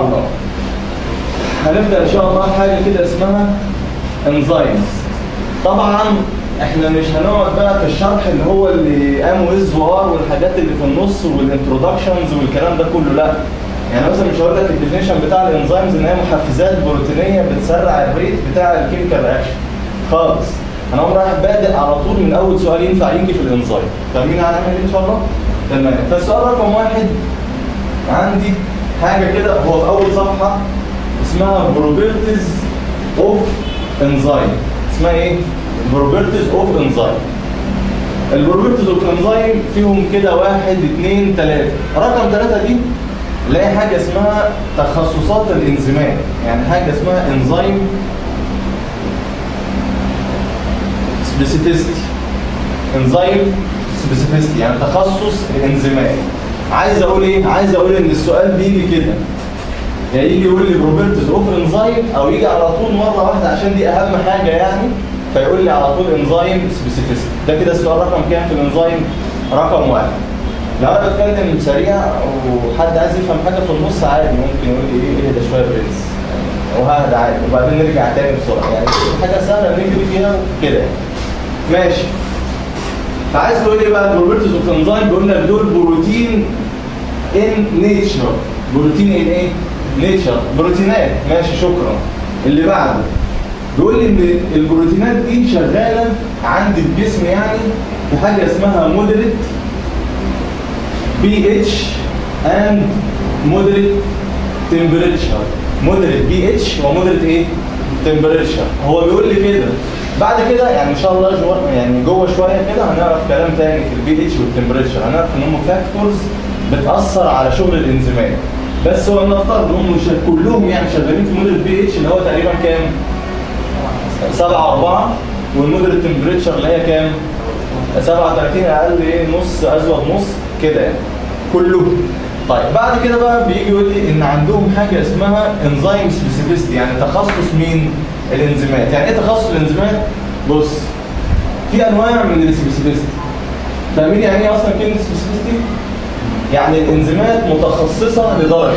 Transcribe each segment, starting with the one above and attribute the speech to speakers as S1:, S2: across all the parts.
S1: الله هنبدا ان شاء الله حاجه كده اسمها انزايمز طبعا احنا مش هنقعد بقى في الشرح اللي هو اللي ام واز وار والحاجات اللي في النص والانترودكشنز والكلام ده كله لا يعني مثلا مش هقول لك الديفينيشن بتاع الانزيمز ان هي محفزات بروتينيه بتسرع الريت بتاع الكيميكال رياكشن خالص انا قوم رايح بادئ على طول من اول سؤال ينفع يجي في الانزيم فاهمين هنعمل ايه ان شاء الله؟ تمام فالسؤال رقم واحد عندي حاجه كده هو في اول صفحه اسمها بروبرتيز اوف انزيم اسمها ايه؟ بروبرتيز اوف انزيم البروبرتيز اوف انزيم فيهم كده واحد اثنين ثلاثة رقم ثلاثة دي نلاقي حاجة اسمها تخصصات الانزيمات يعني حاجة اسمها انزيم سبيسيفيستي انزيم سبيسيفيستي يعني تخصص الانزيمات عايز اقول ايه عايز اقول ان السؤال بيجي كده يا يجي يقول لي بروبرتيز اوف انزيم او يجي على طول مره واحده عشان دي اهم حاجه يعني فيقول لي على طول انزيم سبيسيفيستي ده كده السؤال رقم كام في الانزيم رقم واحد لو انا بتكلم سريع وحد عايز يفهم حاجه في النص عادي ممكن يقول لي ايه ايه ده شويه برنس وهذا عادي وبعدين نرجع تاني بسرعه يعني حاجه سهله نجري فيها كده يعني. ماشي فعايز تقول لي بقى البروبرتيز اوف انزيم بيقول لك دول بروتين ان نيتشر بروتين ان ايه؟ نيتشر بروتينات ماشي شكرا اللي بعده بيقول لي ان البروتينات دي شغاله عندي في الجسم يعني في حاجه اسمها مودريت بي اتش اند مودريت تمبريتشر مودريت بي اتش ومودريت ايه؟ تمبريتشر هو بيقول لي كده بعد كده يعني ان شاء الله جوه يعني جوه شويه كده هنعرف كلام تاني في البي اتش والتمبريتشر هنعرف ان هم فاكتورز بتاثر على شغل الانزيمات بس هو نفترض ان هم كلهم يعني شغالين في موديل بي اتش اللي هو تقريبا كام؟ 7 4 والموديل تمبريتشر اللي هي كام؟ 37 اقل ايه نص ازود نص كده يعني كلهم طيب بعد كده بقى بيجي يقول لي ان عندهم حاجه اسمها انزيم سبيسيفيستي يعني تخصص مين؟ الانزيمات يعني ايه تخصص الانزيمات؟ بص في انواع من السبيسيفيستي فاهمين يعني ايه اصلا كلمه سبيسيفيستي؟ يعني الانزيمات متخصصه لدرجه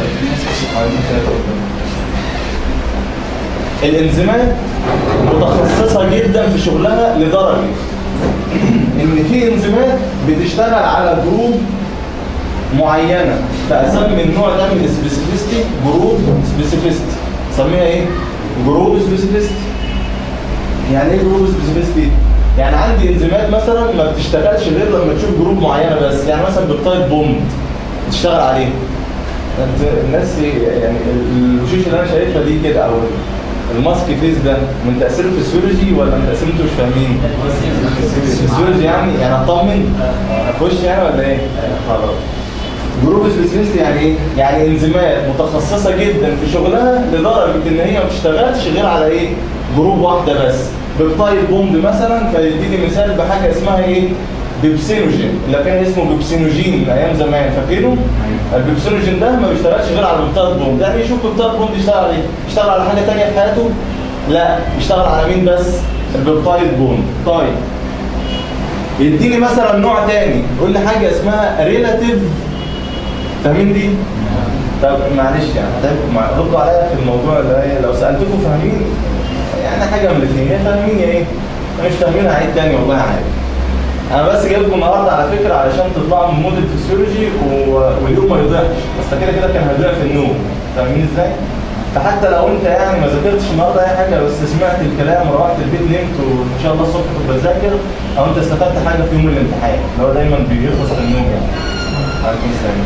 S1: الانزيمات متخصصه جدا في شغلها لدرجه ان في انزيمات بتشتغل على جروب معينه فاسمي النوع ده من السبيسيفيستي جروب سبيسيفيستي اسميها ايه؟ جروب سبيسيفيستي يعني ايه جروب سبيسيفيستي؟ يعني عندي انزيمات مثلا ما بتشتغلش غير لما تشوف جروب معينه بس يعني مثلا بتطيب بوند تشتغل عليه انت الناس يعني الوشوش اللي انا شايفها دي كده او الماسك فيس ده من تاثير الفسيولوجي ولا من تاثير انتوا مش فاهمين؟ الفسيولوجي يعني يعني اطمن اخش يعني ولا ايه؟ خلاص جروب سبيسيفيست يعني ايه؟ يعني انزيمات متخصصه جدا في شغلها لدرجه ان هي ما بتشتغلش غير على ايه؟ جروب واحده بس بيبتايد بوند مثلا فيديني مثال بحاجه اسمها ايه؟ بيبسينوجين اللي كان اسمه بيبسينوجين من ايام زمان فاكرينه؟ البيبسينوجين ده ما بيشتغلش غير على البيبتايد بوند يعني يشوف البيبتايد بوند يشتغل على ايه؟ يشتغل على حاجه ثانيه في حياته؟ لا يشتغل على مين بس؟ البيبتايد بوند طيب يديني مثلا نوع تاني يقول لي حاجه اسمها ريلاتيف فاهمين دي؟ طب معلش يعني طيب ردوا عليا في الموضوع ده لو سالتكم فاهمين يعني حاجه من الاثنين يا فاهمين يا ايه؟ مش فاهمين هعيد تاني والله عادي. انا بس جايبكم النهارده على فكره علشان تطلعوا من مود الفسيولوجي و... واليوم ما يضيعش بس كده كده كان هيضيع في النوم فاهمين ازاي؟ فحتى لو انت يعني ما ذاكرتش النهارده اي حاجه بس سمعت الكلام وروحت البيت نمت وان شاء الله الصبح تبقى بذاكر او انت استفدت حاجه في يوم الامتحان اللي هو دايما بيخلص في النوم يعني. عليكم السلام.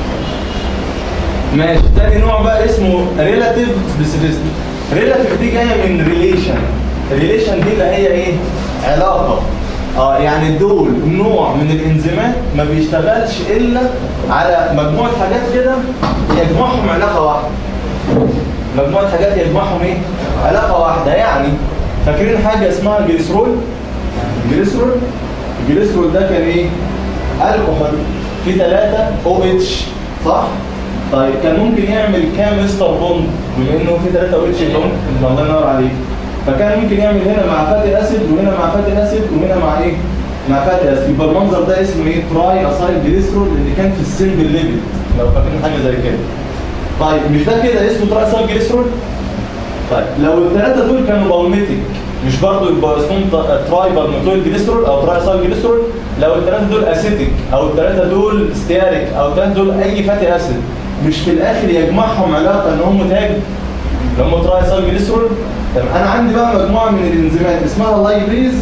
S1: ماشي تاني نوع بقى اسمه ريلاتيف سبيسيفيستي ريلاتيف دي جايه من ريليشن ريليشن دي اللي هي ايه علاقه اه يعني دول نوع من الانزيمات ما بيشتغلش الا على مجموعه حاجات كده يجمعهم علاقه واحده مجموعه حاجات يجمعهم ايه علاقه واحده يعني فاكرين حاجه اسمها جليسرول جليسرول الجليسرول ده كان ايه الكحول في 3 او اتش صح طيب كان ممكن يعمل كام استر بوند بما انه في 3 او اتش بوند الله ينور عليك فكان ممكن يعمل هنا مع فاتي اسيد وهنا مع فاتي اسيد وهنا مع ايه مع فاتي اسيد يبقى المنظر ده اسمه ايه تراي اسايل جليسرول اللي كان في السيمبل ليفل لو فاكرين حاجه زي كده طيب مش ده كده اسمه ترايسال جليسرول طيب لو الثلاثه دول كانوا بالميتك مش برضه يبقى اسمهم ترايبال ميثويل جليسرول او ترايسال جليسرول لو الثلاثه دول اسيتيك او الثلاثه دول ستياريك او الثلاثه دول اي فاتي اسيد مش في الاخر يجمعهم علاقه ان هم تاج اللي هم ترايسال جليسرول طب انا عندي بقى مجموعه من الانزيمات اسمها لايبيز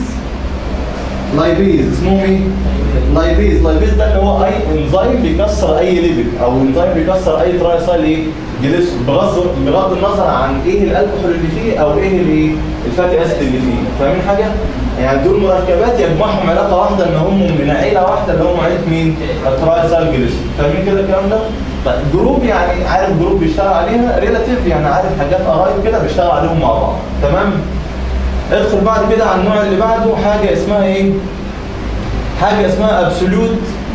S1: لايبيز اسمهم ايه؟ لايبيز لايبيز ده اللي هو اي انزيم بيكسر اي ليبيد او انزيم بيكسر اي ترايسايل ايه؟ جليسرول بغض بغض النظر عن ايه الالكحول اللي فيه او ايه الايه؟ الفاتي اسيد اللي فيه فاهمين حاجه؟ يعني دول مركبات يجمعهم علاقه واحده ان هم من عيله واحده اللي هم عيله مين؟ الترايسايل جليسرول فاهمين كده الكلام ده؟ طيب جروب يعني عارف جروب بيشتغل عليها ريلاتيف يعني عارف حاجات قرايب كده بيشتغل عليهم مع بعض تمام؟ ادخل بعد كده على النوع اللي بعده حاجه اسمها ايه؟ حاجه اسمها ابسوليوت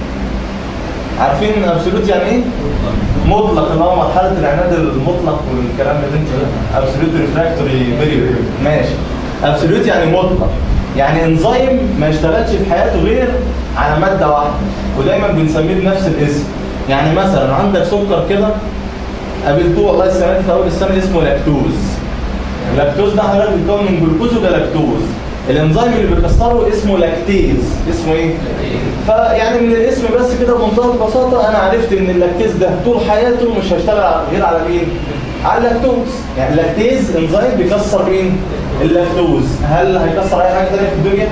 S1: عارفين ابسوليوت يعني ايه؟ مطلق اللي هو مرحله العناد المطلق والكلام اللي انت ابسوليوت ريفراكتوري فيري ماشي ابسوليوت يعني مطلق يعني انزيم ما يشتغلش في حياته غير على ماده واحده ودايما بنسميه بنفس الاسم يعني مثلا عندك سكر كده قابلتوه والله السنه دي في اول السنه اسمه لاكتوز اللاكتوز ده حضرتك بيتكون من جلوكوز وجلاكتوز الانزيم اللي بيكسره اسمه لاكتيز اسمه ايه؟ فيعني من الاسم بس كده بمنتهى البساطه انا عرفت ان اللاكتيز ده طول حياته مش هيشتغل غير على مين؟ على اللاكتوز يعني اللاكتيز انزيم بيكسر مين؟ اللاكتوز هل هيكسر اي حاجه ثانيه في الدنيا؟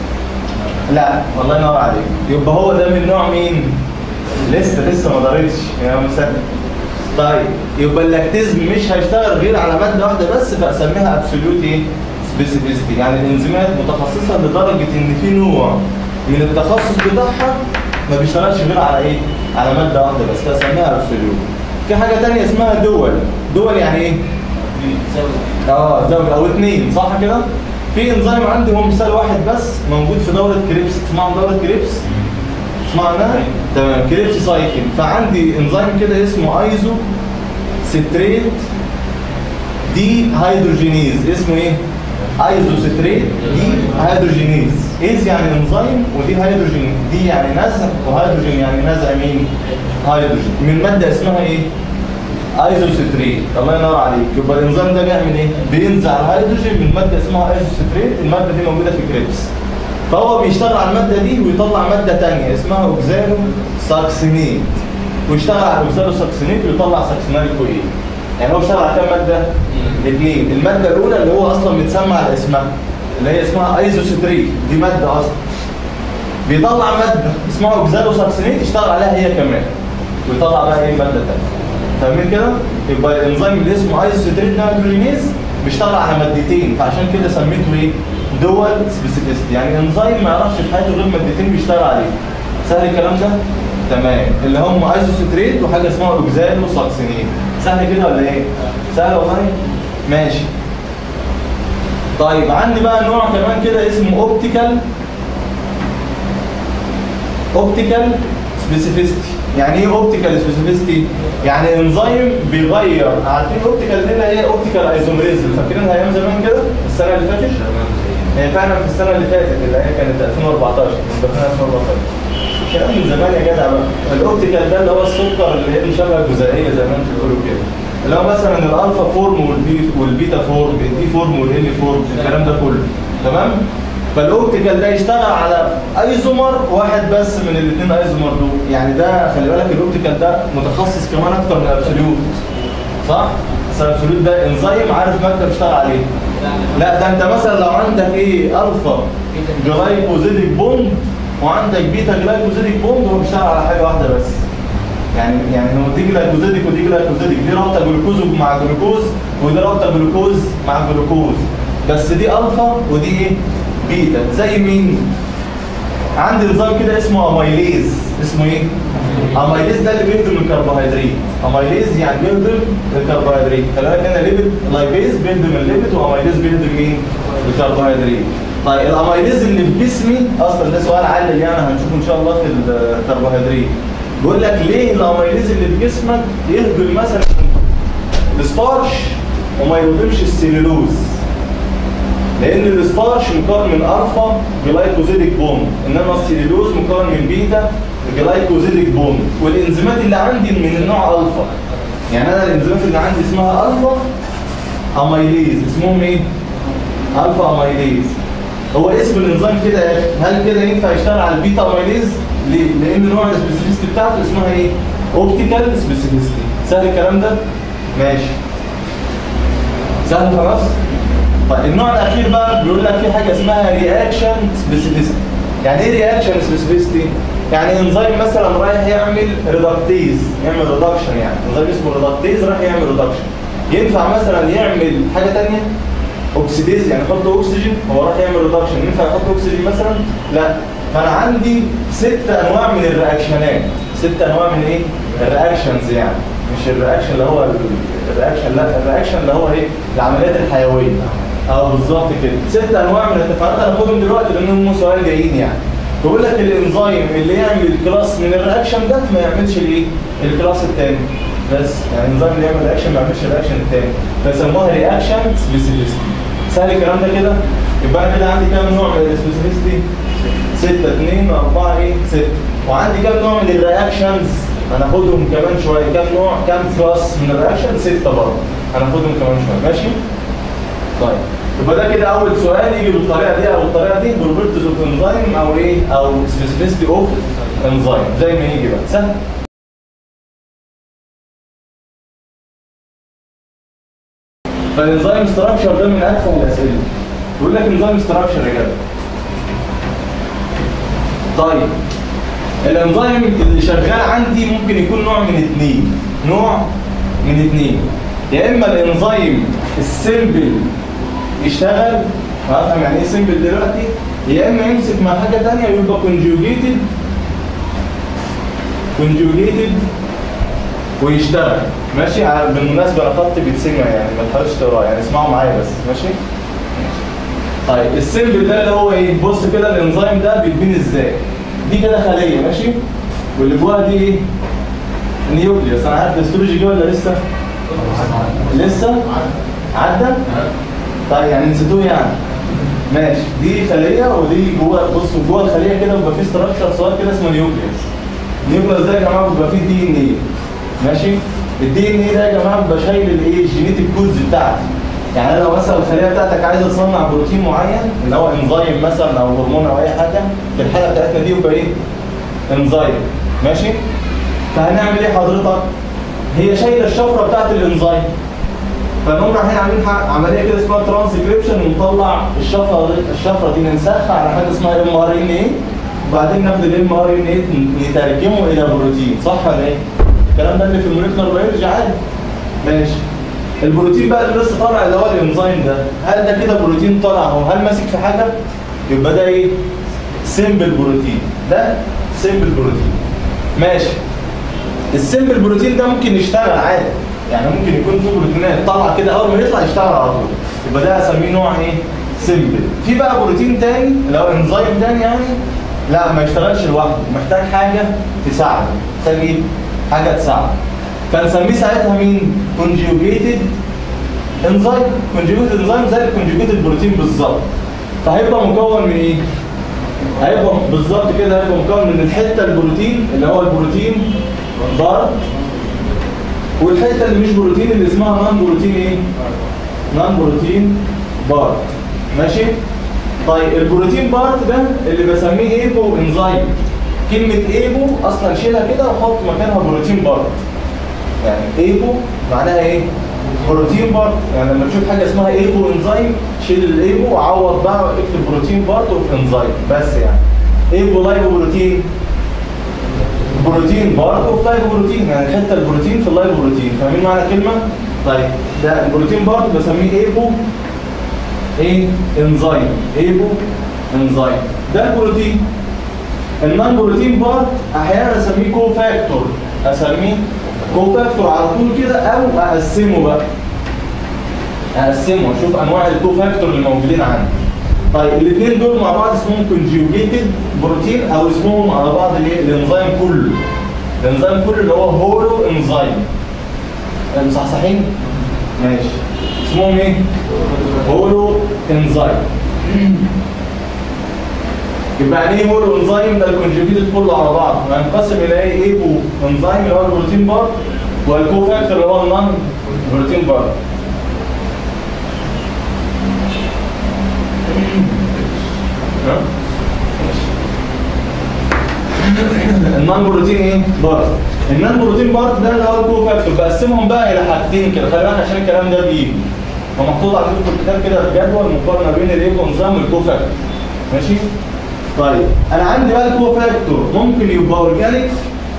S1: لا والله ينور عليك يبقى هو ده من نوع مين؟ لسه لسه ما دارتش يا مسهل طيب يبقى اللاكتيز مش هيشتغل غير على ماده واحده بس فاسميها ابسوليوت ايه؟ سبيسيفيستي يعني الانزيمات متخصصه لدرجه ان في نوع من التخصص بتاعها ما بيشتغلش غير على ايه؟ على ماده واحده بس فاسميها ابسوليوت في حاجه ثانيه اسمها دول دول يعني ايه؟ اه زوج او اثنين صح كده؟ في انزيم عندي هو مثال واحد بس موجود في دوره كريبس تسمعوا عن دوره كريبس؟ تسمعوا عنها؟ تمام كريبس سايكل فعندي انزيم كده اسمه ايزو ستريت دي هيدروجينيز اسمه ايه؟ ايزوستريت دي هيدروجينيز ايز يعني انزيم ودي هيدروجين دي يعني نزع وهيدروجين يعني نزع مين؟ هيدروجين من ماده اسمها ايه؟ ايزوستريت الله ينور عليك يبقى الانزيم ده بيعمل ايه؟ بينزع الهيدروجين من ماده اسمها ايزوستريت الماده دي موجوده في كريبس فهو بيشتغل على الماده دي ويطلع ماده ثانيه اسمها اوكزالو ساكسينيت ويشتغل على الاوكزالو ساكسينيت ويطلع ساكسينال كوين يعني هو اشتغل على كام ماده؟ الاثنين الماده الاولى اللي هو اصلا متسمى على اسمها اللي هي اسمها ايزوستريت دي ماده اصلا بيطلع ماده اسمها اوكزالو ساكسينيت يشتغل عليها هي كمان ويطلع بقى ايه ماده ثانيه فاهمين كده؟ يبقى الانزيم اللي اسمه ايزوستريت نيتروجينيز بيشتغل على مادتين فعشان كده سميته ايه؟ دول سبيسيفيست يعني انزيم ما يعرفش في حياته غير مادتين بيشتغل عليه سهل الكلام ده؟ تمام اللي هم ايزوستريت وحاجه اسمها اوكزالو ساكسينيت سهل كده ولا ايه؟ سهل والله؟ ماشي طيب عندي بقى نوع كمان كده اسمه اوبتيكال اوبتيكال سبيسيفيستي يعني ايه اوبتيكال سبيسيفيستي يعني انزيم بيغير عارفين اوبتيكال دي اللي هي اوبتيكال ايزوميريزم فاكرينها ايام زمان كده السنه اللي فاتت هي فعلا في السنه اللي فاتت اللي هي كانت 2014 دخلنا 2014 كلام من زمان يا جدع بقى الاوبتيكال ده اللي هو السكر اللي هي المشابهه الجزيئيه زي ما انتم بتقولوا كده اللي هو مثلا الالفا فورم والبي والبيتا فورم الدي فورم والال فورم الكلام ده كله تمام فالاوبتيكال ده يشتغل على ايزومر واحد بس من الاثنين ايزومر دول يعني ده خلي بالك الاوبتيكال ده متخصص كمان اكتر من الابسوليوت صح بس الابسوليوت ده انزيم عارف ماده بيشتغل عليه لا ده انت مثلا لو عندك ايه الفا جلايكوزيديك بوند وعندك بيتا جلايكوزيديك بوند هو بيشتغل على حاجه واحده بس يعني يعني هو دي جلايكوزيديك ودي جلايكوزيديك دي رابطه جلوكوز مع جلوكوز ودي رابطه جلوكوز مع جلوكوز بس دي الفا ودي ايه بيتا زي مين عندي نظام كده اسمه اميليز اسمه ايه اميليز ده اللي بيهضم الكربوهيدرات اميليز يعني بيهضم الكربوهيدرات خلي بالك هنا ليبيد لايبيز بيهضم الليبيد واميليز بيهضم مين الكربوهيدرات طيب الاميليز اللي في جسمي اصلا ده سؤال علل يعني هنشوفه ان شاء الله في الكربوهيدرات بيقول لك ليه الاميليز اللي في جسمك يهضم مثلا الستارش وما يهضمش السليلوز لان الستارش مكون من الفا جلايكوزيديك بوند انما السليلوز مكون من بيتا جلايكوزيديك بوند والانزيمات اللي عندي من النوع الفا يعني انا الانزيمات اللي عندي اسمها الفا اميليز اسمهم ايه الفا اميليز هو اسم الانزيم كده يا اخي هل كده ينفع يشتغل على البيتا اميليز ليه لان نوع السبيسيفيستي بتاعته اسمها ايه اوبتيكال سبيسيفيستي سهل الكلام ده ماشي سهل خلاص طيب النوع الاخير بقى بيقول لك في حاجه اسمها رياكشن سبيسيفيستي يعني ايه رياكشن سبيسيفيستي يعني انزيم مثلا رايح يعمل ريدكتيز يعمل ريدكشن يعني انزيم اسمه ريدكتيز رايح يعمل ريدكشن ينفع مثلا يعمل حاجه ثانيه اوكسيديز يعني يحط اكسجين هو راح يعمل ريدكشن ينفع يحط اكسجين مثلا لا فانا عندي ست انواع من الرياكشنات ست انواع من ايه الرياكشنز يعني مش الرياكشن اللي هو الرياكشن لا الرياكشن اللي هو ايه العمليات الحيويه اه بالظبط كده ست انواع من الاتفاقات هناخدهم دلوقتي لانهم سؤال جايين يعني بيقول لك الانزيم اللي يعمل كلاس من الرياكشن ده ما يعملش الايه الكلاس الثاني بس يعني النظام اللي يعمل رياكشن ما يعملش الرياكشن الثاني فيسموها رياكشن سبيسيفيستي سهل الكلام ده كده يبقى انا كده عندي كام نوع من السبيسيفيستي 6 2 4 ايه 6 وعندي كام نوع من الرياكشنز هناخدهم كمان شويه كام نوع كام كلاس من الرياكشن 6 برضه هناخدهم كمان شويه ماشي طيب يبقى ده كده اول سؤال يجي بالطريقه دي او الطريقه دي بروبرتيز اوف انزيم او ايه او سبيسيفيستي اوف انزيم زي ما يجي بقى سهل فالانزيم ستراكشر ده من ادفع الاسئله يقول لك انزيم ستراكشر يا جدع طيب الانزيم اللي شغال عندي ممكن يكون نوع من اثنين نوع من اثنين يا اما الانزيم السيمبل يشتغل هفهم يعني ايه سيمبل دلوقتي يا اما يمسك مع حاجه ثانيه ويبقى كونجوجيتد كونجوجيتد ويشتغل ماشي ع- بالمناسبه انا خط بيتسمع يعني ما تحاولش تقراه يعني اسمعوا معايا بس ماشي طيب السيمبل ده اللي هو ايه بص كده الانزيم ده بيتبني ازاي دي كده خليه ماشي واللي جواها دي ايه نيوكليوس انا عارف الاستروجي جه ولا لسه لسه عدى طيب يعني نسيتوه يعني ماشي دي خليه ودي جوه بصوا جوه الخليه كده بيبقى فيه ستراكشر صغير كده اسمه نيوكليوس النيوكليوس ده يا جماعه بيبقى فيه دي ان ايه ماشي الدي ان ايه ده يا جماعه بيبقى شايل الايه الجينيتك كودز بتاعتي يعني انا لو مثلا الخليه بتاعتك عايزه تصنع بروتين معين اللي هو انزيم مثلا او هرمون او اي حاجه في الحاله بتاعتنا دي يبقى ايه انزيم ماشي فهنعمل ايه حضرتك هي شايله الشفره بتاعت الانزيم فنقوم رايحين عاملين ح- عمليه كده اسمها ترانسكريبشن ونطلع الشفره دي الشفره دي ننسخها على حاجه اسمها ام ار ان اي وبعدين ناخد الام ار ان اي نترجمه الى بروتين صح ولا ايه؟ الكلام ده اللي في الموليكولار بيولوجي عادي ماشي البروتين بقى اللي لسه طالع اللي هو الانزيم ده هل ده كده بروتين طالع اهو هل ماسك في حاجه؟ يبقى ده ايه؟ سيمبل بروتين ده سيمبل بروتين ماشي السيمبل بروتين ده ممكن يشتغل عادي يعني ممكن يكون في بروتينات طالعه كده اول ما يطلع يشتغل على طول يبقى ده هسميه نوع ايه سيمبل في بقى بروتين تاني اللي هو انزيم تاني يعني لا ما يشتغلش لوحده محتاج حاجه تساعده محتاج ايه حاجه تساعده فنسميه ساعتها مين كونجوجيتد انزيم كونجوجيتد انزيم زي الكونجوجيتد بروتين بالظبط فهيبقى مكون من ايه هيبقى بالظبط كده هيبقى مكون من الحته البروتين اللي هو البروتين بارت والحته اللي مش بروتين اللي اسمها نون بروتين ايه؟ نون بروتين بارت ماشي؟ طيب البروتين بارت ده اللي بسميه ايبو انزيم كلمة ايبو اصلا شيلها كده وحط مكانها بروتين بارت يعني ايبو معناها ايه؟ بروتين بارت يعني لما تشوف حاجة اسمها ايبو انزيم شيل الايبو وعوض بقى اكتب بروتين بارت وفي انزيم بس يعني ايبو لايبو بروتين بروتين برضه وفي لايف بروتين يعني حته البروتين في اللايف بروتين فاهمين معنى الكلمه؟ طيب ده البروتين برضه بسميه ايبو ايه انزيم ايبو انزيم ده البروتين النون بروتين بارت احيانا اسميه كو فاكتور اسميه كو فاكتور على طول كده او اقسمه بقى اقسمه اشوف انواع الكو فاكتور اللي موجودين عندي طيب الاثنين دول مع بعض اسمهم كونجوجيتد بروتين او اسمهم على بعض الايه الانزيم كله الانزيم كله اللي هو هولو انزيم مصحصحين ماشي اسمهم ايه هولو انزيم يبقى يعني ايه هولو انزيم ده الكونجوجيتد كله على بعض هينقسم الى ايه ايبو انزيم اللي هو البروتين بار والكو فاكتور اللي هو النون بروتين بارت ها؟ النون بروتين ايه؟ بارت النون بروتين بارت ده اللي هو الكو فاكتور بقسمهم بقى الى حاجتين كده خلي بالك عشان الكلام ده بيجي فمحطوط عندكم في الكتاب كده في جدول مقارنه بين الايكو انزيم والكو فاكتور ماشي؟ طيب انا عندي بقى الكو فاكتور ممكن يبقى اورجانيك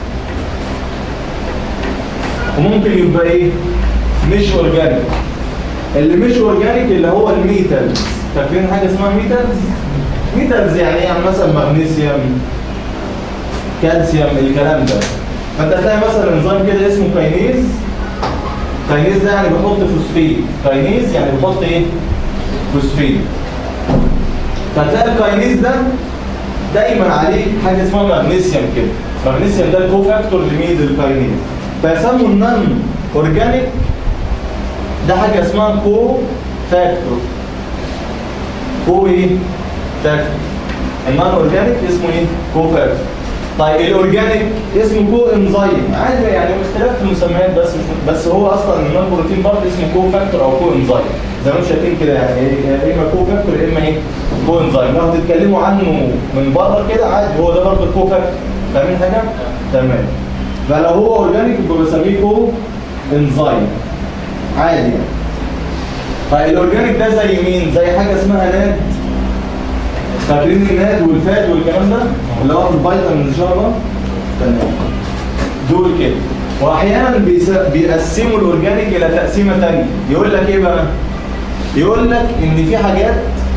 S1: وممكن يبقى ايه؟ مش اورجانيك اللي مش اورجانيك اللي هو الميتالز فاكرين حاجه اسمها ميتالز؟ ميتالز يعني ايه؟ يعني مثلا مغنيسيوم كالسيوم الكلام ده فانت هتلاقي مثلا انزيم كده اسمه كاينيز كاينيز ده يعني بيحط فوسفيد كاينيز يعني بيحط ايه؟ فوسفيد فتلاقي الكاينيز ده دايما عليه حاجه اسمها مغنيسيوم كده مغنيسيوم ده الكو فاكتور لمين للكاينيز فيسموا النون اورجانيك ده حاجه اسمها كو فاكتور كو ايه فاكتور النون اورجانيك اسمه ايه كو فاكتور طيب الاورجانيك اسمه كو انزيم عادي يعني اختلاف في المسميات بس مش بس هو اصلا النون بروتين برضه اسمه كو فاكتور او كو انزيم زي ما انتم شايفين كده يعني يا اما كو فاكتور يا اما ايه كو انزيم لو هتتكلموا عنه من بره كده عادي هو ده برضه الكو فاكتور فاهمين حاجه؟ تمام فلو هو اورجانيك يبقى بسميه كو انزيم عادي يعني طيب الاورجانيك ده زي مين؟ زي حاجه اسمها ناد فاكرين الناد والفات والكلام ده اللي هو في الفيتامين ان شاء الله تمام دول كده واحيانا بيس- بيقسموا الاورجانيك الى تقسيمه ثانيه يقول لك ايه بقى يقول لك ان في حاجات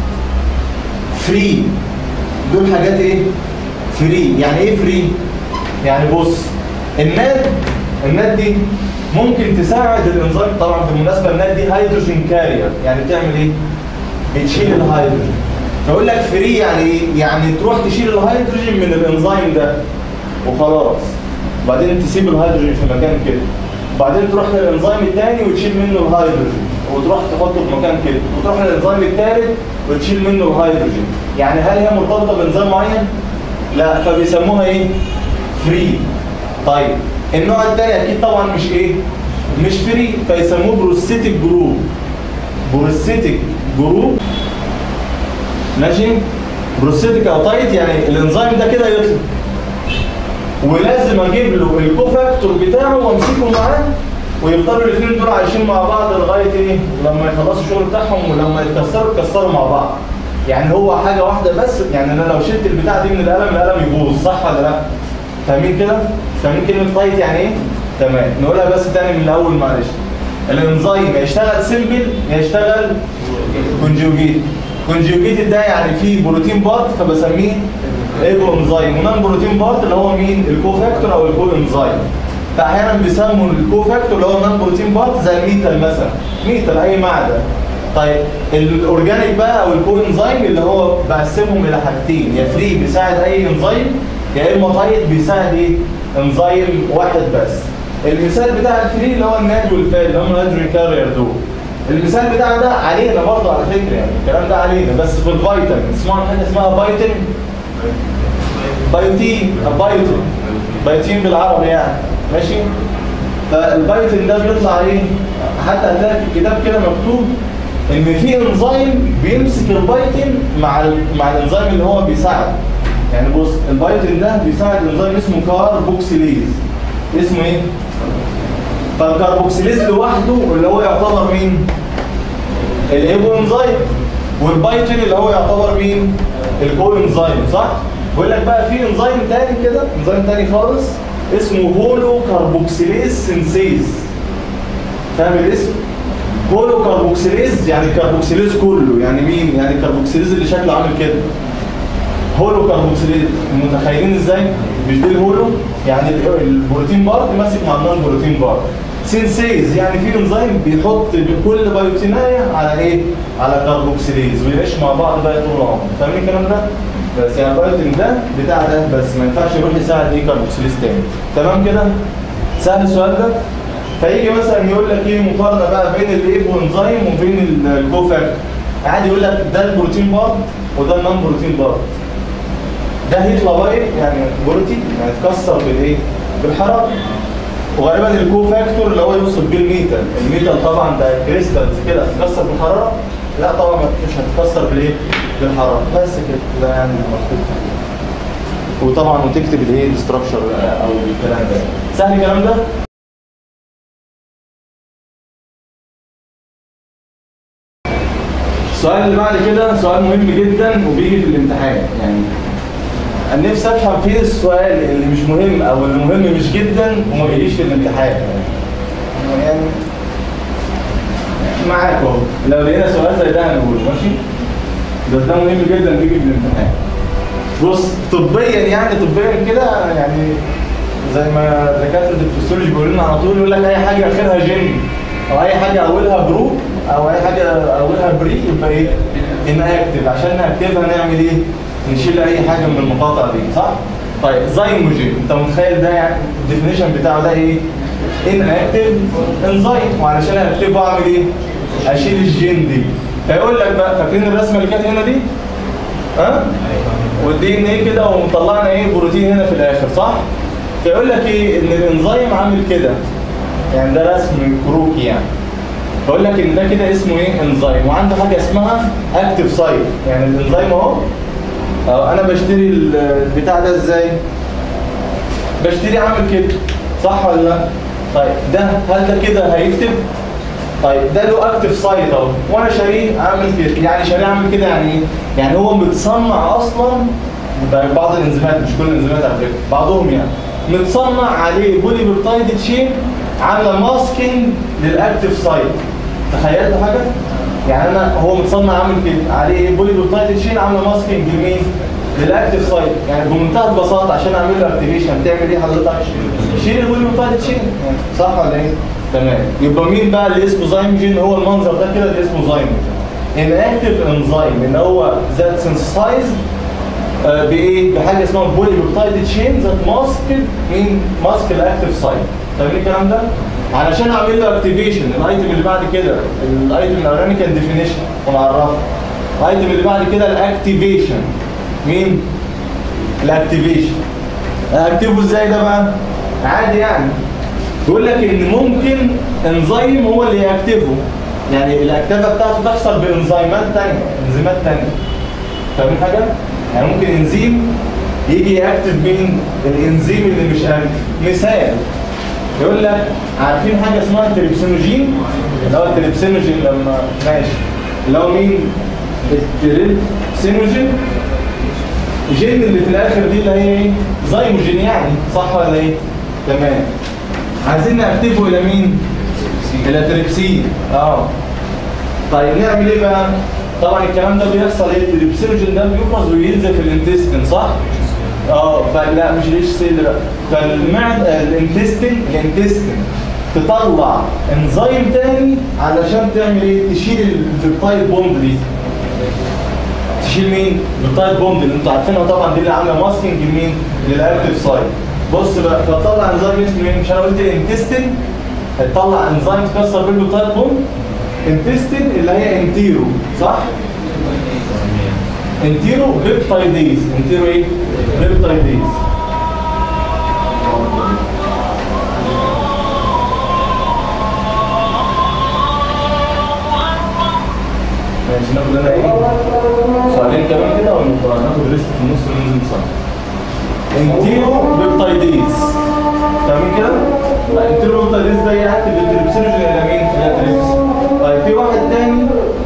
S1: فري دول حاجات ايه فري يعني ايه فري يعني بص الناد الناد دي ممكن تساعد الانزيم طبعا بالمناسبه الناد دي هيدروجين كارير يعني بتعمل ايه بتشيل الهيدروجين فيقول لك فري يعني ايه يعني تروح تشيل الهيدروجين من الانزيم ده وخلاص وبعدين تسيب الهيدروجين في مكان كده وبعدين تروح للانزيم الثاني وتشيل منه الهيدروجين وتروح تحطه في مكان كده وتروح للانزيم الثالث وتشيل منه الهيدروجين يعني هل هي مرتبطه بانزيم معين لا فبيسموها ايه فري طيب النوع الثاني اكيد طبعا مش ايه مش فري فيسموه بروستيتيك جروب بروستيتيك جروب ماشي بروستيتيك او تايت يعني الانزيم ده كده يطلع ولازم اجيب له الكوفاكتور بتاعه وامسكه معاه ويفضلوا الاثنين دول عايشين مع بعض لغايه ايه لما يخلصوا الشغل بتاعهم ولما يتكسروا يتكسروا مع بعض يعني هو حاجه واحده بس يعني انا لو شلت البتاع دي من القلم القلم يبوظ صح ولا لا فاهمين كده فاهمين كلمه تايت يعني ايه تمام نقولها بس تاني من الاول معلش الانزيم يا يشتغل سيمبل يا يشتغل كونجوجيت كونجوجيت ده يعني فيه بروتين بارت فبسميه ايجو انزيم ونان بروتين بارت اللي هو مين الكوفاكتور او الكو انزيم فاحيانا بيسموا الكوفاكتور اللي هو النان بروتين بارت زي الميتال مثلا ميتال اي معدن طيب الاورجانيك بقى او الكو انزيم اللي هو بقسمهم الى حاجتين يا فري بيساعد اي انزيم يا اما تايت بيساعد ايه انزيم واحد بس المثال بتاع الفري اللي هو الناد والفاد اللي هم الهيدروجين كارير دول المثال بتاع ده علينا برضه على فكره يعني الكلام ده علينا بس في الفيتامين اسمها حاجه اسمها بايتين بايوتين بايوتين بايوتين بالعربي يعني ماشي فالبايوتين ده بيطلع ايه حتى هتلاقي في الكتاب كده مكتوب ان في انزيم بيمسك البايوتين مع ال... مع الانزيم اللي هو بيساعد يعني بص البايوتين ده بيساعد انزيم اسمه كاربوكسيليز اسمه ايه فالكربوكسيليز لوحده اللي هو يعتبر مين الايبو انزيم والبايتين اللي هو يعتبر مين الكو انزيم صح بيقول لك بقى في انزيم تاني كده انزيم تاني خالص اسمه هولو كربوكسيليز سينسيز فاهم الاسم هولو كربوكسيليز يعني الكربوكسيليز كله يعني مين يعني الكربوكسيليز اللي شكله عامل كده هولو كربوكسيليز متخيلين ازاي مش دي الهولو يعني ال- البروتين بارت ماسك مع النون بروتين بارت سينسيز يعني في انزيم بيحط كل بايوتينايه على ايه على كربوكسيليز ويعيش مع بعض بقى طول العمر فاهمين الكلام ده بس يعني البايوتين ده بتاع ده بس ما ينفعش يروح يساعد ايه كربوكسيليز تاني تمام كده سهل السؤال ده فيجي مثلا يقول لك ايه مقارنه بقى بين الايبو انزيم وبين ال- الكوفاكتور عادي يقول لك ده البروتين بارت وده النون بروتين بارت ده هيطلع بايت يعني بروتين يعني اتكسر بالايه؟ بالحراره وغالبا الكو فاكتور اللي هو يوصل بيه الميتال الميتال طبعا ده كريستالز كده هتتكسر بالحراره لا طبعا مش هتتكسر بالايه بالحراره بس كده ده يعني المكتوب وطبعا وتكتب الايه الاستراكشر او الكلام ده سهل الكلام ده السؤال اللي بعد كده سؤال مهم جدا وبيجي في الامتحان يعني انا نفسي افهم فين السؤال اللي مش مهم او اللي مهم مش جدا وما بيجيش في الامتحان يعني معاك اهو لو لقينا سؤال زي ده هنقوله ماشي بس ده مهم جدا بيجي في الامتحان بص طبيا يعني طبيا كده يعني زي ما دكاتره الفسيولوجي بيقولوا لنا على طول يقول لك اي حاجه اخرها جن او اي حاجه اولها برو او اي حاجه اولها بري يبقى ايه اناكتف عشان ناكتفها نعمل ايه نشيل اي حاجه من المقاطع دي صح طيب زيموجين انت متخيل ده يعني الديفينيشن بتاعه ده ايه اناكتف انزيم وعلشان اكتفه اعمل ايه اشيل الجين دي فيقول لك بقى فاكرين الرسمه اللي كانت هنا دي ها والدي ان ايه كده ومطلعنا ايه بروتين هنا في الاخر صح فيقول لك ايه ان الانزيم عامل كده يعني ده رسم كروكي يعني بقول لك ان ده كده اسمه ايه انزيم وعنده حاجه اسمها اكتف سايت يعني الانزيم اهو أهو انا بشتري البتاع ده ازاي بشتري عامل كده صح ولا لا طيب ده هل ده كده هيكتب طيب ده له اكتف سايت اهو وانا شاريه عامل كده يعني شاريه عامل كده يعني ايه يعني هو متصنع اصلا بعض الانزيمات مش كل الانزيمات على فكره بعضهم يعني متصنع عليه بولي بيبتايد تشين عامله ماسكينج للاكتف سايت تخيلت حاجه يعني انا هو متصنع عامل كده عليه ايه بولي بيبتايد تشين عامله ماسكينج لمين للاكتف سايت يعني بمنتهى البساطه عشان اعمل له اكتيفيشن تعمل ايه حضرتك شيل البولي بيبتايد تشين صح ولا ايه تمام يبقى مين بقى اللي اسمه زايموجين هو المنظر ده كده اللي اسمه زايموجين الاكتف انزيم ان هو ذات سنسايز بايه بحاجه اسمها بولي بيبتايد تشين ذات ماسك مين ماسك الاكتف سايت فاهمين الكلام ده علشان اعمل له اكتيفيشن الايتم اللي بعد كده الايتم الاولاني كان ديفينيشن ونعرفه الايتم اللي بعد كده الاكتيفيشن مين الاكتيفيشن اكتبه ازاي ده بقى عادي يعني بيقول لك ان ممكن انزيم هو اللي يكتفه يعني الاكتفه بتاعته تحصل بانزيمات ثانيه انزيمات ثانيه فاهمين حاجه يعني ممكن انزيم يجي يكتف مين الانزيم اللي مش اكتف مثال يقول لك عارفين حاجه اسمها التريبسينوجين اللي هو التريبسينوجين لما ماشي اللي هو مين التريبسينوجين جين اللي في الاخر دي اللي هي ايه زيموجين يعني صح ولا ايه تمام عايزين نكتفه الى مين الى تريبسين اه طيب نعمل ايه بقى طبعا الكلام ده بيحصل ايه التريبسينوجين ده بيفرز وينزل في الانتستين صح اه فلا مش ليش سيل بقى فالمعد الانتستين الانتستين تطلع انزيم تاني علشان تعمل ايه تشيل البيبتايد بوند دي تشيل مين البيبتايد بوند اللي انتوا عارفينها طبعا دي اللي عامله ماسكينج لمين للاكتيف سايت بص بقى فتطلع انزيم اسمه ايه مش انا قلت انتستين هتطلع انزيم تكسر بالبيبتايد بوند انتستين اللي هي انتيرو صح انتيرو بيبتايديز انتيرو ايه بيبتايديز ماشي ناخد انا ايه سؤالين كمان كده ولا ناخد ريست في النص وننزل نصلي انتيرو بيبتايديز فاهمين كده؟ لا انتيرو بيبتايديز ده يعتمد التريبسينوجين الى مين؟ الى تريبس طيب في واحد تاني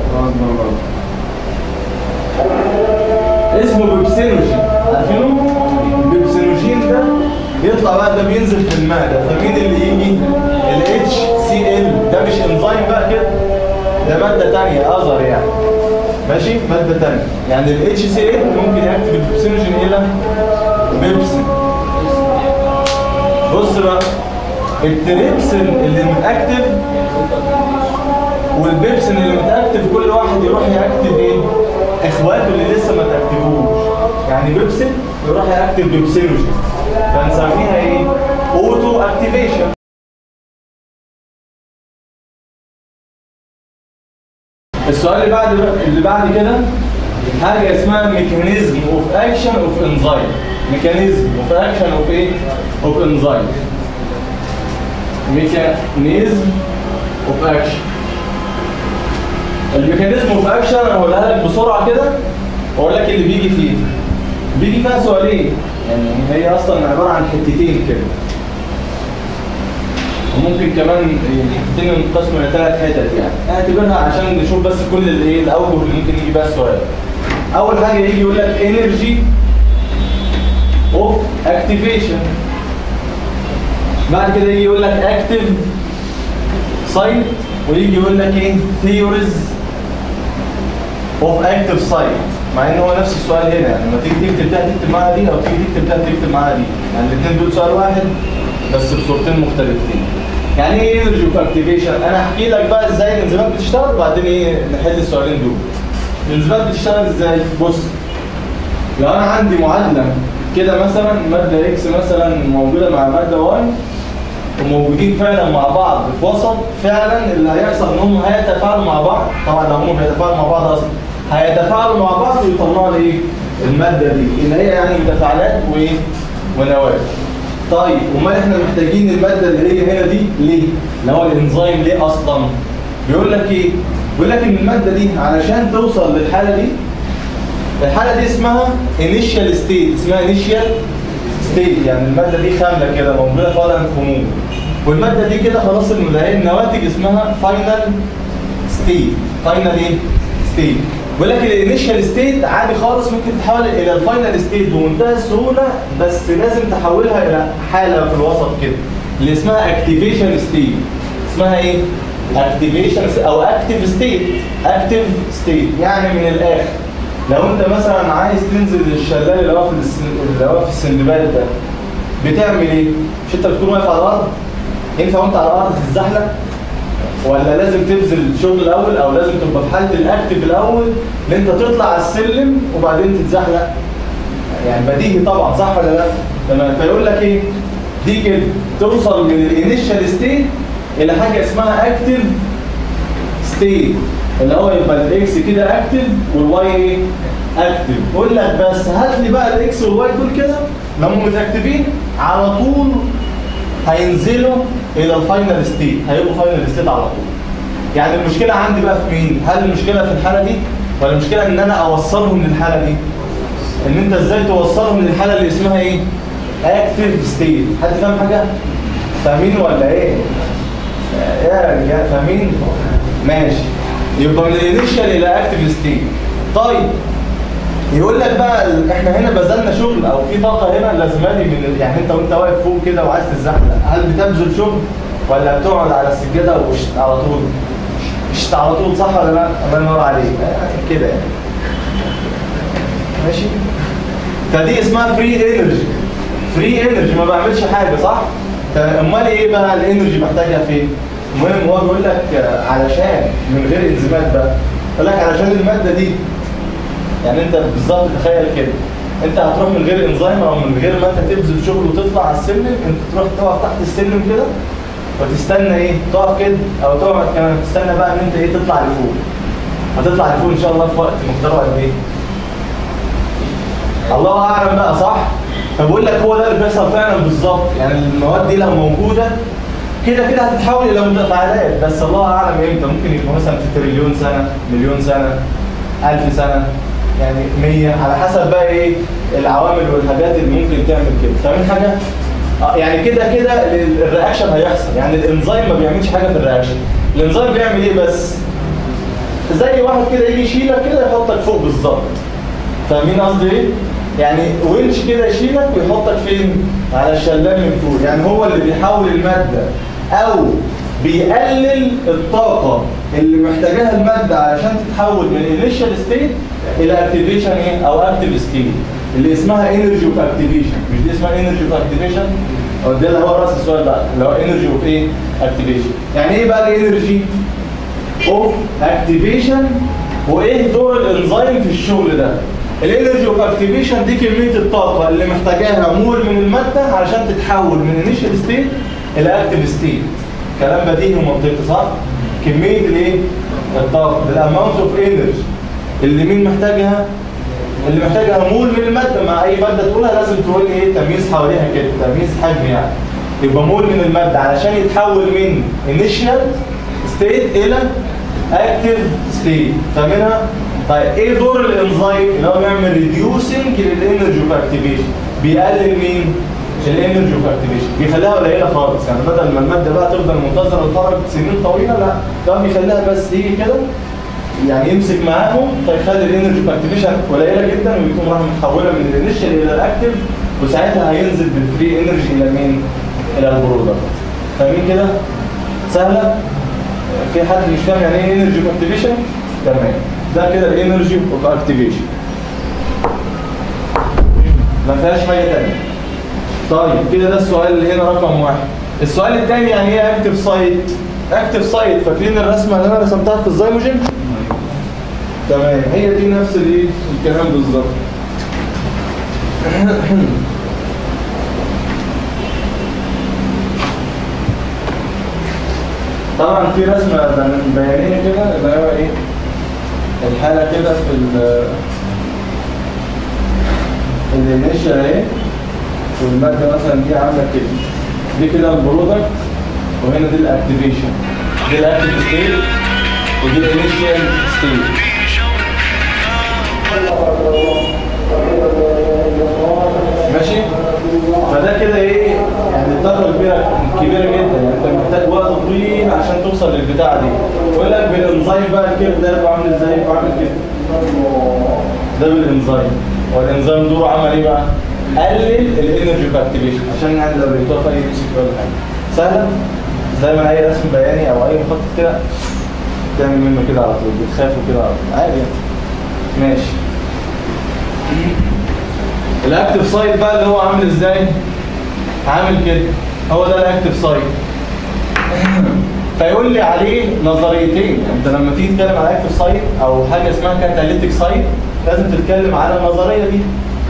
S1: اسمه بيبسينوجين عارفينه؟ البيبسينوجين ده يطلع بقى ده بينزل في المعده فمين اللي يجي؟ ال HCl ده مش انزيم بقى كده ده ماده ثانيه اذر يعني ماشي ماده ثانيه يعني ال HCl ممكن يكتب البيبسينوجين الى بيبسين بص بقى التريبسين اللي متاكتف والبيبسين اللي متاكتف كل واحد يروح يكتب ايه اخواته اللي لسه ما تاكتفوش يعني بيبسين يروح يكتب بيبسينوجين فنسميها ايه اوتو اكتيفيشن السؤال اللي بعد اللي بعد كده حاجه اسمها ميكانيزم اوف اكشن اوف انزايم ميكانيزم اوف اكشن اوف ايه اوف انزايم ميكانيزم اوف اكشن الميكانيزم اوف اكشن انا هقولها لك بسرعه كده واقول لك اللي بيجي فيه بيجي فيها سؤالين يعني هي اصلا عباره عن حتتين كده وممكن كمان حتتين ينقسموا الى ثلاث حتت يعني اعتبرها عشان نشوف بس كل الايه الاوجه اللي ممكن يجي بيها السؤال اول حاجه يجي يقول لك انرجي اوف اكتيفيشن بعد كده يجي يقول لك اكتيف سايت ويجي يقول لك ايه ثيوريز اوف اكتيف سايت مع ان هو نفس السؤال هنا يعني لما تيجي تكتب ده تكتب معاها دي او تيجي تكتب ده تكتب معاها دي يعني الاثنين دول سؤال واحد بس بصورتين مختلفتين يعني ايه انرجي اوف اكتيفيشن انا هحكي لك بقى ازاي الانزيمات بتشتغل وبعدين ايه نحل السؤالين دول الانزيمات بتشتغل ازاي بص لو انا عندي معادله كده مثلا ماده اكس مثلا موجوده مع ماده واي وموجودين فعلا مع بعض في وسط فعلا اللي هيحصل ان هم هيتفاعلوا مع بعض طبعا لو هم هيتفاعلوا مع بعض اصلا هيتفاعلوا مع بعض ويطلعوا لي ايه الماده دي اللي هي يعني متفاعلات وايه ونواه طيب امال احنا محتاجين الماده اللي هي هنا دي ليه اللي هو الانزيم ليه اصلا بيقول لك ايه بيقول لك ان الماده دي علشان توصل للحاله دي الحاله دي اسمها initial state اسمها initial state يعني الماده دي خامله كده موجوده في وضع الخمول والماده دي كده خلاص النواتج اسمها final state final ايه state بيقول لك الانيشال ستيت عادي خالص ممكن تتحول الى الفاينل ستيت بمنتهى السهوله بس لازم تحولها الى حاله في الوسط كده اللي اسمها اكتيفيشن ستيت اسمها ايه اكتيفيشن او اكتيف ستيت اكتيف ستيت يعني من الاخر لو انت مثلا عايز تنزل الشلال اللي هو في اللي هو في السندباد ده بتعمل ايه مش انت بتكون واقف على الارض ينفع وانت على الارض تتزحلق ولا لازم تبذل شغل الاول او لازم تبقى في حاله الاكتف الاول ان انت تطلع على السلم وبعدين تتزحلق يعني بديهي طبعا صح ولا لا تمام فيقول لك ايه دي كده توصل من الانيشال ستيت الى حاجه اسمها اكتف ستيت اللي هو يبقى الاكس كده اكتف والواي ايه اكتف يقول لك بس هات لي بقى الاكس والواي دول كده لما متاكتفين على طول هينزلوا الى الفاينل ستيت هيبقوا فاينل ستيت على طول يعني المشكله عندي بقى في مين هل المشكله في الحاله دي ولا المشكله ان انا اوصلهم للحاله دي ان انت ازاي توصلهم للحاله اللي اسمها ايه اكتف ستيت حد فاهم حاجه فاهمين ولا ايه يا رجاله فاهمين ماشي يبقى من الانيشال الى اكتف ستيت طيب يقول لك بقى ال- احنا هنا بذلنا شغل او في طاقه هنا لازمه لي من ال- يعني انت وانت واقف فوق كده وعايز تتزحلق هل بتبذل شغل ولا بتقعد على السجاده وشت على طول شت على طول صح ولا لا الله ينور عليك آه، كده يعني ماشي فدي اسمها فري انرجي فري انرجي ما بعملش حاجه صح امال ايه بقى الانرجي محتاجها فين المهم هو بيقول لك آه، علشان من غير انزيمات بقى يقول لك علشان الماده دي يعني انت بالظبط تخيل كده انت هتروح من غير انزيم او من غير ما انت تبذل شغل وتطلع على السلم انت تروح تقف تحت السلم كده وتستنى ايه تقف كده او تقعد كمان تستنى بقى ان انت ايه تطلع لفوق هتطلع لفوق ان شاء الله في وقت مقداره قد ايه الله اعلم بقى صح فبقول لك هو ده اللي بيحصل فعلا بالظبط يعني المواد دي لو موجوده كده كده هتتحول الى متفاعلات بس الله اعلم امتى ممكن يبقى مثلا في تريليون سنه مليون سنه ألف سنه يعني 100 على حسب بقى ايه العوامل والحاجات اللي ممكن تعمل كده فاهمين حاجه آه، يعني كده كده ال- الرياكشن هيحصل يعني الانزيم ما بيعملش حاجه في الرياكشن الانزيم بيعمل ايه بس زي واحد كده يجي يشيلك كده يحطك فوق بالظبط فاهمين قصدي ايه يعني وينش كده يشيلك ويحطك فين على الشلال من فوق يعني هو اللي بيحول الماده او بيقلل الطاقه اللي محتاجاها الماده علشان تتحول من انيشال ستيت الى اكتيفيشن ايه او اكتيف ستيت اللي اسمها انرجي اوف اكتيفيشن مش دي اسمها انرجي اوف اكتيفيشن او ده اللي هو راس السؤال بقى اللي هو انرجي اوف ايه اكتيفيشن يعني ايه بقى الانرجي اوف اكتيفيشن وايه دور الانزيم في الشغل ده الانرجي اوف اكتيفيشن دي كميه الطاقه اللي محتاجاها مول من الماده علشان تتحول من انيشال ستيت الى اكتيف ستيت كلام بديهي ومنطقي صح كميه الايه الطاقه الاماونت اوف انرجي اللي مين محتاجها اللي محتاجها مول من الماده مع اي ماده تقولها لازم تقول ايه تمييز حواليها كده تمييز حجم يعني يبقى مول من الماده علشان يتحول من انيشال ستيت الى اكتيف ستيت فاهمينها؟ طيب ايه دور الانزيم اللي هو بيعمل ريديوسنج للانرجي اوف اكتيفيشن بيقلل مين؟ الانرجي اوف اكتيفيشن بيخليها قليله خالص يعني بدل ما الماده بقى تفضل منتظره لفتره سنين طويله لا ده بيخليها بس تيجي كده يعني يمسك معاهم فيخلي الانرجي اوف اكتيفيشن قليله جدا ويكون راح متحوله من الانيشال الى الاكتيف وساعتها هينزل بالفري انرجي الى مين؟ الى البرودكت فاهمين كده؟ سهله؟ في حد مش فاهم يعني ايه انرجي اوف اكتيفيشن؟ تمام ده كده الانرجي اوف اكتيفيشن ما فيهاش حاجه ثانيه طيب كده ده السؤال اللي هنا رقم واحد السؤال الثاني يعني ايه اكتيف سايت اكتيف سايت فاكرين الرسمه اللي انا رسمتها في الزيموجين تمام هي دي نفس الايه الكلام بالظبط طبعا في رسمه بيانيه كده اللي هو ايه الحاله كده في ال الانيشال اهي والماده مثلا دي عامله كده دي كده البرودكت وهنا دي الاكتيفيشن دي الاكتيف ستيت ودي الانيشال ستيت ماشي فده كده ايه يعني الطاقه كبيره كبيره جدا يعني انت محتاج وقت طويل عشان توصل للبتاعه دي يقول لك بالانزيم بقى الكيرف ده يبقى عامل ازاي يبقى عامل كده ده بالانزيم والانزيم دوره عمل ايه بقى قلل الانرجي اكتيفيشن عشان يعني لو لقيتوها في اي مسك ولا حاجه سهله زي ما اي رسم بياني او اي مخطط كده تعمل منه كده على طول بتخافوا كده على طول عادي يعني ماشي الاكتف سايت بقى اللي هو عامل ازاي عامل كده هو ده الاكتف سايت فيقول لي عليه نظريتين انت لما تيجي تتكلم على اكتف سايت او حاجه اسمها كاتاليتيك سايت لازم تتكلم على النظريه دي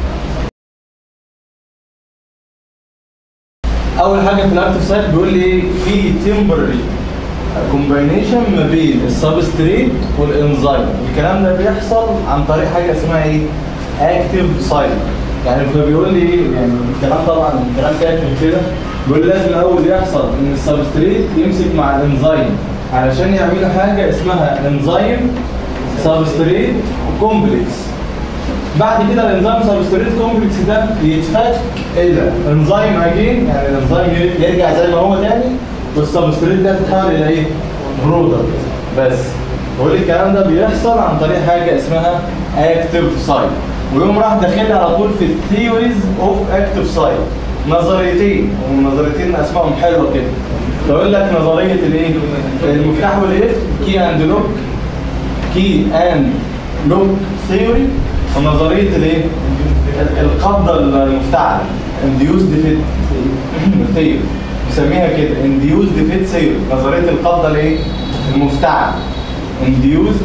S1: اول حاجه في الاكتف سايت بيقول لي ايه في تمبرري كومباينيشن ما بين السبستريت والانزيم الكلام ده بيحصل عن طريق حاجه اسمها ايه اكتف سايت يعني فبيقول لي ايه يعني الكلام طبعا الكلام كافي كده بيقول لي لازم الاول يحصل ان السبستريت يمسك مع الانزيم علشان يعملوا حاجه اسمها انزيم سبستريت كومبلكس بعد كده الانزيم سبستريت كومبلكس ده يتفك الى انزيم اجين يعني الانزيم يرجع زي ما هو تاني والسبستريت ده تتحول الى ايه؟ برودكت بس بقول لي الكلام ده بيحصل عن طريق حاجه اسمها اكتف سايت ويقوم راح داخل على طول في الثيوريز اوف اكتف سايت نظريتين والنظريتين اسمائهم حلوه كده بقول لك نظريه الايه؟ المفتاح والاف كي اند لوك كي اند لوك ثيوري ونظريه الايه؟ القبضه المفتعله انديوزد فيت ثيوري بنسميها كده انديوزد فيت ثيوري نظريه القبضه الايه؟ المفتعله انديوزد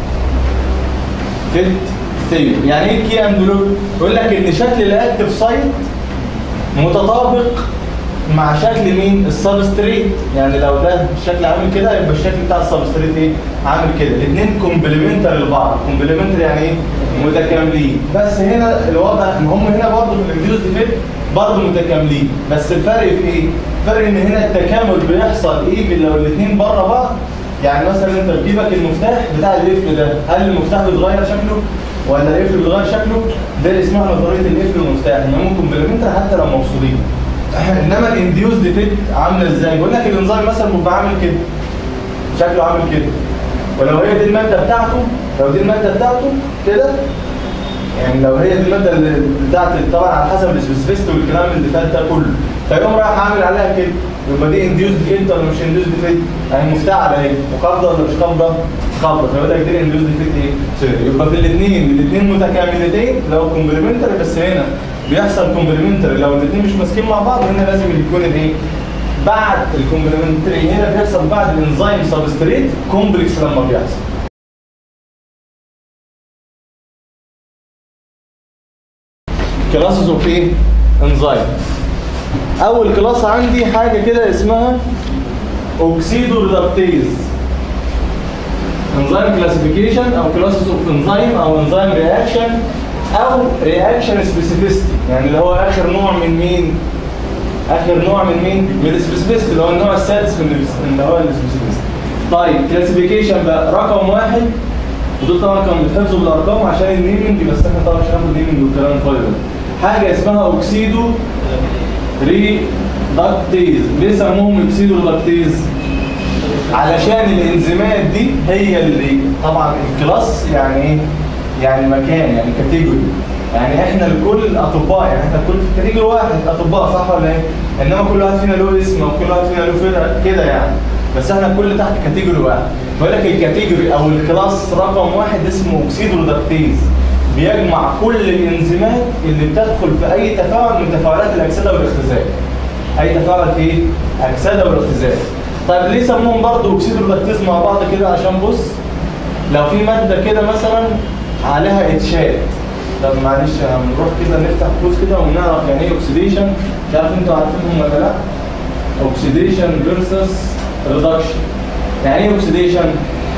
S1: فيت ثيوري يعني ايه كي اند لوك؟ يقول لك ان شكل الاكتف سايت متطابق مع شكل مين؟ السبستريت يعني لو ده الشكل عامل كده يبقى الشكل بتاع السبستريت ايه؟ عامل كده الاثنين كومبلمنتري لبعض كومبلمنتري يعني ايه؟ متكاملين بس هنا الوضع ان هم هنا برضه في الانديوز فيت برضه متكاملين بس الفرق في ايه؟ الفرق ان هنا التكامل بيحصل ايه لو الاثنين بره بعض يعني مثلا انت بتجيبك المفتاح بتاع القفل ده هل المفتاح بيتغير شكله ولا القفل بيتغير شكله ده اللي اسمها نظريه القفل والمفتاح ان هم كومبلمنتري حتى لو مفصولين انما الانديوزد فيت عامله ازاي؟ بقول لك الانزيم مثلا بيبقى عامل كده شكله عامل كده ولو هي دي الماده بتاعته لو دي الماده بتاعته كده يعني لو هي دي الماده اللي بتاعت طبعا على حسب السبيسيفيست والكلام اللي فات ده كله فيقوم رايح عامل عليها كده يبقى دي انديوزد فيت ولا مش انديوزد فيت؟ يعني مفتعله اهي وقابضه ولا مش قابضه؟ قابضه فيقول لك دي الانديوزد فيت ايه؟ يبقى في الاثنين الاثنين متكاملتين لو كومبلمنتري بس هنا بيحصل كومبلمنتري لو الاثنين مش ماسكين مع بعض هنا لازم يكون الايه؟ بعد الكومبلمنتري هنا بيحصل بعد الانزيم سبستريت كومبلكس لما بيحصل كلاسز اوف ايه؟ انزيم اول كلاس عندي حاجه كده اسمها اوكسيدو ريدكتيز انزيم كلاسيفيكيشن او كلاسز اوف انزيم او انزيم رياكشن او رياكشن سبيسيفيستي يعني اللي هو اخر نوع من مين اخر نوع من مين؟ من السبيسيفيست اللي هو النوع السادس من ال- اللي هو السبيسيفيست طيب كلاسيفيكيشن بقى رقم واحد ودول طبعا كانوا بيتحفظوا بالارقام عشان النيمنج بس احنا طبعا مش هناخد نيمنج والكلام الفاضي ده حاجه اسمها اوكسيدو ريدكتيز ليه سموهم اوكسيدو ريدكتيز؟ علشان الانزيمات دي هي اللي طبعا الكلاس يعني ايه؟ يعني مكان يعني كاتيجوري يعني احنا الكل اطباء يعني احنا الكل في كاتيجوري واحد اطباء صح ولا ايه؟ انما كل واحد فينا له اسم وكل واحد فينا له فرقه كده يعني بس احنا الكل تحت كاتيجوري واحد بيقول لك الكاتيجوري او الكلاس رقم واحد اسمه اوكسيدو ريدكتيز بيجمع كل الانزيمات اللي بتدخل في اي تفاعل من تفاعلات الاكسده والاختزال اي تفاعل في ايه؟ اكسده والاختزال طيب ليه سموهم برضه اوكسيدو ريدكتيز مع بعض كده عشان بص لو في ماده كده مثلا عليها اتشات طب معلش هنروح كده نفتح قوس كده ونعرف يعني ايه اوكسيديشن مش عارف انتوا عارفينهم ولا لا اوكسيديشن فيرسس ريدكشن يعني ايه اوكسيديشن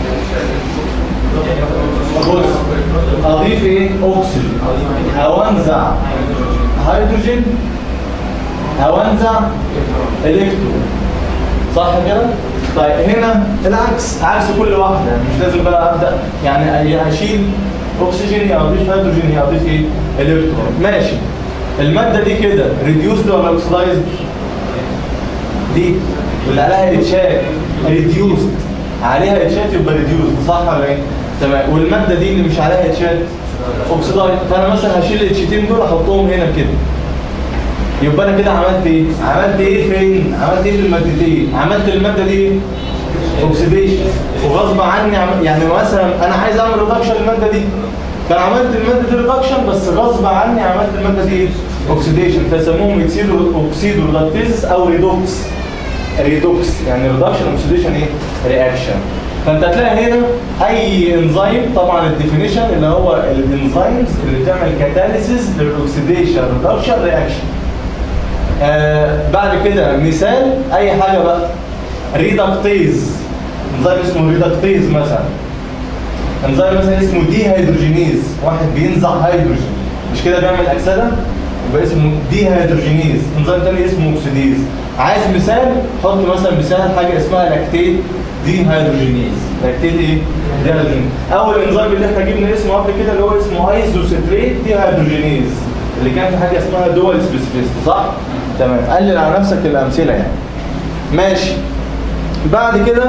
S1: بص اضيف ايه اوكسجين او انزع هيدروجين او انزع الكترون صح كده طيب هنا العكس عكس كل واحده يعني مش لازم بقى ابدا يعني يا اشيل اكسجين يا اضيف هيدروجين يا اضيف ايه الكترون ماشي الماده دي كده ريديوسد ولا اوكسلايزد دي اللي عليها اتشات ريديوسد عليها اتشات يبقى ريديوسد صح ولا ايه تمام والماده دي اللي مش عليها اتشات اوكسلايزد فانا مثلا هشيل الاتشتين دول احطهم هنا كده يبقى انا كده عملت ايه عملت ايه فين عملت ايه في المادتين عملت الماده دي ايه اوكسيديشن وغصب عني عم... يعني مثلا انا عايز اعمل ريدكشن للماده دي فعملت الماده دي ريدكشن بس غصب عني عملت الماده دي ايه اوكسيديشن فيسموهم اوكسيدو اوكسيدو ريدكتيز او ريدوكس ريدوكس يعني ريدكشن اوكسيديشن ايه رياكشن فانت هتلاقي هنا اي انزيم طبعا الديفينيشن اللي هو الانزيمز اللي بتعمل كاتاليسيس للاكسيديشن ريدكشن رياكشن آه بعد كده مثال اي حاجه بقى ريدكتيز انزيم اسمه ريدكتيز مثلا انزيم مثلا اسمه دي هيدروجينيز واحد بينزع هيدروجين مش كده بيعمل اكسده يبقى اسمه دي هيدروجينيز انزيم تاني اسمه اوكسيديز عايز مثال حط مثلا مثال حاجه اسمها لاكتيت دي هيدروجينيز لاكتيت ايه دي هيدروجينيز اول انزيم اللي احنا جبنا اسمه قبل كده اللي هو اسمه ايزوسيتريت دي هيدروجينيز اللي كان في حاجه اسمها دول سبيسيفيست صح تمام قلل على نفسك الامثله يعني ماشي بعد كده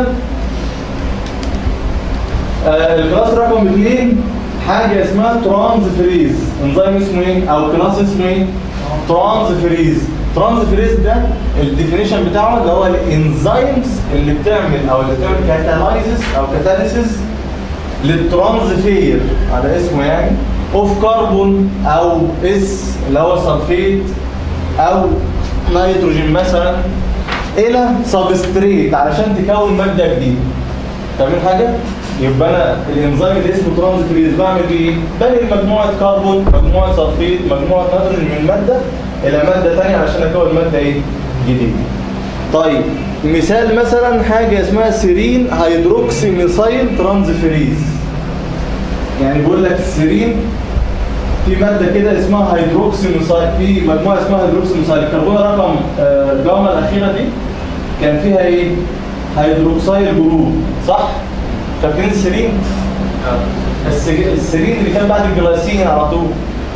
S1: آه الكلاس رقم اثنين حاجه اسمها ترانز فريز انزيم اسمه ايه او كلاس اسمه ايه ترانز فريز ترانز فريز ده الديفينيشن بتاعه اللي هو الانزيمز اللي بتعمل او اللي بتعمل كاتالايزس او كاتاليسيس للترانزفير على اسمه يعني اوف كربون او اس اللي هو سلفيت او نيتروجين مثلا الى سبستريت علشان تكون ماده جديده فاهمين حاجه يبقى انا الانزيم اللي اسمه ترانزفيريز بعمل ايه بنقل مجموعه كربون مجموعه سلفيت مجموعه نيتروجين من ماده الى ماده ثانيه علشان اكون ماده ايه جديده طيب مثال مثلا حاجه اسمها سيرين هيدروكسي ميثايل ترانزفيريز يعني بيقول لك السيرين في ماده كده اسمها هيدروكسي ميثايل في مجموعه اسمها هيدروكسي ميثايل الكربونه رقم آه، جاما الاخيره دي كان فيها ايه هيدروكسيل جروب صح فاكرين السيرين السج- السيرين اللي كان بعد الجلايسين على طول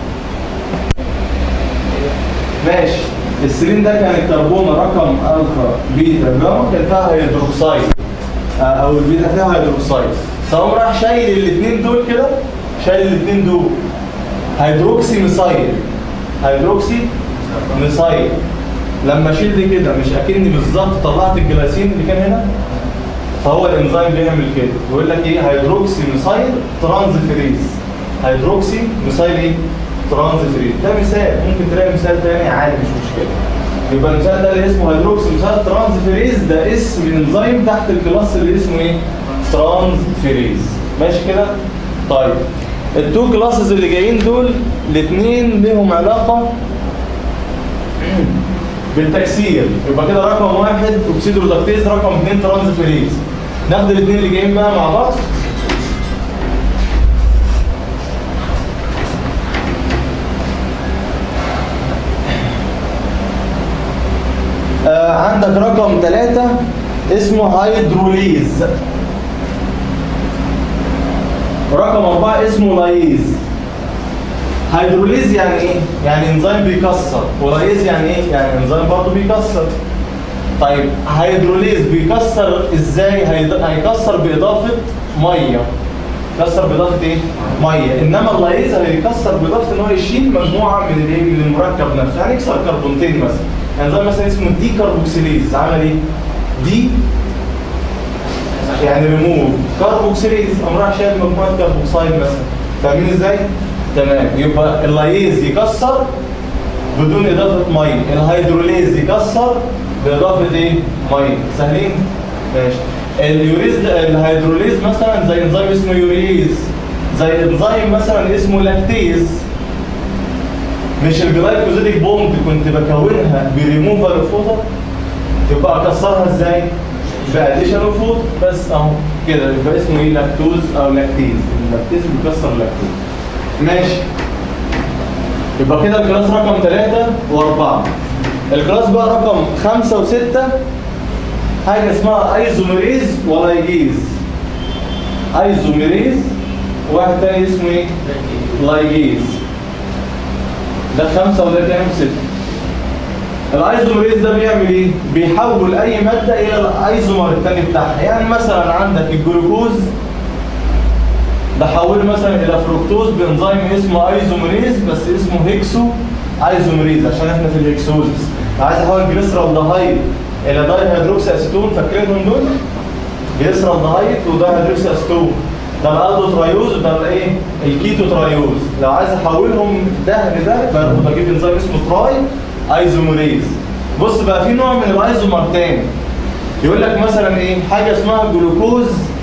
S1: ماشي السيرين ده كان الكربون رقم الفا بيتا جاما كان فيها هيدروكسيد آه، او البيتا فيها هيدروكسيد فقام راح شايل الاثنين دول كده شايل الاثنين دول هيدروكسي ميثايل هيدروكسي ميثايل لما اشيل دي كده مش اكني بالظبط طلعت الجلايسين اللي كان هنا فهو الانزيم بيعمل كده يقول لك ايه هيدروكسي ميثايل ترانزفيريز هيدروكسي ميثايل ايه ترانزفيريز ده مثال ممكن تلاقي مثال تاني عادي مش مشكله يبقى المثال ده اللي اسمه هيدروكسي ميثايل ترانزفيريز ده اسم الانزيم تحت الكلاس اللي اسمه ايه ترانزفيريز ماشي كده طيب التو كلاسز اللي جايين دول الاثنين لهم علاقه بالتكسير يبقى كده رقم واحد اكسيد رودكتيز رقم اثنين ترانزفيريز ناخد الاثنين اللي جايين بقى مع بعض ثلاثة اسمه هيدروليز رقم أربعة اسمه لايز هيدروليز يعني ايه؟ يعني انزيم بيكسر ولايز يعني ايه؟ يعني انزيم برضه بيكسر طيب هيدروليز بيكسر ازاي؟ هيد- هيكسر بإضافة مية كسر بإضافة ايه؟ مية انما اللايز هيكسر بإضافة ان هو يشيل مجموعة من الايه؟ من المركب نفسه يعني يكسر كربونتين مثلا يعني زي مثلا اسمه دي كربوكسيليز عمل ايه؟ دي يعني ريموف كربوكسيليز قام راح شايل مجموعه كربوكسايد مثلا فاهمين ازاي؟ تمام يبقى اللايز يكسر بدون اضافه ميه الهيدروليز يكسر باضافه ايه؟ ميه سهلين؟ ماشي اليوريز الهيدروليز مثلا زي انزيم اسمه يوريز زي انزيم مثلا اسمه لاكتيز مش الجلايكوزيديك بوند كنت بكونها بريموفر اوف يبقى اكسرها ازاي؟ باديشن اوف فود بس اهو كده يبقى اسمه ايه لاكتوز او لاكتيز اللاكتيز بيكسر اللاكتوز ماشي يبقى كده الكلاس رقم 3 و4 الكلاس بقى رقم 5 و6 حاجه اسمها ايزوميريز ولايجيز ايزوميريز واحد تاني اسمه ايه؟ لايجيز ده خمسة وده كام؟ ستة الايزوميريز ده بيعمل ايه؟ بيحول اي ماده الى الايزومر الثاني بتاعها، يعني مثلا عندك الجلوكوز بحوله مثلا الى فركتوز بانزيم اسمه ايزوميريز بس اسمه هيكسو ايزوميريز عشان احنا في الهكسوزس. عايز احول جليسرال دهايد الى داي هيدروكسي اسيتون فاكرينهم دول؟ جليسرال دهايد وداي هيدروكسي اسيتون ده الالدو ترايوز وده الايه؟ الكيتو ترايوز لو عايز احولهم ده لده برضه بجيب انزيم اسمه تراي ايزوميريز بص بقى في نوع من الايزومر تاني يقول لك مثلا ايه حاجه اسمها جلوكوز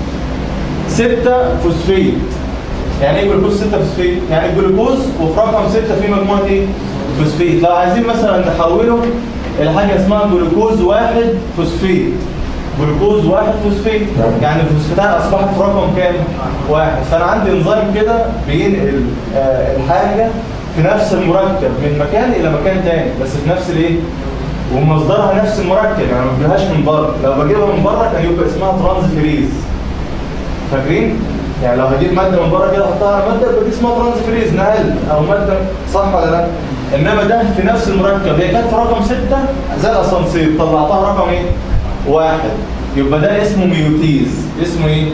S1: 6 فوسفيت يعني ايه جلوكوز 6 فوسفيت يعني الجلوكوز وفي رقم 6 في مجموعه ايه فوسفيت لو عايزين مثلا نحوله الى حاجه اسمها جلوكوز 1 فوسفيت جلوكوز 1 فوسفيت يعني الفوسفاتات اصبحت في رقم كام واحد فانا عندي انزيم كده بينقل آه الحاجه في نفس المركب من مكان الى مكان تاني بس في نفس الايه ومصدرها نفس المركب يعني ما بجيبهاش من بره لو بجيبها من بره كان يبقى اسمها ترانزفيريز فاكرين يعني لو هجيب ماده من بره كده احطها على ماده يبقى دي اسمها ترانزفيريز نقل او ماده صح ولا لا انما ده في نفس المركب هي كانت في رقم 6 زي الاسانسير طلعتها رقم ايه واحد يبقى ده اسمه ميوتيز اسمه ايه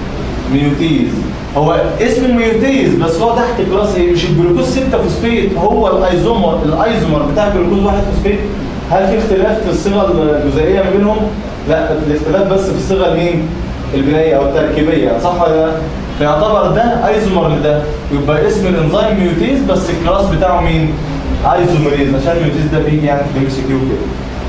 S1: ميوتيز هو اسم ميوتيز بس هو تحت كلاس ايه مش الجلوكوز 6 فوسفيت هو الايزومر الايزومر بتاع الجلوكوز 1 فوسفيت هل في اختلاف في الصيغه الجزيئيه ما بينهم لا الاختلاف بس في الصيغه المين البنائيه او التركيبيه صح ولا لا فيعتبر ده ايزومر لده يبقى اسم الانزيم ميوتيز بس الكلاس بتاعه مين ايزومريز عشان الميوتيز ده بيجي يعني في الام سي كيو كده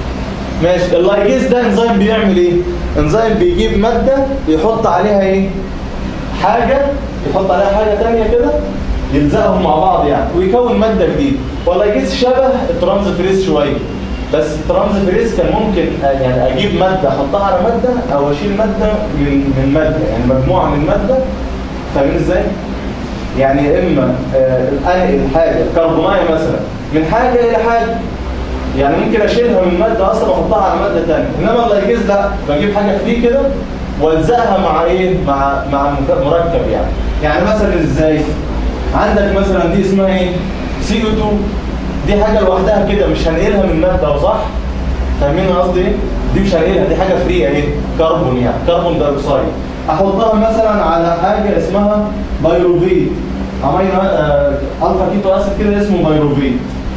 S1: ماشي اللايجيز ده انزيم بيعمل ايه انزيم بيجيب ماده يحط عليها ايه حاجه يحط عليها حاجه ثانيه كده يلزقهم مع بعض يعني ويكون ماده جديده واللايجيز شبه الترانزفيريز شويه بس الترانزفيريز كان ممكن يعني اجيب ماده احطها على ماده او اشيل ماده من من ماده يعني مجموعه من ماده فاهمين ازاي؟ يعني يا اما آه انقل حاجه كربونايه مثلا من حاجه الى حاجه يعني ممكن اشيلها من ماده اصلا واحطها على ماده ثانيه انما اللايجيز لا بجيب حاجه فري كده والزقها مع ايه مع مع مركب يعني يعني مثلا ازاي عندك مثلا دي اسمها ايه سي او 2 دي حاجه لوحدها كده مش هنقلها من ماده صح فاهمين قصدي ايه دي مش هنقلها دي حاجه فري اهي كربون يعني كربون دايوكسيد احطها مثلا على حاجه اسمها بايروفيت امينو آه الفا كيتو اسيد كده اسمه بايروفيت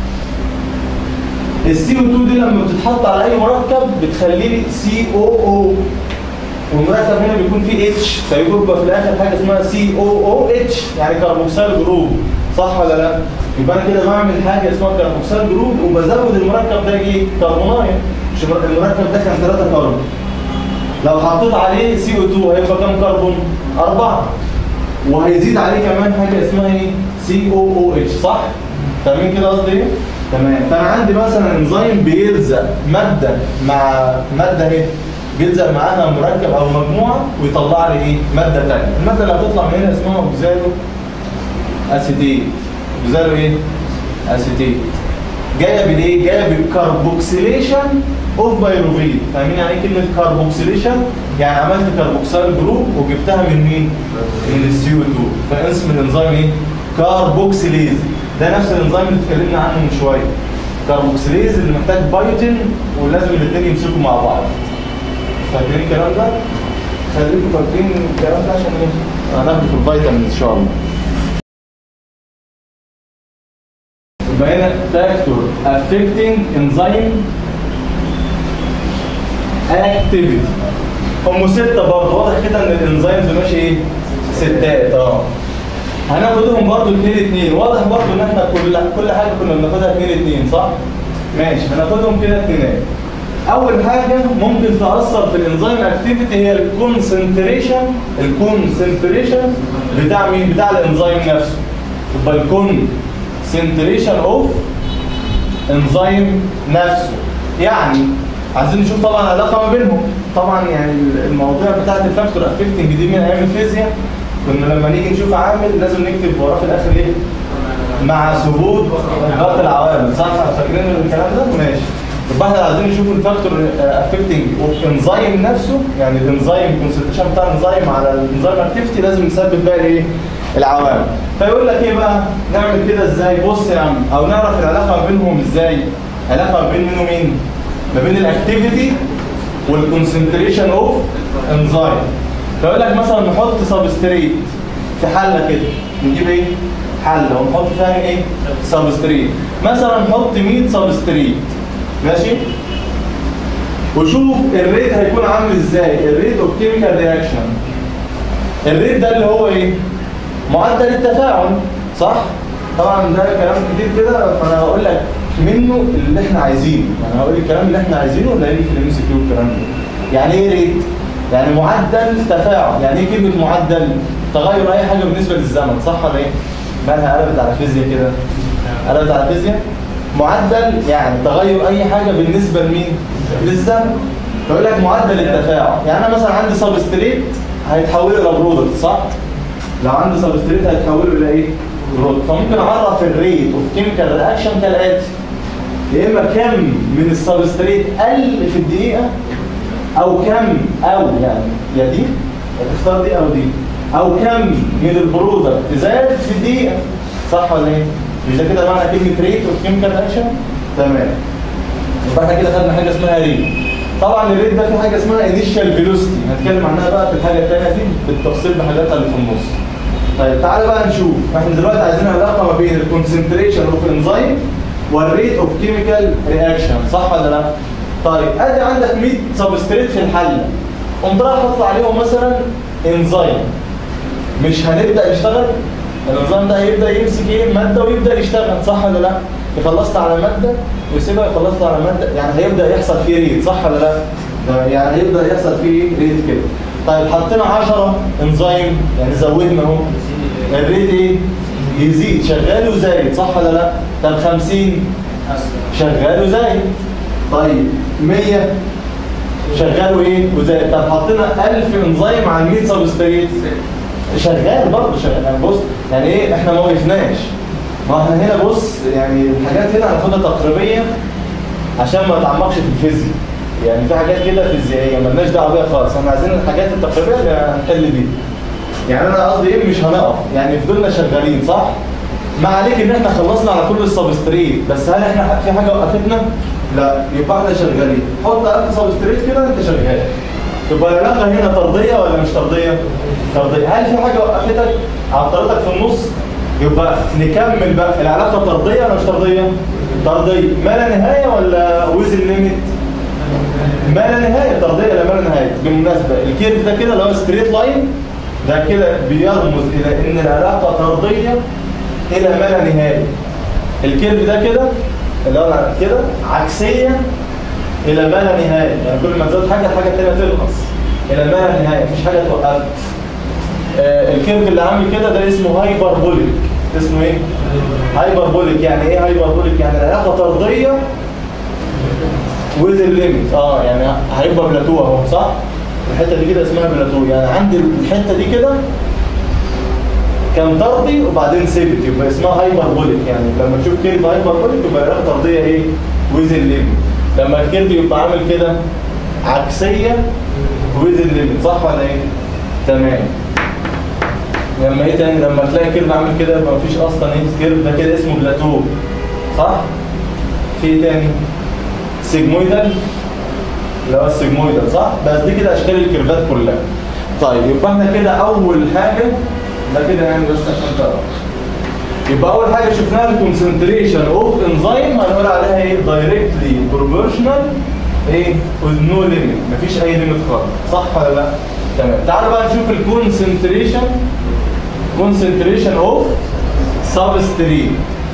S1: السي او 2 دي لما بتتحط على اي مركب بتخليه سي او او والمركب هنا بيكون فيه اتش فيبقى في الاخر حاجه اسمها سي او او اتش يعني كربوكسيل جروب صح ولا لا؟ يبقى انا كده بعمل حاجه اسمها كربوكسيل جروب وبزود المركب ده ايه؟ كربونايه مش المركب ده كان 3 كربون لو حطيت عليه سي او 2 هيبقى كام كربون؟ أربعة وهيزيد عليه كمان حاجه اسمها ايه؟ سي او او اتش صح؟ فاهمين كده قصدي ايه؟ تمام فانا عندي مثلا انزيم بيلزق ماده مع ماده اهي بيلزق معاها مركب او مجموعه ويطلع لي ايه ماده ثانيه الماده اللي هتطلع من هنا اسمها اوكزالو اسيتيت اوكزالو ايه اسيتيت جايه بالايه؟ جايه بالكربوكسيليشن اوف بايروفيت فاهمين يعني ايه كلمه كربوكسيليشن؟ يعني عملت كربوكسيل جروب وجبتها من مين؟ من السي او 2 فاسم الانزيم ايه؟ كاربوكسيليز ده نفس الانزيم اللي اتكلمنا عنه من شويه كاربوكسيليز اللي محتاج بايوتين ولازم الاثنين يمسكوا مع بعض فاكرين الكلام ده؟ خليكم فاكرين الكلام ده عشان ايه؟ هناخده في الفيتامين ان شاء الله يبقى هنا فاكتور affecting enzyme activity هم ستة برضه واضح كده ان الانزيمز ماشي ايه؟ ستات اه هناخدهم برضه اتنين اتنين واضح برضه ان احنا كل كل حاجة كنا بناخدها اتنين اتنين صح؟ ماشي هناخدهم كده اتنينات اول حاجة ممكن تأثر في الانزيم اكتيفيتي هي الكونسنتريشن الكونسنتريشن بتاع مين؟ بتاع الانزيم نفسه يبقى الكونسنتريشن اوف انزيم نفسه يعني عايزين نشوف طبعا علاقه ما بينهم طبعا يعني المواضيع بتاعت الفاكتور افكتنج دي من ايام الفيزياء كنا لما نيجي نشوف عامل لازم نكتب وراه في الاخر ايه مع ثبوت باقي العوامل صح فاكرين الكلام ده ماشي يبقى احنا عايزين نشوف الفاكتور افكتنج اوف انزيم نفسه يعني الانزيم كونسنتريشن بتاع الانزيم على الانزيم اكتيفيتي لازم نثبت بقى الايه العوامل فيقول لك ايه بقى نعمل كده ازاي بص يا عم او نعرف العلاقه ما بينهم ازاي علاقه ما بين مين ومين ما بين الاكتيفيتي والكونسنتريشن اوف انزيم فيقول لك مثلا نحط سبستريت في حله كده نجيب ايه حله ونحط فيها ايه سبستريت مثلا نحط 100 سبستريت ماشي وشوف الريت هيكون عامل ازاي الريت اوف كيميكال رياكشن الريت ده اللي هو ايه معدل التفاعل صح طبعا ده كلام كتير كده فانا هقول لك منه اللي احنا عايزينه يعني هقول الكلام اللي احنا عايزينه اللي هيجي في الام سي كيو الكلام ده يعني ايه ريت يعني معدل تفاعل يعني ايه كلمه معدل تغير اي حاجه بالنسبه للزمن صح ولا ايه مالها قلبت على فيزياء كده قلبت على فيزياء معدل يعني تغير اي حاجه بالنسبه لمين للزمن فيقول لك معدل التفاعل يعني انا مثلا عندي سبستريت هيتحول الى برودكت صح لو عندي سبستريت هيتحوله الى ايه برودكت فممكن اعرف الريت اوف كيميكال رياكشن كالاتي يا اما كم من السبستريت قل في الدقيقه او كم او يعني يا دي تختار دي او دي او كم من البرودكت زاد في الدقيقه صح ولا ايه مش ده كده معنى كلمه ريت اوف كيميكال رياكشن تمام يبقى احنا كده خدنا حاجه اسمها ريت طبعا الريت ده في حاجه اسمها انيشال فيلوسيتي هنتكلم عنها بقى في الحاجه الثانيه دي بالتفصيل بحاجاتها اللي في النص طيب تعالى بقى نشوف احنا دلوقتي عايزين علاقه ما بين الكونسنتريشن اوف انزيم والريت اوف كيميكال رياكشن صح ولا لا طيب ادي عندك 100 سبستريت في الحله قمت رايح احط عليهم مثلا انزيم مش هنبدا نشتغل النظام ده هيبدا يمسك ايه ماده ويبدا يشتغل صح ولا لا خلصت على ماده ويسيبها خلصت على ماده يعني هيبدا يحصل فيه ريت صح ولا لا ده يعني هيبدا يحصل فيه ريت كده طيب حطينا 10 انزيم يعني زودنا اهو الريت ايه يزيد شغال وزايد صح ولا لا طب 50 شغال وزايد طيب 100 شغال وايه وزايد طب حطينا 1000 انزيم على 100 سبستريت شغال برضه شغال يعني بص يعني ايه احنا ما وقفناش ما احنا هنا بص يعني الحاجات هنا هناخدها تقريبيه عشان ما نتعمقش في الفيزياء يعني في حاجات كده فيزيائيه مالناش دعوه بيها خالص احنا عايزين الحاجات التقريبيه اللي هنحل بيها يعني انا قصدي ايه مش هنقف يعني فضلنا شغالين صح ما عليك ان احنا خلصنا على كل السبستريت بس هل احنا في حاجه وقفتنا لا يبقى احنا شغالين حط 1000 سبستريت كده انت شغال تبقى العلاقه هنا طرديه ولا مش طرديه طرديه هل في حاجه وقفتك عطلتك في النص يبقى نكمل بقى العلاقه طرديه ولا مش طرديه طرديه ما لا نهايه ولا ويز ليميت ما لا نهايه طرديه ولا ما لا نهايه بالمناسبه الكيرف ده كده اللي هو ستريت لاين ده كده بيرمز الى ان العلاقه طرديه الى ما لا نهايه الكيرف ده كده اللي هو كده عكسيه الى ما لا نهايه يعني كل ما تزود حاجه الحاجه الثانيه تنقص الى ما لا نهايه مفيش حاجه توقفك آه الكيرف اللي عامل كده ده اسمه هايبربوليك اسمه ايه هايبربوليك يعني ايه هايبربوليك يعني العلاقه طرديه وذ الليميت اه يعني هيبقى بلاتو اهو صح الحته دي كده اسمها بلاتو يعني عندي الحته دي كده كان طردي وبعدين ثبت يبقى اسمها هايبربوليك يعني لما تشوف كيرف هايبربوليك يبقى العلاقه الطرديه ايه ويز الليمت لما الكيرف يبقى عامل كده عكسيه ويز الليمت صح ولا ايه تمام لما ايه تاني لما تلاقي كيرف عامل كده يبقى مفيش اصلا ايه كيرف ده كده اسمه بلاتو صح في ايه تاني سيجمويدال اللي هو السيجمويدال صح بس دي كده اشكال الكيرفات كلها طيب يبقى احنا كده اول حاجه ده كده يعني بس عشان تعرف يبقى اول حاجه شفناها الكونسنتريشن اوف انزيم هنقول عليها ايه دايركتلي بروبورشنال ايه with نو ليميت مفيش اي ليميت خالص صح ولا لا تمام تعالوا بقى نشوف الكونسنتريشن كونسنتريشن اوف سبستريت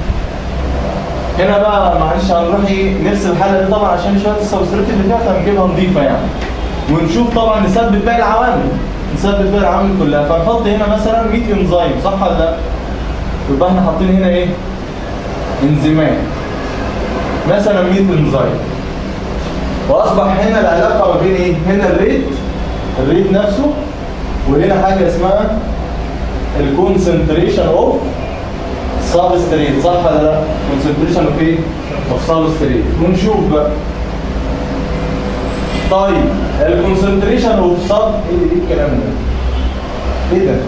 S1: هنا بقى معلش هنروح ايه نرسم الحاله دي طبعا عشان شويه السبستريت اللي فيها فهنجيبها نظيفه يعني ونشوف طبعا نثبت باقي العوامل نثبت باقي العوامل كلها فنحط هنا مثلا 100 انزيم صح ولا لا؟ يبقى احنا حاطين هنا ايه؟ انزيمات مثلا 100 انزيم واصبح هنا العلاقه ما بين ايه؟ هنا الريت الريت نفسه وهنا حاجه اسمها الكونسنتريشن اوف سبستريت صح ولا لا؟ كونسنتريشن اوف ايه؟ اوف سبستريت ونشوف بقى طيب الكونسنتريشن اوف سب ايه ايه الكلام ده؟ ايه ده؟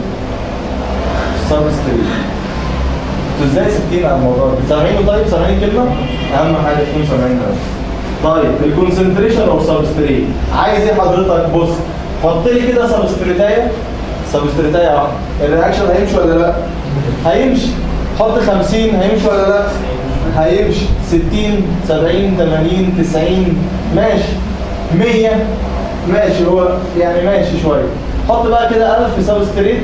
S1: سبستريت انتوا ازاي ساكتين على الموضوع ده؟ سامعينه طيب سامعين كلمه؟ اهم حاجه تكونوا سامعينها طيب الكونسنتريشن اوف سبستريت عايز ايه حضرتك؟ بص حط لي كده سبستريتايه سبستريتايه واحده الرياكشن هيمشي ولا لا؟ هيمشي حط 50 هيمشي ولا لا؟ هيمشي 60 70 80 90 ماشي 100 ماشي هو يعني ماشي شويه حط بقى كده 1000 سبستريت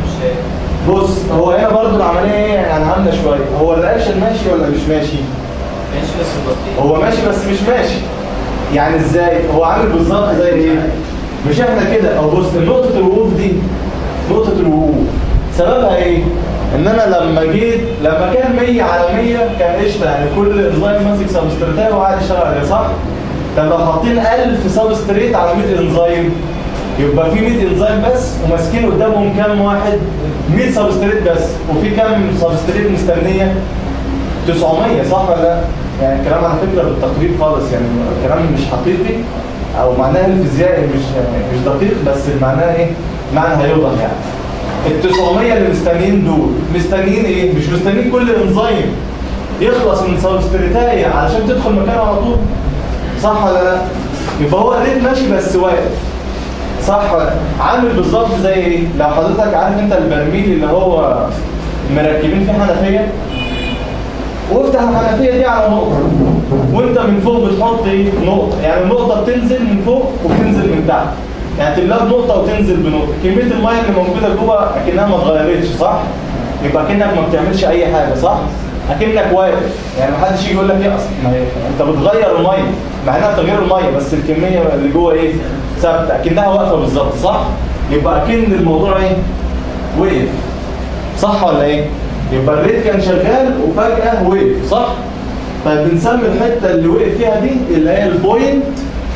S1: بص هو هنا برضو العمليه ايه يعني عامله شويه هو الرياكشن ماشي ولا مش ماشي؟
S2: ماشي بس بطيء
S1: هو ماشي بس مش ماشي يعني ازاي هو عامل بالظبط زي ايه مش احنا كده او بص نقطه الوقوف دي نقطه الوقوف سببها ايه ان انا لما جيت لما كان 100 على 100 كان قشطه يعني كل انزيم ماسك سبستريتايه وقاعد يشتغل عليها صح طب لو حاطين 1000 سبستريت على 100 انزيم يبقى في 100 انزيم بس وماسكين قدامهم كام واحد 100 سبستريت بس وفي كام سبستريت مستنيه 900 صح ولا لا؟ يعني الكلام على فكره بالتقريب خالص يعني الكلام مش حقيقي او معناه الفيزيائي مش يعني مش دقيق بس معناه ايه؟ معنى هيوضح يعني. ال 900 اللي مستنيين دول مستنيين ايه؟ مش مستنيين كل انزيم يخلص من سبستريتاية علشان تدخل مكانه على طول صح ولا لا؟ يبقى هو الريت ماشي بس واقف صح ولا لا؟ عامل بالظبط زي ايه؟ لو حضرتك عارف انت البرميل اللي هو مركبين فيه حنفيه وافتح الحنفيه دي على نقطه وانت من فوق بتحط ايه نقطه يعني النقطه بتنزل من فوق وبتنزل من تحت يعني تملاها بنقطه وتنزل بنقطه كميه الميه اللي موجوده جوه اكنها ما اتغيرتش صح يبقى اكنك ما بتعملش اي حاجه صح اكنك واقف يعني ما حدش يجي يقول لك ايه اصلا ما هي انت بتغير الميه مع انها تغيير الميه بس الكميه اللي جوه ايه ثابته اكنها واقفه بالظبط صح يبقى اكن الموضوع ايه وقف صح ولا ايه يبقى الريت كان شغال وفجأة وقف صح؟ طيب بنسمي الحتة اللي وقف فيها دي اللي هي البوينت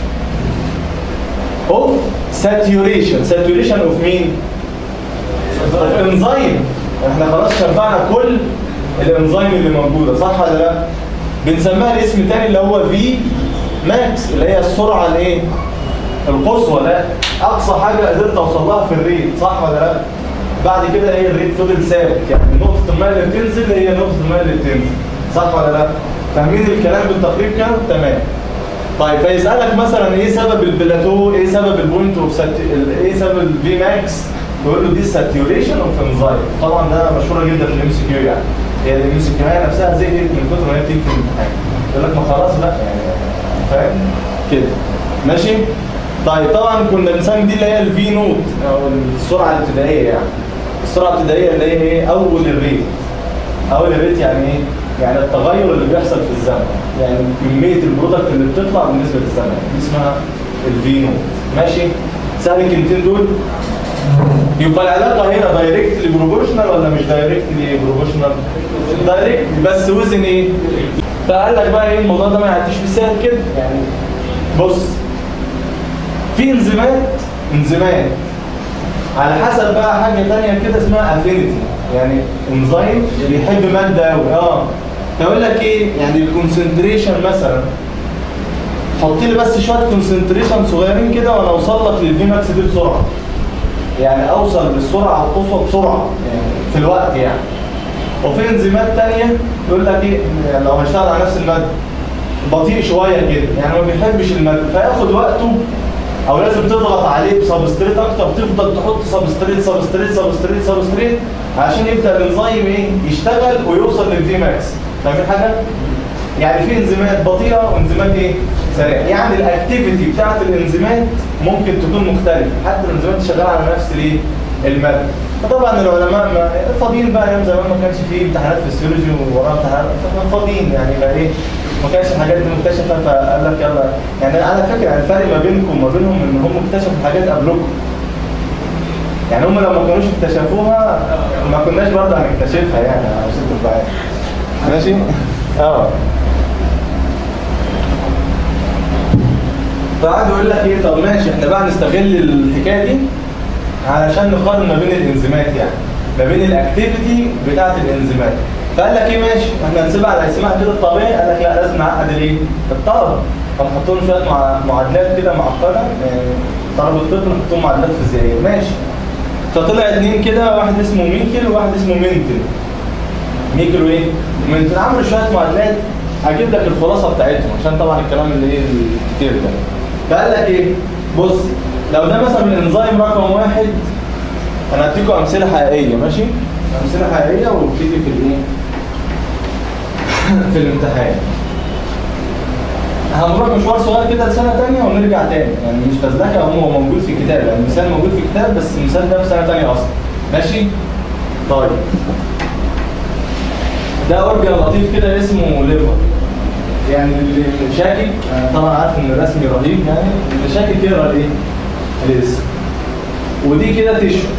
S1: اوف ساتيوريشن ساتيوريشن اوف مين؟ اوف انزيم احنا خلاص شبعنا كل الانزيم اللي موجودة صح ولا لا؟ بنسميها الاسم تاني اللي هو في ماكس اللي هي السرعة الايه؟ القصوى ده اقصى حاجة قدرت اوصل لها في الريت صح ولا لا؟ بعد كده ايه الريت فضل ثابت يعني نقطة الماء اللي بتنزل هي نقطة الماء اللي بتنزل صح ولا لا؟ فاهمين الكلام بالتقريب كده؟ تمام طيب فيسألك مثلا ايه سبب البلاتو؟ ايه سبب البوينت اوف سات... ايه سبب الفي ماكس؟ تقول له دي ساتيوريشن اوف انزايم طبعا ده مشهوره جدا في الام سي كيو يعني هي الام سي كيو هي نفسها زهقت من كتر ما هي بتيجي في الامتحان يقول لك ما خلاص بقى يعني فاهم؟ كده ماشي؟ طيب طبعا كنا بنسمي دي اللي هي الفي نوت او السرعه الابتدائيه يعني السرعه الابتدائيه اللي هي ايه اول الريت اول الريت يعني ايه يعني التغير اللي بيحصل في الزمن يعني كميه البرودكت اللي بتطلع بالنسبه للزمن دي اسمها الفي نوت ماشي سهل الكلمتين دول يبقى العلاقه هنا دايركتلي بروبورشنال ولا مش دايركتلي بروبورشنال دايركت بس وزن ايه فقال لك بقى ايه الموضوع ده ما يعديش بالسهل كده يعني بص في انزيمات انزيمات على حسب بقى حاجه ثانيه كده اسمها افينيتي يعني انزيم بيحب ماده قوي اه يقول لك ايه يعني الكونسنتريشن مثلا حط لي بس شويه كونسنتريشن صغيرين كده وانا اوصل لك للفي ماكس دي بسرعه يعني اوصل للسرعه القصوى بسرعه يعني في الوقت يعني وفي انزيمات تانية يقول لك ايه يعني لو هشتغل على نفس الماده بطيء شويه كده يعني ما بيحبش الماده فياخد وقته او لازم تضغط عليه بسبستريت اكتر تفضل تحط سبستريت سبستريت سبستريت سبستريت عشان يبدا الانزيم ايه يشتغل ويوصل للفي ماكس فاهمين حاجه؟ يعني في انزيمات بطيئه وانزيمات ايه؟ سريعه يعني الاكتيفيتي بتاعت الانزيمات ممكن تكون مختلفه حتى الانزيمات شغاله على نفس الايه؟ الماده فطبعا العلماء ما فاضيين بقى ايام زمان ما كانش فيه امتحانات فيسيولوجي ووراها امتحانات فكانوا فاضيين يعني بقى ايه ما كانش الحاجات دي مكتشفه فقال لك يلا يعني على فكره يعني الفرق ما بينكم وما بينهم ان هم اكتشفوا الحاجات قبلكم يعني هم لو ما كانوش اكتشفوها ما كناش برضه هنكتشفها يعني عشان تبقى عارف. ماشي؟ اه فقعد يقول لك ايه طب ماشي احنا بقى نستغل الحكايه دي علشان نقارن ما بين الانزيمات يعني ما بين الاكتيفيتي بتاعه الانزيمات فقال لك ايه ماشي احنا هنسيبها على اسمها كده الطبيعي قال لك لا لازم نعقد الايه الطلبه فنحط لهم شويه مع- معادلات كده معقده يعني طلب الطب نحط لهم معادلات فيزيائيه ماشي فطلع اتنين كده واحد اسمه ميكل وواحد اسمه منتل ميكل وايه؟ منتل عملوا شويه معادلات هجيب لك الخلاصه بتاعتهم عشان طبعا الكلام اللي ايه الكتير ده فقال لك ايه؟ بص لو ده مثلا الانزيم رقم واحد انا هديكم امثله حقيقيه ماشي؟ امثله حقيقيه وبتيجي في الايه؟ في الامتحان هنروح مشوار صغير كده لسنه ثانيه ونرجع تاني يعني مش فزلكه هو موجود في الكتاب يعني المثال موجود في الكتاب بس المثال ده في سنه ثانيه اصلا ماشي؟ طيب ده اورجن لطيف كده اسمه ليفر يعني اللي شاكك أنا طبعا عارف ان رسمي رهيب يعني اللي شاكك يقرا الايه؟ الاسم ودي كده تشو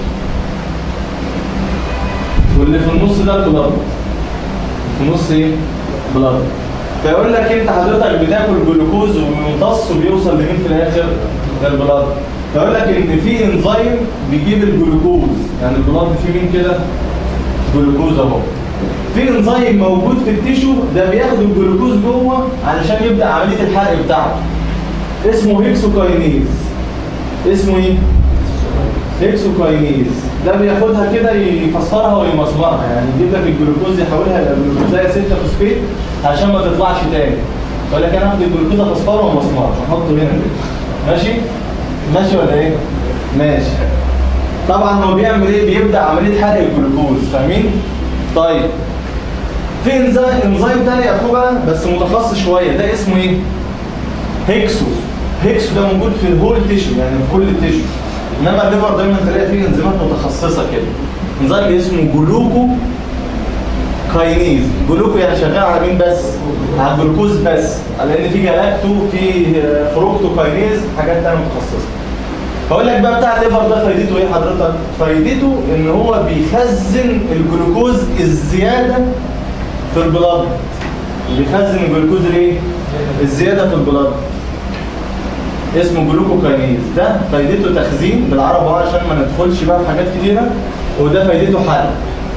S1: واللي في النص ده بلاد في النص ايه؟ بلاد فيقول لك انت حضرتك بتاكل جلوكوز ويمتص وبيوصل لمين في الاخر؟ للبلاد فيقول لك ان في انزيم بيجيب الجلوكوز يعني البلاد فيه مين كده؟ جلوكوز اهو في انزيم موجود في التيشو ده بياخد الجلوكوز جوه علشان يبدا عمليه الحرق بتاعته اسمه هيكسوكاينيز اسمه ايه هيكسوكاينيز ده بياخدها كده يفسرها ويمصمرها يعني يجيب لك الجلوكوز يحولها الى جلوكوزايه 6 فوسفيت عشان ما تطلعش تاني يقول لك انا هاخد الجلوكوز افسفره ومصمره احطه هنا كده ماشي ماشي ولا ايه ماشي طبعا هو بيعمل ايه بيبدا عمليه حرق الجلوكوز فاهمين طيب في انزيم انزيم تاني يا اخويا بس متخصص شويه ده اسمه ايه هيكسوس هيكسو ده موجود في الهول تيشو يعني في كل التيشو انما الليفر دايما تلاقي فيه انزيمات متخصصه كده انزيم اسمه جلوكو كاينيز جلوكو يعني شغال على مين بس على الجلوكوز بس لان في جلاكتو في فروكتو كاينيز حاجات تانية متخصصه بقول لك بقى بتاع الليفر ده فايدته ايه حضرتك فايدته ان هو بيخزن الجلوكوز الزياده في البلاد بيخزن الجلوكوز الايه الزياده في البلاد اسمه جلوكوكاينيز ده فايدته تخزين بالعربي أهو عشان ما ندخلش بقى في حاجات كتيره وده فايدته حرق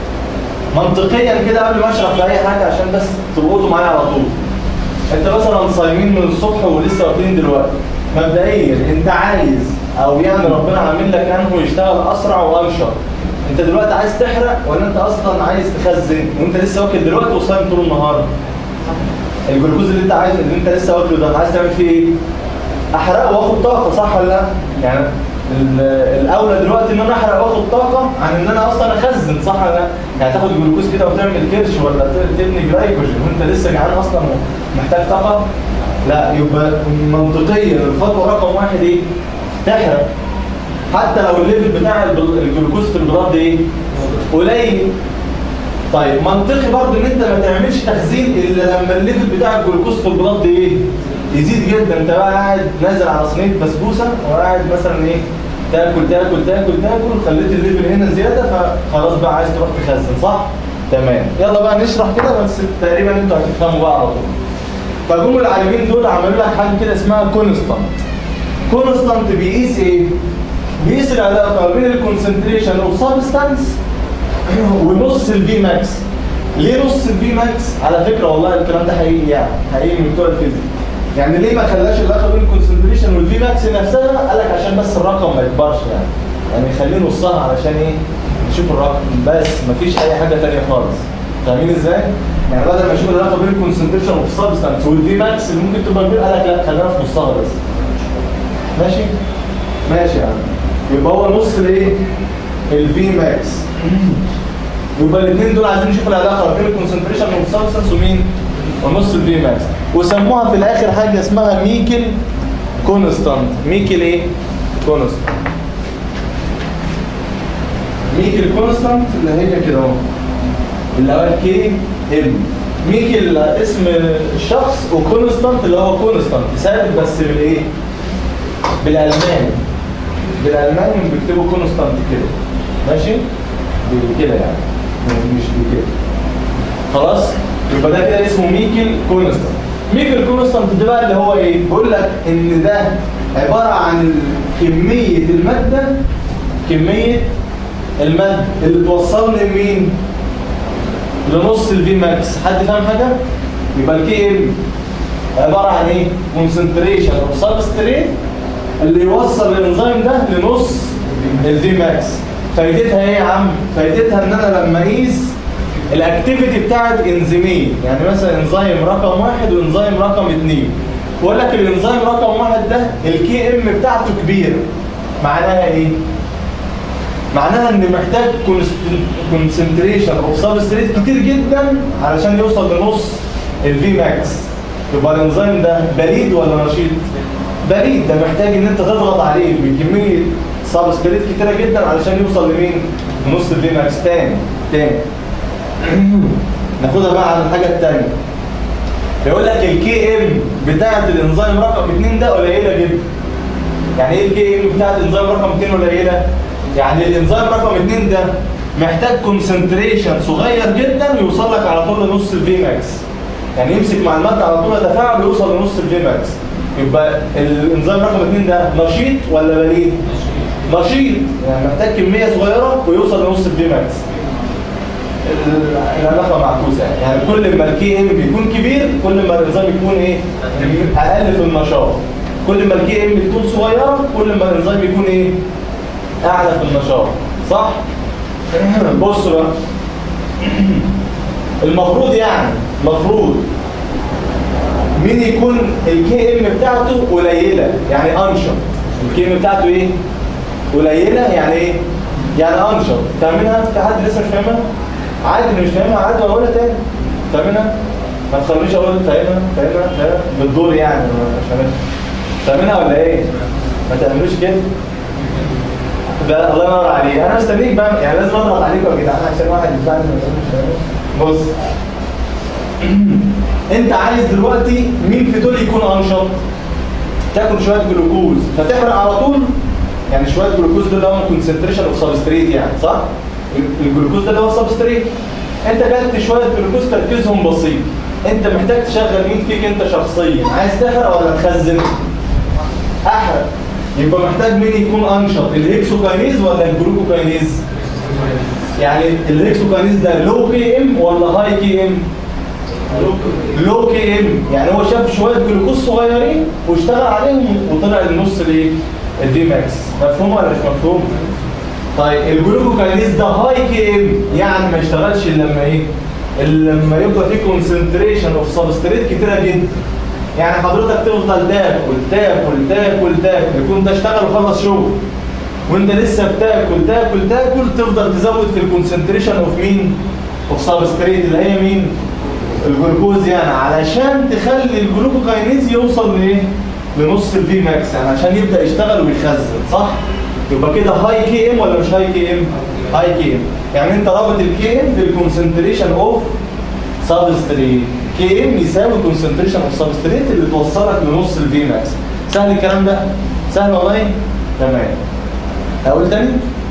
S1: منطقيا كده قبل ما اشرح في اي حاجه عشان بس تلقطوا معايا على طول انت مثلا صايمين من الصبح ولسه واكلين دلوقتي مبدئيا انت عايز او يعني ربنا عامل لك انه يشتغل اسرع وانشط انت دلوقتي عايز تحرق ولا انت اصلا عايز تخزن وانت لسه واكل دلوقتي وصايم طول النهار الجلوكوز اللي انت عايز اللي انت لسه واكله ده عايز تعمل فيه ايه احرقه واخد طاقه صح ولا لا يعني ال- الاولى دلوقتي ان انا احرق واخد طاقه عن ان انا اصلا اخزن صح ولا لا يعني تاخد جلوكوز كده وتعمل كرش ولا ت- تبني جلايكوجين وانت لسه جعان اصلا محتاج طاقه لا يبقى منطقيا الخطوه رقم واحد ايه تحرق حتى لو الليفل بتاع البل- الجلوكوز في البلاد ايه قليل طيب منطقي برضو ان انت ما تعملش تخزين الا لما الليفل بتاع الجلوكوز في البلاد ايه يزيد جدا انت بقى قاعد نازل على صينيه بسبوسه وقاعد مثلا ايه تاكل تاكل تاكل تاكل خليت الليفل هنا زياده فخلاص بقى عايز تروح تخزن صح تمام يلا بقى نشرح كده بس تقريبا انتوا هتفهموا بقى على طول فجم العالمين دول عملوا لك حاجه كده اسمها كونستانت كونستانت بيقيس ايه بيقيس العلاقه ما بين الكونسنتريشن اوف سبستانس ونص الفي ماكس ليه نص الفي ماكس على فكره والله الكلام ده حقيقي يعني حقيقي من بتوع الفيزياء يعني ليه ما خلاش العلاقه بين الكونسنتريشن والفي ماكس نفسها قال لك عشان بس الرقم ما يكبرش يعني يعني خليه نصها علشان ايه نشوف الرقم بس مفيش اي حاجه ثانيه خالص فاهمين ازاي يعني بدل ما نشوف العلاقه بين الكونسنتريشن اوف سبستانس والفي ماكس اللي ممكن تبقى كبيره قال لك لا خلينا في نصها بس ماشي ماشي يا عم يبقى هو نص الايه الفي ماكس يبقى الاثنين دول عايزين نشوف العلاقه بين الكونسنتريشن اوف سبستانس ومين ونص الفي ماكس وسموها في الاخر حاجه اسمها ميكل كونستانت ميكل ايه كونستانت ميكل كونستانت اللي هي كده اهو اللي هو الكي ام ميكل اسم الشخص وكونستانت اللي هو كونستانت ثابت بس بالايه بالالماني بالالماني بيكتبوا كونستانت كده ماشي كده يعني مش بكده خلاص يبقى ده كده اسمه ميكل كونستانت ميكل كونستانت ده بقى اللي هو ايه بيقول لك ان ده عباره عن كميه الماده كميه الماده اللي توصلني لمين لنص الفي ماكس حد فاهم حاجه يبقى الكي ام عباره عن ايه كونسنتريشن اوف سبستريت اللي يوصل الانزيم ده لنص الفي ماكس فايدتها ايه يا عم فايدتها ان انا لما اقيس الاكتيفيتي بتاعت انزيمين يعني مثلا انزيم رقم واحد وانزيم رقم اثنين بقول لك الانزيم رقم واحد ده الكي ام بتاعته كبيره معناها ايه معناها ان محتاج كونسنتريشن اوف سبستريت كتير جدا علشان يوصل لنص الفي ماكس يبقى الانزيم ده بريد ولا نشيط بريد ده محتاج ان انت تضغط عليه بكميه سبستريت كتيره جدا علشان يوصل لمين لنص الفي ماكس تاني تاني ناخدها بقى على الحاجه الثانيه يقول لك الكي ام بتاعه الانزيم رقم 2 ده قليله جدا يعني ايه الكي ام بتاعه الانزيم رقم 2 قليله يعني الانزيم رقم 2 ده محتاج كونسنتريشن صغير جدا يوصل لك على طول لنص الفي ماكس يعني يمسك مع الماده على طول تفاعل ويوصل لنص الفي ماكس يبقى الانزيم رقم 2 ده نشيط ولا بريد نشيط يعني محتاج كميه صغيره ويوصل لنص الفي ماكس العلاقه معكوسه يعني كل ما الكي ام بيكون كبير كل ما الانزيم يكون ايه اقل في النشاط كل ما الكي ام بتكون صغيره كل ما الانزيم يكون ايه اعلى في النشاط صح بص بقى المفروض يعني المفروض مين يكون الكي ام بتاعته قليله يعني انشط الكي ام بتاعته ايه قليله يعني ايه يعني انشط فاهمينها في حد لسه مش فاهمها عادي اللي مش فاهمها عادي واقولها تاني فاهمينها ما تخلينيش اقول فاهمها فاهمها فاهمها بالدور يعني عشان فاهمينها ولا ايه ما تعملوش كده ده الله ينور عليك انا مستنيك بقى يعني لازم اضغط عليكم يا جدعان عشان واحد يتفاهم بص انت عايز دلوقتي مين في دول يكون انشط تاكل شويه جلوكوز فتحرق على طول يعني شويه جلوكوز دول هم كونسنتريشن اوف سبستريت يعني صح الجلوكوز ده اللي هو السبستريت انت جبت شويه جلوكوز تركيزهم بسيط انت محتاج تشغل مين فيك انت شخصيا عايز تحرق ولا تخزن احرق يبقى محتاج مين يكون انشط الهكسوكاينيز ولا الجلوكوكاينيز يعني الهكسوكاينيز ده لو كي ام ولا هاي كي ام لو كي ام يعني هو شاف شويه جلوكوز صغيرين واشتغل عليهم وطلع النص الايه الدي ماكس مفهوم ولا مش مفهوم طيب الجلوكوكاينيز ده هاي كي ام يعني ما يشتغلش الا لما ايه الا لما يبقى فيه كونسنتريشن اوف سبستريت كتيره جدا يعني حضرتك تفضل تاكل تاكل تاكل تاكل يكون ده اشتغل وخلص شغل وانت لسه بتاكل تاكل تاكل تفضل تزود في الكونسنتريشن اوف مين اوف سبستريت اللي هي مين الجلوكوز يعني علشان تخلي الجلوكوكاينيز يوصل لايه لنص الفي ماكس يعني عشان يبدا يشتغل ويخزن صح يبقى كده هاي كي ام ولا مش هاي كي ام هاي كي ام يعني انت رابط الكي ام بالكونسنتريشن اوف سبستريت كي ام يساوي كونسنتريشن اوف سبستريت اللي توصلك لنص الفي ماكس سهل الكلام ده سهل والله تمام اقول تاني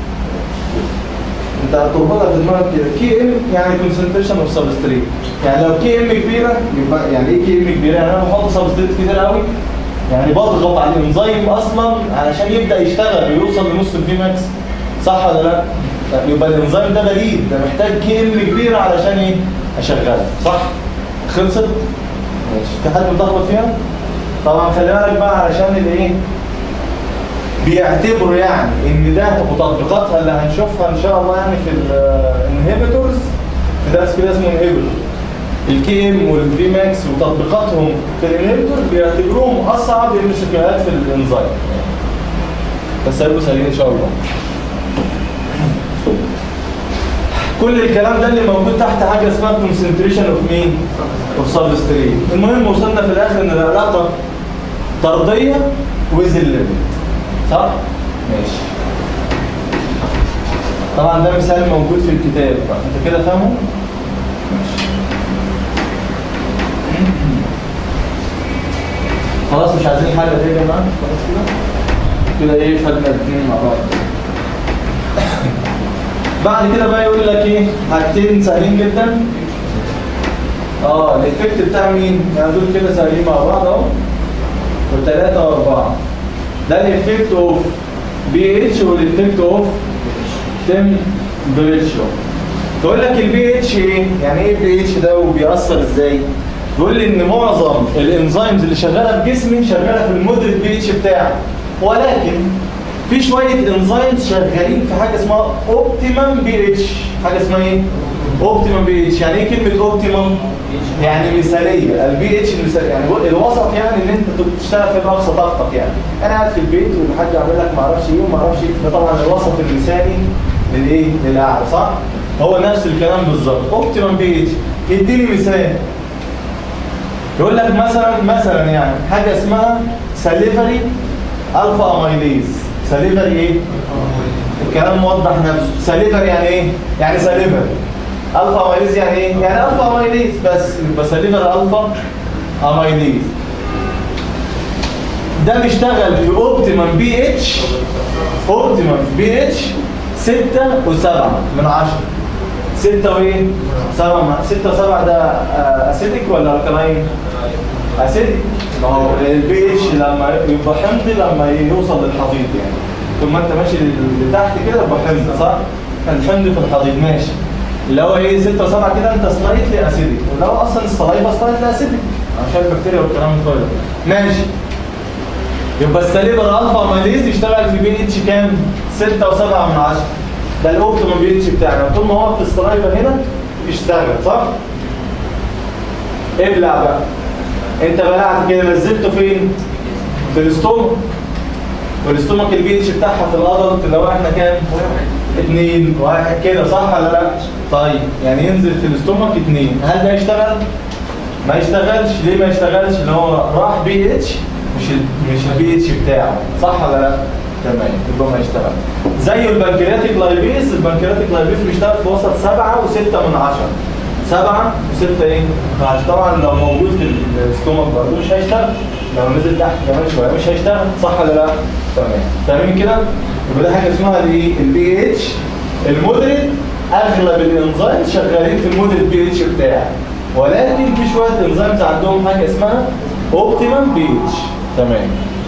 S1: انت هتربطها في دماغك كده كي ام يعني كونسنتريشن اوف سبستريت يعني لو كي ام كبيره يبقى يعني ايه كي ام كبيره يعني انا بحط سبستريت كتير قوي يعني بضغط على الانزيم اصلا علشان يبدا يشتغل ويوصل لنص الفي ماكس صح ولا لا؟ طب يبقى الانزيم ده غريب ده محتاج كم كبيره علشان ايه؟ اشغله صح؟ خلصت؟ ماشي في حد متلخبط فيها؟ طبعا خلي بالك بقى علشان الايه؟ بيعتبروا يعني ان ده وتطبيقاتها اللي هنشوفها ان شاء الله يعني في الانهبيتورز في درس كده اسمه انهبيتور الكي ام والفي ماكس وتطبيقاتهم في الانهبيتور بيعتبروهم اصعب المسكنات في الانزيم بس هيبقوا سهلين ان شاء الله كل الكلام ده اللي موجود تحت حاجه اسمها concentration اوف مين؟ اوف سبستريت المهم وصلنا في الاخر ان العلاقه طرديه ويز الليمت صح؟ ماشي طبعا ده مثال موجود في الكتاب بقى. انت كده فاهمه؟ ماشي خلاص مش عايزين حاجه تاني يا جماعه خلاص كده كده ايه خدنا الاثنين مع بعض بعد كده بقى يقول لك ايه حاجتين سهلين جدا اه الايفكت بتاع مين؟ يعني دول كده سهلين مع بعض اهو وثلاثة وأربعة ده الايفكت اوف بي اتش والايفكت اوف تمبريتشر تقول لك البي اتش ايه؟ يعني ايه البي اتش ده وبيأثر ازاي؟ بيقول لي ان معظم الانزيمز اللي شغاله في جسمي شغاله في المودريت بي اتش بتاعي ولكن في شويه انزيمز شغالين في حاجه اسمها اوبتيمم بي اتش حاجه اسمها ايه؟ اوبتيمم بي اتش يعني ايه كلمه اوبتيمم؟ يعني مثاليه البي اتش المثالي يعني الوسط يعني ان انت تشتغل في اقصى طاقتك يعني انا قاعد في البيت والحاج عامل لك ما اعرفش ايه وما اعرفش ايه ده طبعا الوسط المثالي للايه؟ للقعده صح؟ هو نفس الكلام بالظبط اوبتيمم بي اتش اديني مثال يقول لك مثلا مثلا يعني حاجه اسمها ساليفري الفا اميليز ساليفري ايه؟ الكلام موضح نفسه ساليفري يعني ايه؟ يعني ساليفري الفا اميليز يعني ايه؟ يعني الفا اميليز بس يبقى ساليفري الفا اميليز ده بيشتغل في اوبتيمم بي اتش اوبتيمم بي اتش 6 و7 من 10 6 وايه؟ 7 6 و7 ده اسيدك ولا الكلاين؟ اسيدك ما هو البي اتش لما يبقى حمضي لما يوصل للحضيض يعني طول ما انت ماشي لتحت كده يبقى حمض صح؟ الحمض في الحضيض ماشي اللي هو ايه 6 و7 كده انت سلايتلي اسيدك واللي هو اصلا الصلايبه سلايتلي اسيدك عشان البكتيريا والكلام الفاضي ده ماشي يبقى السليبر الفا اميليز يشتغل في بي اتش كام؟ 6 و7 من 10 ده الاوبتيمم بي اتش بتاعنا طول ما هو في السلايفه هنا يشتغل صح؟ ابلع بقى انت بلعت كده نزلته فين؟ في الاستومك والاستومك البي اتش بتاعها في الادلت اللي هو احنا كام؟ اثنين واحد كده صح ولا لا؟ طيب يعني ينزل في الاستومك اثنين هل ده يشتغل؟ ما يشتغلش ليه ما يشتغلش؟ اللي هو راح بي اتش مش ال مش البي اتش بتاعه صح ولا لا؟ تمام يبقى ما يشتغل زي البنكرياتيك لايبيز البنكرياتيك لايبيز بيشتغل في وسط 7 و6 من 10 7 و6 ايه؟ من 10 طبعا لو موجود في الاستومك برضه مش هيشتغل لو نزل تحت كمان شويه مش هيشتغل صح ولا لا؟ تمام فاهمين كده؟ يبقى ده حاجه اسمها الايه؟ البي اتش المودريت اغلب الانزيمز شغالين في المودريت بي اتش بتاعي ولكن في شويه انزيمز عندهم حاجه اسمها اوبتيمم بي اتش تمام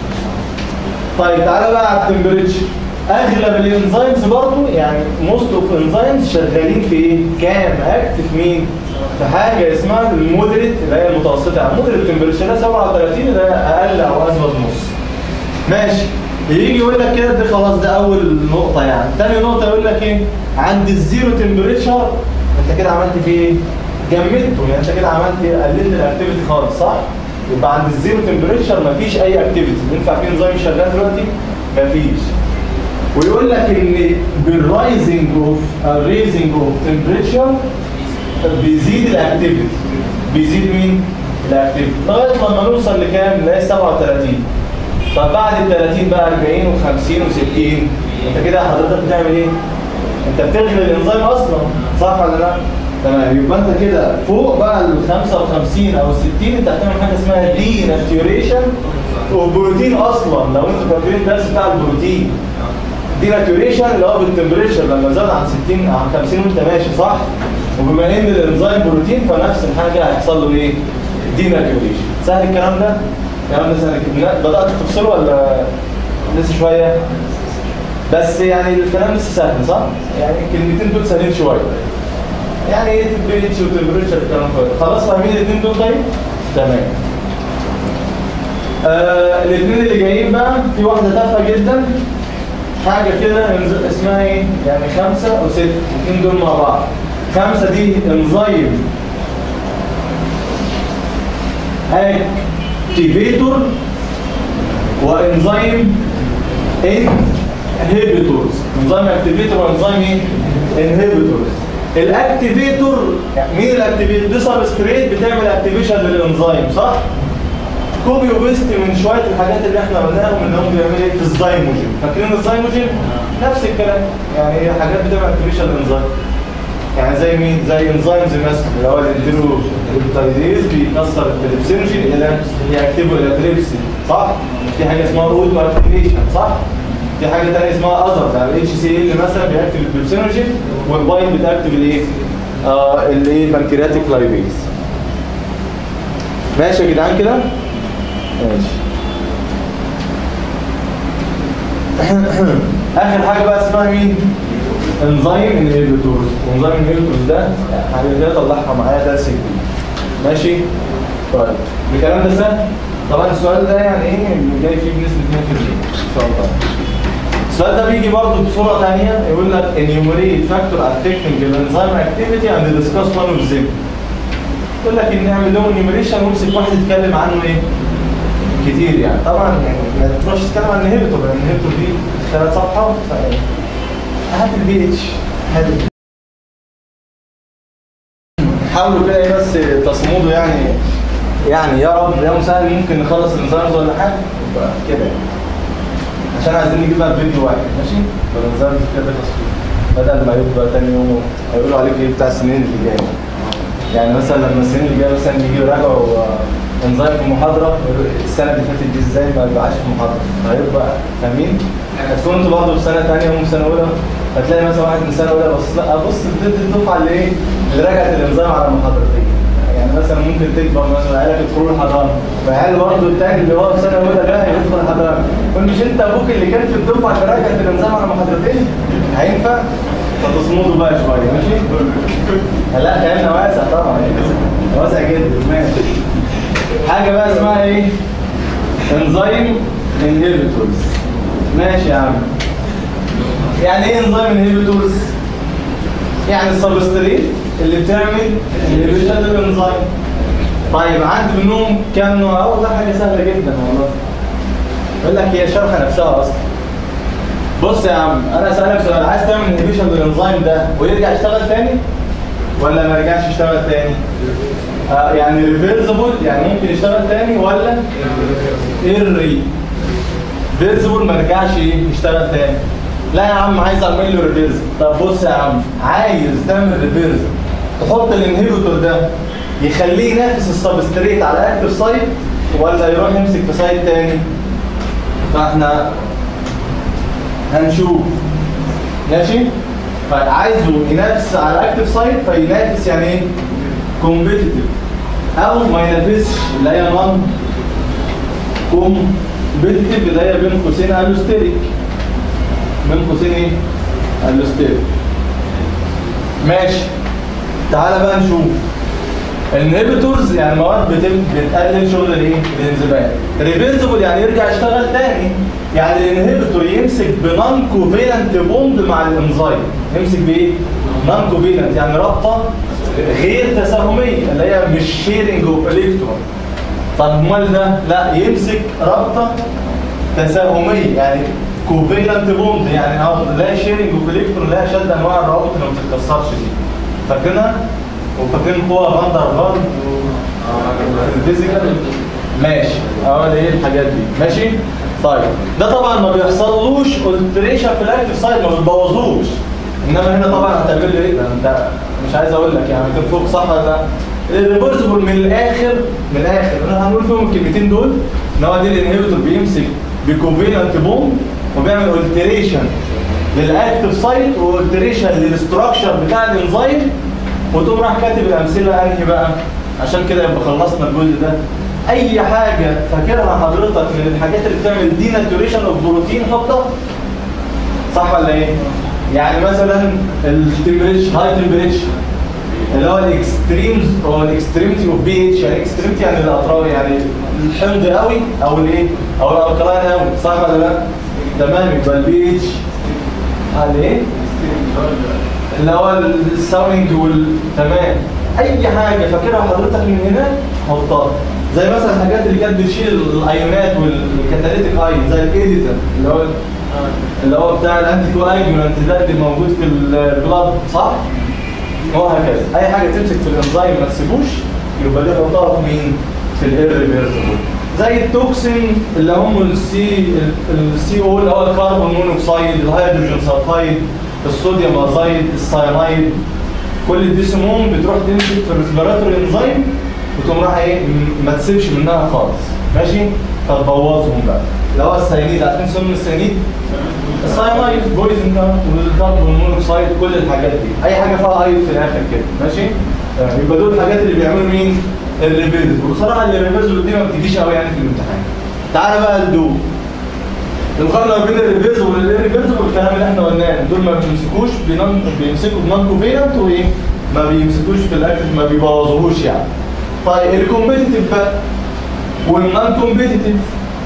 S1: طيب تعالى بقى على التمبريتشر اغلب الانزيمز برضو يعني موست اوف انزيمز شغالين في ايه؟ كام اكتف مين؟ في حاجه اسمها المودريت اللي هي المتوسطه يعني المودريت تمبريتشر ده 37 اللي هي اقل او اسود نص ماشي يجي يقول لك كده ده خلاص ده اول نقطه يعني تاني نقطه يقول لك ايه؟ عند الزيرو تمبريتشر انت كده عملت فيه ايه؟ جمدته يعني انت كده عملت قللت الاكتيفيتي خالص صح؟ يبقى عند الزيرو تمبريتشر مفيش اي اكتيفيتي ينفع في نظام شغال دلوقتي مفيش ويقول لك ان بالرايزنج اوف الريزنج اوف تمبريتشر بيزيد الاكتيفيتي بيزيد مين الاكتيفيتي لغايه لما نوصل لكام اللي هي 37 طب بعد ال 30 بقى 40 و50 و60 انت كده حضرتك بتعمل ايه انت بتغلي الانزيم اصلا صح ولا لا تمام يبقى انت كده فوق بقى ال 55 او ال 60 انت هتعمل حاجه اسمها دي ناتيوريشن وبروتين اصلا لو انتوا فاكرين الدرس بتاع البروتين دي ناتيوريشن اللي هو بالتمبريتشر لما زاد عن 60 عن 50 وانت ماشي صح؟ وبما ان الانزيم بروتين فنفس الحاجه هيحصل له ايه؟ دي ناتيوريشن سهل الكلام ده؟ الكلام ده سنه كده بدات تفصله ولا لسه شويه بس يعني الكلام لسه سهل صح يعني الكلمتين دول سهلين شويه يعني ايه تمبريتشر وتمبريتشر الكلام ده خلاص فاهمين الاثنين دول طيب تمام آه الاثنين اللي جايين بقى في واحده تافهه جدا حاجه كده انز- اسمها ايه يعني خمسه وسته الاثنين دول مع بعض خمسه دي انزيم اكتيفيتور وانزيم انهبيتورز انزيم اكتيفيتور وانزيم ايه انهبيتورز الاكتيفيتور يعني مين الاكتيفيتور دي سبستريت بتعمل اكتيفيشن للانزيم صح كوبي وبيست من شويه الحاجات اللي احنا قلناهم ان هم بيعملوا ايه في الزيموجين فاكرين الزيموجين نفس الكلام يعني هي حاجات بتعمل اكتيفيشن للانزيم يعني زي مين زي انزيمز مثلا اللي هو الانترو البيبتايديز بيكسر التريبسينوجين الى يكتبه الى تريبسين صح في حاجه اسمها اوتو اكتيفيشن صح في حاجه ثانيه اسمها اذر يعني الاتش سي ال مثلا بيكتب التريبسينوجين والباين بتكتب الايه آه الايه بنكرياتيك لايبيز ماشي يا جدعان كده ماشي اخر حاجه بقى اسمها مين انزيم انهبيتورز انزيم انهبيتورز ده حاجه كده طلعها معايا درس جديد ماشي طيب الكلام ده سهل طبعا السؤال ده يعني ايه جاي فيه بنسبه 2% ان شاء الله السؤال ده بيجي برضه بصوره ثانيه يقول لك enumerate factor affecting the enzyme activity and discuss one of them يقول لك ان نعمل لهم enumeration وامسك واحد يتكلم عنه ايه كتير يعني طبعا يعني ما تروحش تتكلم عن الهيبتور لان الهيبتور دي ثلاث صفحه ف- هات البي اتش هات حاولوا كده ايه بس تصمدوا يعني يعني يا رب يا مسهل ممكن نخلص الانزيمز ولا حاجه يبقى كده يعني عشان عايزين نجيبها في فيديو واحد ماشي والانزيمز كده تصوير بدل ما يبقى تاني يوم هيقولوا عليك ايه بتاع السنين اللي جايه يعني مثلا لما السنين اللي جايه مثلا يجي يراجعوا انزيم في محاضره يقولوا السنه اللي فاتت دي ازاي ما يبقاش في محاضره هيبقى فاهمين؟ هتكون انتوا برضه في سنه ثانيه وهم في سنه اولى هتلاقي مثلا واحد من سنه اولى بص لا بص ضد الدفعه اللي ايه؟ اللي راجعت الانزيم على محاضرتين يعني مثلا ممكن تكبر مثلا عيالك يدخلوا الحضانه فعيال برضه التاني اللي هو في سنه اولى ده هيدخل الحضانه قول مش انت ابوك اللي كان في الدفعه اللي راجعت الانزيم على محاضرتين هينفع؟ فتصمدوا بقى شويه ماشي؟ لا خيالنا واسع طبعا واسع جدا ماشي حاجه بقى اسمها ايه؟ انزيم انهبيتورز ماشي يا عم يعني ايه انزيم انهبيتورز؟ يعني السبستريت اللي بتعمل انهبيشن للانزيم طيب عندي منهم كام نوع؟ اه والله حاجه سهله جدا والله يقول لك هي شرحه نفسها اصلا بص يا عم انا اسالك سؤال عايز تعمل انهبيشن للانزيم ده ويرجع يشتغل تاني ولا ما يرجعش يشتغل تاني آه يعني ريفيرسبل يعني ممكن يشتغل تاني ولا ايري فيرسبل ما يرجعش يشتغل تاني لا يا عم عايز اعمل له ريفيرس طب بص يا عم عايز تعمل ريفيرس تحط الانهبيتور ده يخليه ينافس السبستريت على اكتف سايت ولا يروح يمسك في سايت تاني فاحنا هنشوف ماشي فعايزه ينافس على اكتف سايت فينافس يعني ايه كومبيتيتيف او ما ينافسش اللي هي نون كومبيتيتيف اللي هي بين قوسين الوستيريك بين قوسين ايه الوستيريك ماشي تعالى بقى نشوف الانهبيتورز يعني مواد بتم بتقلل شغل الايه؟ الانزيمات. ريفيرسبل يعني يرجع يشتغل تاني. يعني الانهبيتور يمسك بنون كوفيلنت بوند مع الانزيم. يمسك بايه؟ نون كوفيلنت يعني رابطه غير تساهميه اللي هي مش شيرنج اوف الكترون. طب امال ده؟ لا يمسك رابطه تساهميه يعني كوفيلنت بوند يعني اه لا شيرنج اوف الكترون لا شد انواع الروابط اللي ما بتتكسرش دي. فاكرينها؟ وفاكرين قوة فاندر فان الفيزيكال ماشي اه ايه الحاجات دي ماشي طيب ده طبعا ما بيحصلوش التريشن في الاكتف سايد ما بتبوظوش انما هنا طبعا هتعمل له ايه ده انت مش عايز اقول لك يعني كان فوق صح ولا لا الريفرسبل من الاخر من الاخر انا هنقول فيهم الكلمتين دول ان هو دي الانهبيتور بيمسك بكوفيلنت بوم وبيعمل التريشن للاكتف سايت والتريشن للاستراكشر بتاع الانزيم وتقوم راح كاتب الامثله انهي بقى عشان كده يبقى خلصنا الجزء ده اي حاجه فاكرها حضرتك من الحاجات اللي بتعمل دي ناتوريشن اوف بروتين حطها صح ولا ايه يعني مثلا التمبريتشر هاي تمبريتشر اللي هو الاكستريمز او الاكستريمتي اوف بي اتش يعني اكستريمتي يعني الاطراف يعني الحمض قوي او الايه او الالكلاين قوي صح ولا لا تمام يبقى البي اتش على ايه اللي هو الساوندنج وال تمام اي حاجه فاكرها حضرتك من هنا حطها زي مثلا الحاجات اللي كانت بتشيل الايونات والكاتاليتيك ايون زي الايديتر اللي هو اللي هو بتاع الانتي كواجولانت ده اللي موجود في البلاد صح؟ وهكذا اي حاجه تمسك في الانزيم ما تسيبوش يبقى دي حطها في مين؟ في الايرفيرسبل زي التوكسين اللي هم السي السي او اللي هو الكربون مونوكسيد الهيدروجين سلفايد الصوديوم ازايد الساينايد كل دي سموم بتروح تمسك في الريسبيراتوري انزيم وتقوم رايحه ايه م- ما تسيبش منها خالص ماشي فتبوظهم بقى اللي هو السيانيد عارفين سم السيانيد الساينايد بويزن ده والكربون مونوكسيد كل الحاجات دي اي حاجه فيها ايض في الاخر كده ماشي آه، يبقى دول الحاجات اللي بيعملوا مين الريفيرز وبصراحه الريفيرز دي ما بتجيش قوي يعني في الامتحان تعالى بقى لدول المقارنه ما بين الريفيرز والريفيرز والكلام اللي احنا قلناه دول ما بيمسكوش بنون بيمسكوا بنون كوفيلنت وايه ما بيمسكوش في الاكل ما بيبوظوهوش يعني طيب الكومبيتيتيف بقى والنون كومبيتيتيف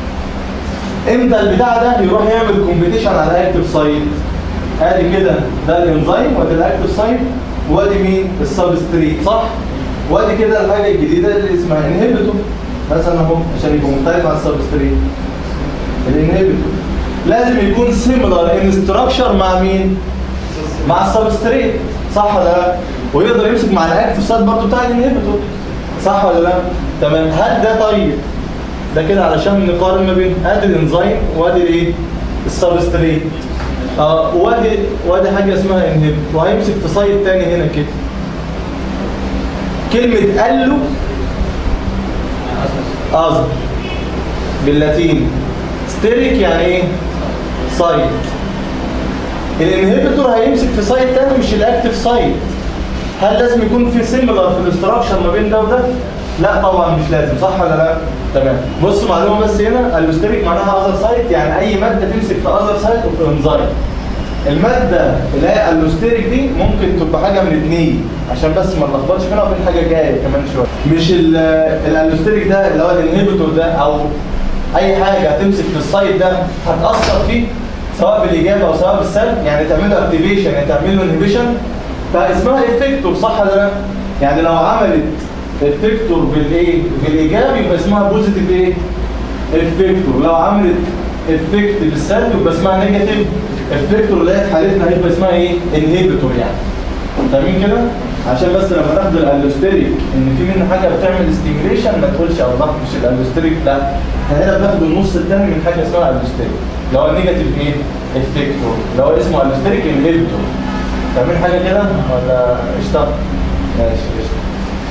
S1: امتى البتاع ده يروح يعمل كومبيتيشن على الاكتف سايت ادي كده ده الانزيم وادي الاكتف سايت وادي مين السبستريت صح وادي كده الحاجه الجديده اللي اسمها انهبيتور مثلا اهو عشان يبقى مختلف عن السبستريت الانهبيتور لازم يكون سيميلار ان ستراكشر مع مين مع السبستريت صح ولا لا ويقدر يمسك مع الاكتف سايت برضه بتاع الانهبيتور صح ولا لا تمام هل ده طيب ده كده علشان نقارن ما بين ادي الانزيم وادي الايه السبستريت اه وادي وادي حاجه اسمها انهبيتور وهيمسك في سايت تاني هنا كده كلمه قال له أصغر باللاتين ستيريك يعني ايه سايت الانهبيتور هيمسك في سايت تاني مش الاكتف سايت هل لازم يكون في سيميلر في الاستراكشر ما بين ده وده لا طبعا مش لازم صح ولا لا تمام بص معلومه بس هنا الستيريك معناها اذر سايت يعني اي ماده تمسك في اذر سايت اوف انزيم الماده اللي هي اللوستيريك دي ممكن تبقى حاجه من اتنين عشان بس ما نلخبطش فينا وبين حاجه جايه كمان شويه مش اللوستيريك ده اللي هو الانهبيتور ده او اي حاجه هتمسك في السايت ده هتاثر فيه سواء بالايجاب او سواء بالسلب يعني تعمل له اكتيفيشن يعني تعمل له انهبيشن فاسمها افكتور صح ولا لا؟ يعني لو عملت افكتور بالايه؟ بالايجاب يبقى اسمها بوزيتيف ايه؟ افكتور لو عملت افكت بالسلب يبقى اسمها نيجاتيف افكتور اللي هي في حالتنا هيبقى اسمها ايه؟ انهبيتور يعني فاهمين كده؟ عشان بس لما تاخد الالوستريك ان في منه حاجه بتعمل ستيميوليشن ما تقولش الله مش الالوستريك لا احنا هنا بناخد النص الثاني من حاجه اسمها الالوستريك اللي هو النيجاتيف ايه؟ افكتور اللي هو اسمه الوستريك انهبيتور فاهمين حاجه كده ولا اشتغل؟ ماشي قشطه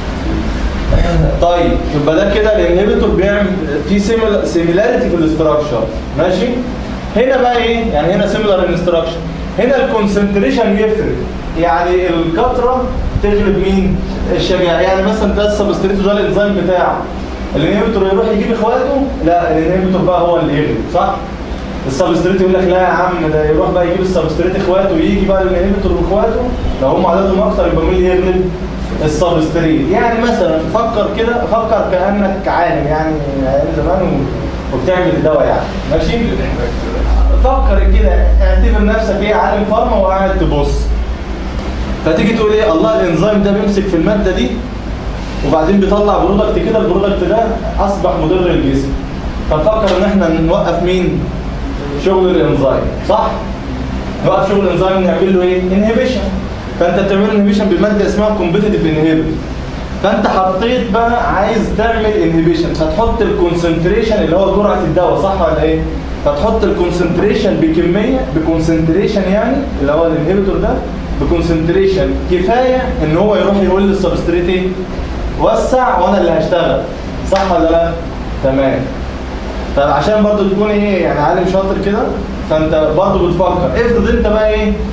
S1: طيب يبقى ده كده الانهبيتور بيعمل في سيميلاريتي في الاستراكشر ماشي هنا بقى ايه يعني هنا سيميلار الاستراكشر هنا الكونسنتريشن يفرق يعني الكتره تغلب مين الشجاعه يعني مثلا ده السبستريت ده الانزيم بتاعه الانهبيتور يروح يجيب اخواته لا الانهبيتور بقى هو اللي يغلب صح السبستريت يقول لك لا يا عم ده يروح بقى يجيب السبستريت اخواته ويجي بقى الانهبيتور واخواته لو هم عددهم اكتر يبقى مين اللي يغلب السبستريت يعني مثلا فكر كده فكر كانك عالم يعني ايام زمان و- وبتعمل الدواء يعني ماشي فكر كده اعتبر نفسك ايه عالم فارما وقاعد تبص فتيجي تقول ايه الله الانزيم ده بيمسك في الماده دي وبعدين بيطلع برودكت كده البرودكت ده اصبح مضر للجسم فنفكر ان احنا نوقف مين شغل الانزيم صح نوقف شغل الانزيم نعمل له ايه انهبيشن فانت بتعمل انهبيشن بماده اسمها كومبيتيتيف انهبيتور فانت حطيت بقى عايز تعمل انهبيشن فتحط الكونسنتريشن اللي هو جرعه الدواء صح ولا ايه فتحط الكونسنتريشن بكميه بكونسنتريشن يعني اللي هو الانهبيتور ده بكونسنتريشن كفايه ان هو يروح يقول للسبستريت ايه وسع وانا اللي هشتغل صح ولا لا تمام طب عشان برضو تكون ايه يعني عالم شاطر كده فانت برضو بتفكر افرض انت بقى ايه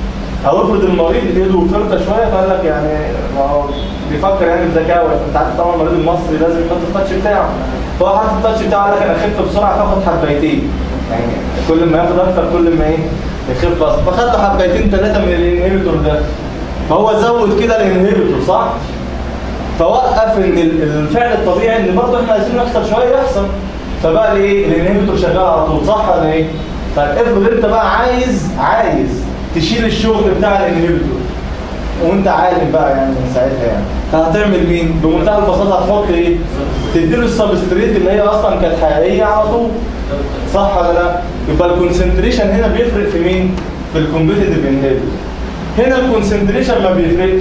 S1: او افرض المريض ايده فرطه شويه فقال لك يعني ما هو بيفكر يعني بذكاوه انت عارف طبعا المريض المصري لازم يحط التاتش بتاعه فهو حاطط التاتش بتاعه قال لك انا اخف بسرعه فاخد حبيتين يعني كل ما ياخد اكتر كل ما ايه يخف اصلا فخد له حبيتين ثلاثه من الانهبيتور ده فهو زود كده الانهبيتور صح؟ فوقف ان ال- الفعل الطبيعي ان برضه احنا عايزين يحصل شويه يحصل فبقى ايه الانهبيتور شغال على طول صح ولا ايه؟ طيب افرض انت بقى عايز عايز تشيل الشغل بتاع الانهبيتور وانت عالم بقى يعني من ساعتها يعني فهتعمل مين؟ بمنتهى البساطه هتحط ايه؟ تديله السبستريت اللي هي اصلا كانت حقيقيه على طول صح ولا لا؟ يبقى الكونسنتريشن هنا بيفرق في مين؟ في الكومبيتيتيف انهبيتور هنا الكونسنتريشن ما بيفرقش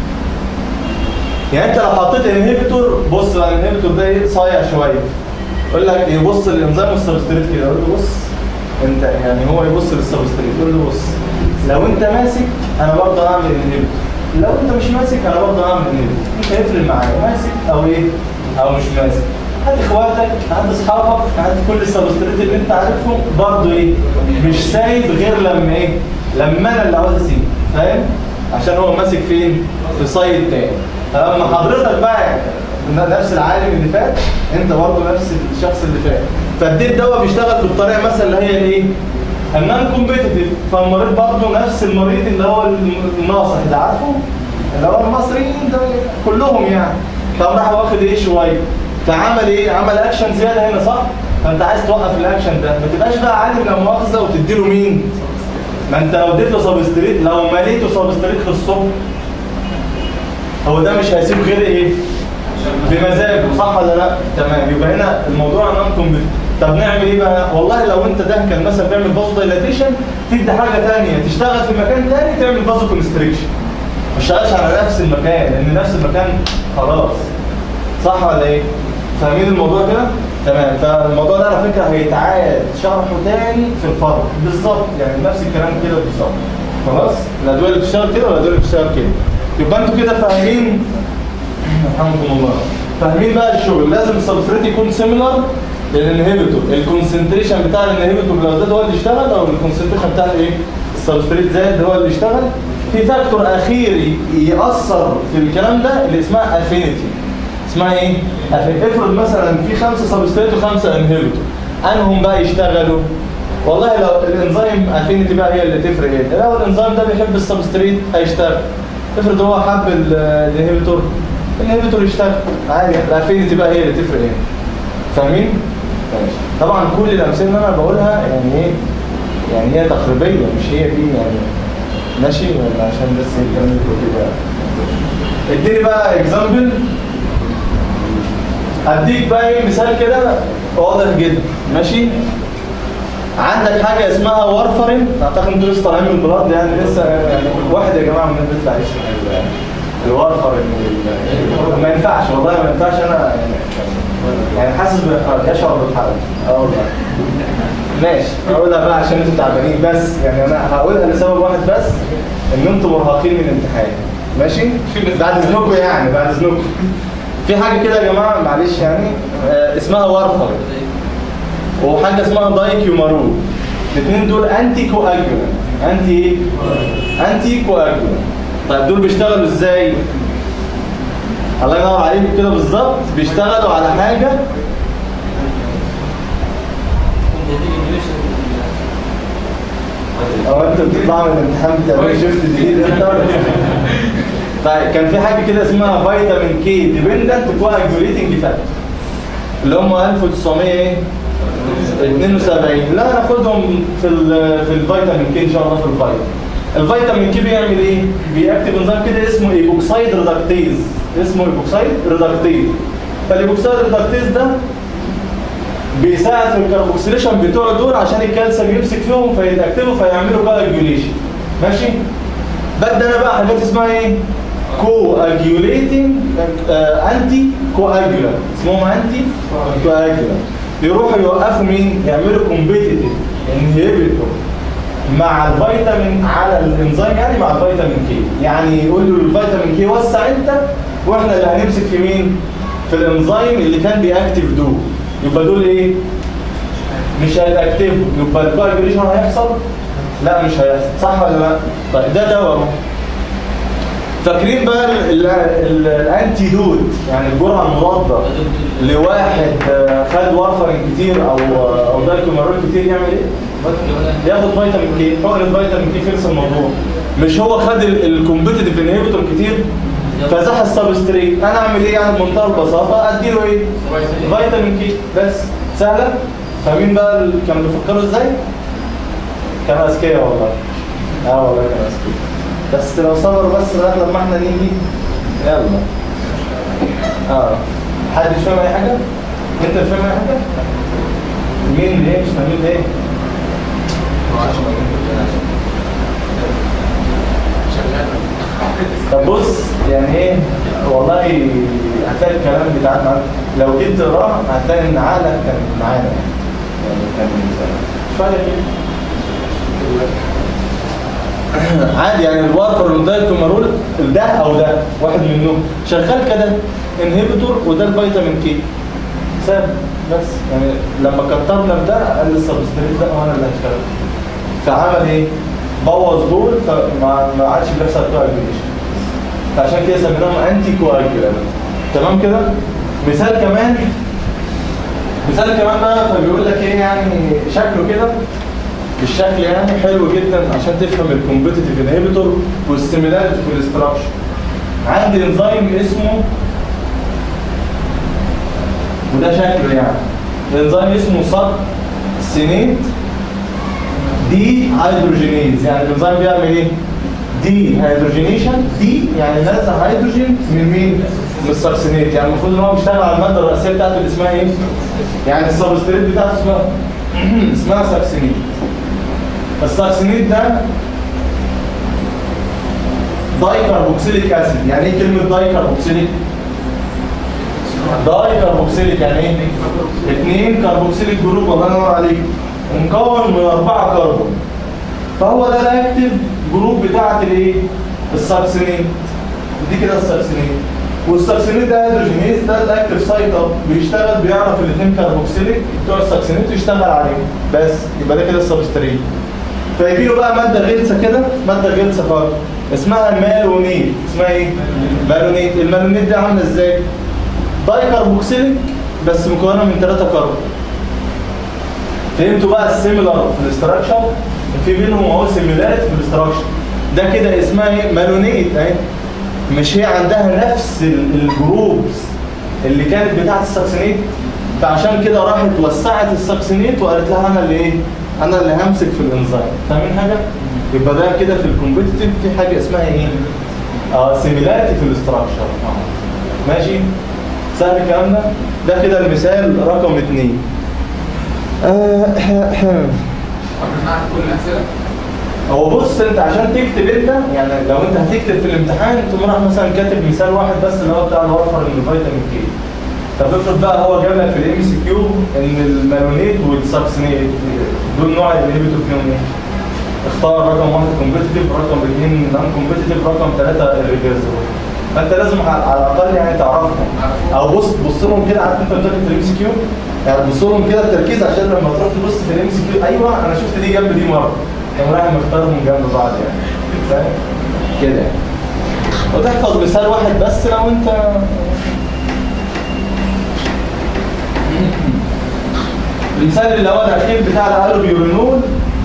S1: يعني انت لو حطيت انهبيتور بص بقى الانهبيتور ده ايه صايع شويه يقول لك يبص للانزيم والسبستريت كده يقول له بص انت يعني هو يبص للسبستريت يقول له بص لو انت ماسك انا برضه هعمل انهبيتور لو انت مش ماسك انا برضه هعمل انهبيتور مش هيفرق معايا ماسك او ايه او مش ماسك هات اخواتك هات اصحابك هات كل السبستريت اللي انت عارفهم برضه ايه مش سايب غير لما ايه لما انا اللي عاوز اسيب فاهم عشان هو ماسك فين في سايد تاني فلما حضرتك بقى نفس العالم اللي فات انت برضه نفس الشخص اللي فات فاديت دواء بيشتغل بالطريقه مثلا اللي هي الايه النون كومبيتيتيف فالمريض برضه نفس المريض اللي هو الناصح ده عارفه اللي هو المصريين ده كلهم يعني طب راح واخد ايه شويه فعمل ايه عمل اكشن زياده هنا صح فانت عايز توقف الاكشن ده ما تبقاش بقى عالم لا مؤاخذه وتديله مين ما انت لو اديت له سبستريت لو مليته سبستريت في الصبح هو ده مش هيسيب غير ايه بمزاجه صح ولا لا تمام يبقى هنا الموضوع نون كومبيتيتيف طب نعمل ايه بقى والله لو انت ده كان مثلا بيعمل فازو دايلاتيشن تدي حاجه ثانيه تشتغل في مكان ثاني تعمل فازو كونستريكشن ما تشتغلش على نفس المكان لان نفس المكان خلاص صح ولا ايه فاهمين الموضوع كده تمام فالموضوع ده على فكره هيتعاد شرحه تاني في الفرق بالظبط يعني نفس الكلام كده بالظبط خلاص الادويه اللي بتشتغل كده والادويه اللي بتشتغل كده يبقى انتوا كده فاهمين رحمكم الله فاهمين بقى الشغل لازم السبستريت يكون سيميلر للانهبيتور الكونسنتريشن بتاع الانهبيتور لو زاد هو اللي يشتغل او الكونسنتريشن بتاع الايه السبستريت زاد هو اللي يشتغل في فاكتور اخير ي- ياثر في الكلام ده اللي اسمها افينيتي اسمها ايه affinity. افرض مثلا في خمسه سبستريت وخمسه انهبيتور انهم بقى يشتغلوا والله لو الانزيم افينيتي بقى هي اللي تفرق ايه لو الانزيم ده بيحب السبستريت هيشتغل افرض هو حب ال- الانهبيتور الانهبيتور يشتغل عادي الافينيتي بقى هي اللي تفرق ايه فاهمين؟ ماشي. طبعا كل الامثله اللي انا بقولها يعني ايه يعني هي تقريبيه مش هي دي يعني ماشي ولا عشان بس الكلام ده كده اديني بقى اكزامبل اديك بقى ايه مثال كده واضح جدا ماشي عندك حاجه اسمها وارفرين اعتقد انتوا لسه طالعين من البلاد يعني لسه يعني واحد يا جماعه من الناس بيطلع يشرح ال- الوارفرين وال- ما ينفعش والله ما ينفعش انا يعني يعني حاسس باحراج يشعر بالحرج اه والله ماشي هقولها بقى عشان انتوا تعبانين بس يعني انا هقولها لسبب واحد بس ان انتوا مرهقين من الامتحان ماشي بعد اذنكم يعني بعد اذنكم في حاجه كده يا جماعه معلش يعني آه اسمها وارفر وحاجه اسمها دايكيومارو الاثنين دول انتي كواجولانت انتي ايه انتي كواجولانت طيب دول بيشتغلوا ازاي الله ينور عليكم كده بالظبط بيشتغلوا على حاجه هو انت بتطلع من الامتحان بتعمل شفت جديد انت طيب كان في حاجه كده اسمها فيتامين كي ديبندنت كواجوليتنج فاكتور اللي هم 1900 ايه 72 لا ناخدهم في ال في الفيتامين كي ان شاء الله في الفيتامين الفيتامين كي بيعمل ايه بيأكتف انزيم كده اسمه ايبوكسايد ريدكتيز اسمه ايبوكسايد ريدكتيز فالايبوكسايد ريدكتيز ده بيساعد في الكاربوكسيليشن بتوع دول عشان الكالسيوم يمسك فيهم فيتاكتفوا فيعملوا كواجوليشن ماشي بدي انا بقى حاجات اسمها ايه كو اجيوليتنج انتي كو اجولانت اسمهم انتي كو اجولانت يروحوا يوقفوا مين يعملوا كومبيتيتيف انهبيتور مع الفيتامين على الانزيم يعني مع الفيتامين كي يعني يقول له الفيتامين كي وسع انت واحنا اللي هنمسك في مين في الانزيم اللي كان بيأكتف دول يبقى دول ايه مش هيتاكتفوا يبقى الكواجوليشن هيحصل لا مش هيحصل صح ولا لا طيب ده دواء اهو فاكرين بقى ال- ال- الانتيدوت يعني الجرعه المضاده لواحد آه، خد وارفرين كتير او او دايكومارول كتير يعمل ايه؟ ياخد فيتامين كي حقنه فيتامين كي خلص الموضوع مش هو خد الكومبيتيتيف انهبيتور كتير فزح السبستريت انا اعمل ايه يعني بمنتهى البساطه اديله ايه؟ فيتامين كي بس سهله فاهمين بقى ال- كانوا بيفكروا ازاي؟ كانوا اذكياء والله اه والله كانوا اذكياء بس لو صبروا بس لغايه لما احنا نيجي يلا اه حد مش فاهم اي حاجه؟ انت مش فاهم اي حاجه؟ مين ليه مش فاهمين ليه؟ طب بص يعني ايه والله هتلاقي الكلام بتاعنا لو جيت تقراه هتلاقي ان عقلك كان معانا يعني كان شويه كده عادي يعني الوارفر والدايكومارول ده او ده واحد منهم شغال كده انهبيتور وده الفيتامين كي ساب بس يعني لما كترنا في ده قال السبستريت ده وانا اللي هشتغل فعمل ايه؟ بوظ دول فما ما عادش بيحصل كواجيوليشن فعشان كده سميناهم انتي كواجيولانت تمام كده؟ مثال كمان مثال كمان بقى فبيقول لك ايه يعني شكله كده بالشكل يعني حلو جدا عشان تفهم الكومبيتيتيف انهبيتور والسيميلاريتي في الاستراكشر عندي انزيم اسمه وده شكله يعني الانزيم اسمه صد سينيت دي هيدروجينيز يعني الانزيم بيعمل ايه؟ دي هيدروجينيشن دي يعني نزع هيدروجين من مين؟ من السكسينيت يعني المفروض ان هو بيشتغل على الماده الرئيسيه بتاعته اللي اسمها ايه؟ يعني السبستريت بتاعته اسمها اسمها سكسينيت السكسينيت ده داي كاربوكسيليك اسيد يعني ايه كلمه داي كاربوكسيليك؟ داي كاربوكسيليك يعني ايه؟ اثنين كاربوكسيليك جروب الله ينور عليك مكون من اربعه كربون فهو ده الاكتف جروب بتاعت الايه؟ السكسينيت دي كده السكسينيت والسكسينيت ده هيدروجينيز ده الاكتف سايت اب بيشتغل بيعرف الاثنين كاربوكسيليك بتوع السكسينيت ويشتغل عليهم بس يبقى ده كده السبستريت فيجي له بقى ماده غلسه كده ماده غلسه خالص اسمها مالونيت اسمها ايه؟ مالونيت المالونيت ده عامله ازاي؟ داي كاربوكسيليك بس مكونه من ثلاثه كربون فهمتوا بقى السيميلار في الاستراكشر في بينهم اهو سيميلاريتي في الاستراكشر ده كده اسمها ايه مالونيت اهي مش هي عندها نفس ال- الجروبس اللي كانت بتاعت السكسينيت فعشان كده راحت وسعت السكسينيت وقالت لها انا اللي ايه انا اللي همسك في الانزيم فاهمين حاجه يبقى ده كده في الكومبيتيتيف في حاجه اسمها ايه اه سيميلاريتي في الاستراكشر ماشي سهل الكلام ده ده كده المثال رقم اثنين آه
S3: كل الاسئله
S1: هو بص انت عشان تكتب انت يعني لو انت هتكتب في الامتحان تقوم راح مثلا كاتب مثال واحد بس اللي هو بتاع الوفر من الفيتامين كي طب افرض بقى هو جاب لك في الام سي كيو ان المالونيت والساكسينيت دول نوع الانهبيتور فيهم ايه؟ اختار رقم واحد كومبيتيتيف رقم اثنين نون كومبيتيتيف رقم ثلاثه الريفرسبل فانت لازم على على الاقل يعني تعرفهم او بص بص لهم كده عارف انت بتاخد في الام سي كيو يعني بص لهم كده التركيز عشان لما تروح تبص في الام سي كيو ايوه انا شفت دي جنب دي مره كان رايح مختارهم جنب بعض يعني فاهم كده يعني. وتحفظ مثال واحد بس لو انت المثال اللي هو الاخير بتاع الالوبيورينول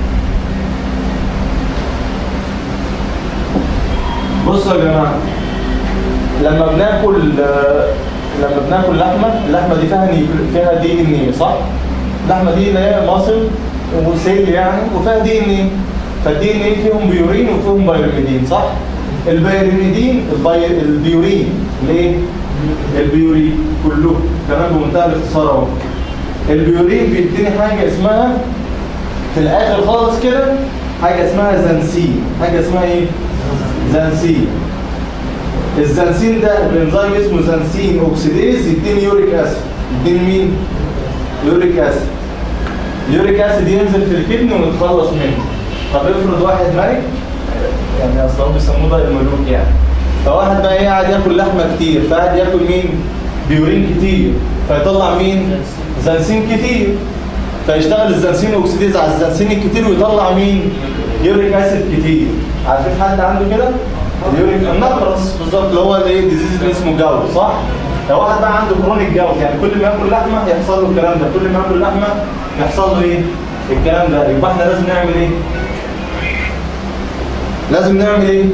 S1: بصوا يا جماعه لما بناكل لما بناكل لحمه اللحمه دي فيها ني- فيها دي ان ايه صح؟ اللحمه دي اللي هي مصل وسيل يعني وفيها دي ان ايه فالدي ان ايه فيهم بيورين وفيهم بايرميدين صح؟ البايرميدين البي... البيورين ليه؟ البيورين كله كمان بمنتهى الاختصار اهو البيورين بيديني حاجه اسمها في الاخر خالص كده حاجه اسمها زنسين حاجه اسمها ايه؟ زنسين الزنسين ده بانزيم اسمه زنسين اوكسيديز يديني يوريك اسيد يديني مين؟ يوريك اسيد يوريك اسيد ينزل في الكدن ونتخلص منه طب افرض واحد ملك يعني اصلا بيسموه ده الملوك يعني فواحد بقى ايه قاعد ياكل لحمه كتير فقاعد ياكل مين؟ بيورين كتير فيطلع مين؟ زنسين كتير فيشتغل الزنسين اوكسيديز على الزنسين الكتير ويطلع مين؟ يوريك اسيد كتير عارفين حد عنده كده اليوريك النقرس بالظبط اللي هو الايه ديزيز اللي اسمه جوت صح لو واحد بقى عنده كرونيك جوت يعني كل ما ياكل لحمه يحصل له الكلام ده كل ما ياكل لحمه يحصل له ايه الكلام ده يبقى احنا لازم نعمل ايه لازم نعمل ايه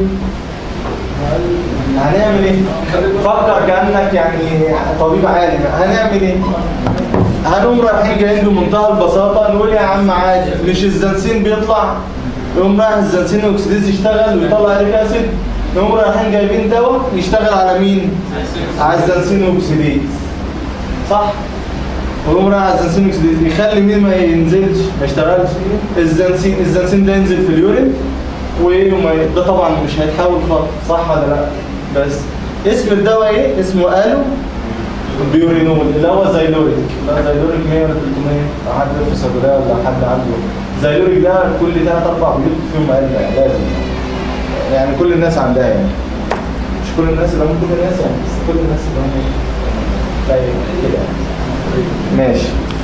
S1: هنعمل ايه فكر كانك يعني طبيب عالم هنعمل ايه هنقوم رايحين جايين بمنتهى البساطه نقول يا عم عادي مش الزنسين بيطلع يقوم رايح الزنسين اوكسيديز يشتغل ويطلع عليك اسيد نقوم رايحين جايبين دواء يشتغل على مين على الزنسين اوكسيديز صح ويقوم رايح على الزنسين اوكسيديز يخلي مين ما ينزلش ما يشتغلش الزنسين الزنسين ده ينزل في اليورين وما ده طبعا مش هيتحول خالص صح ولا لا بس اسم الدواء ايه اسمه الو بيورينول اللي هو زيلوريك لا زيلوريك 100 ولا 300 لو حد في صيدليه ولا حد عنده زيلوريك ده كل ثلاث اربع بيوت فيهم علبه يعني لازم يعني كل الناس عندها يعني مش كل الناس اللي هم كل الناس يعني بس كل الناس اللي هم طيب كده ماشي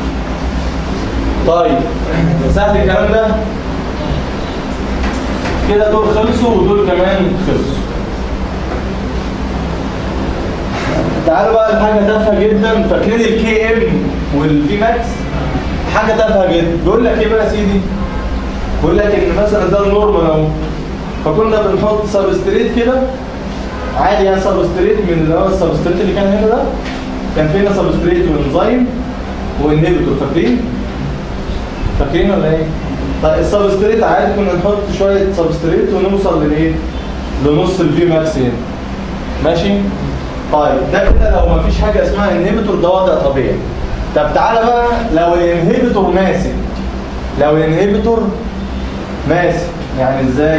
S1: طيب سهل الكلام ده كده دول خلصوا ودول كمان خلصوا تعالوا بقى لحاجه تافهه جدا فاكرين الكي ام والفي ماكس حاجه تافهه جدا بيقول لك ايه بقى يا سيدي بيقول لك ان مثلا ده النورمال اهو فكنا بنحط سبستريت كده عادي يعني سبستريت من اللي هو السبستريت اللي كان هنا ده كان فينا سبستريت وانزيم وانهبيتور فاكرين فاكرين ولا ايه طيب السبستريت عادي كنا نحط شويه سبستريت ونوصل لايه لنص الفي ماكس هنا ماشي طيب ده كده لو مفيش حاجه اسمها انهبيتور ده وضع طبيعي طب تعالى بقى لو الانهبيتور ماسك لو الانهبيتور ماسك يعني ازاي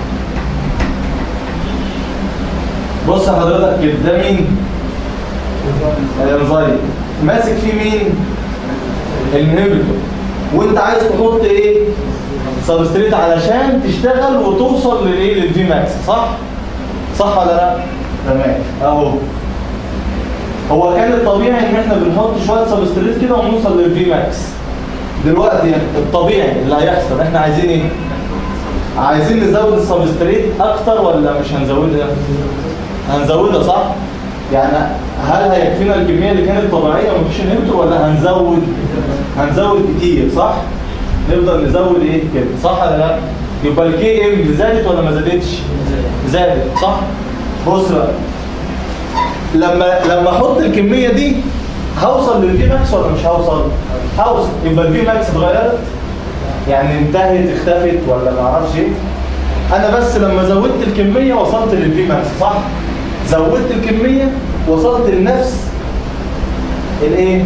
S1: بص حضرتك كده ده مين الانزيم ماسك فيه مين الانهبيتور وانت عايز تحط ايه سبستريت علشان تشتغل وتوصل للايه للفي ماكس صح صح ولا لا تمام اهو هو كان الطبيعي ان احنا بنحط شويه سبستريت كده ونوصل للفي ماكس دلوقتي الطبيعي اللي هيحصل احنا عايزين ايه عايزين نزود السبستريت اكتر ولا مش هنزودها هنزودها صح يعني هل هيكفينا الكميه اللي كانت طبيعيه ومفيش انهبيتور ولا هنزود هنزود كتير صح نفضل نزود ايه كده صح ولا لا يبقى الكي ام زادت ولا ما زادتش زادت صح بص بقى لما لما احط الكميه دي هوصل للفي ماكس ولا مش هوصل هوصل يبقى الفي ماكس اتغيرت يعني انتهت اختفت ولا ما اعرفش ايه انا بس لما زودت الكميه وصلت للفي ماكس صح زودت الكميه وصلت لنفس الايه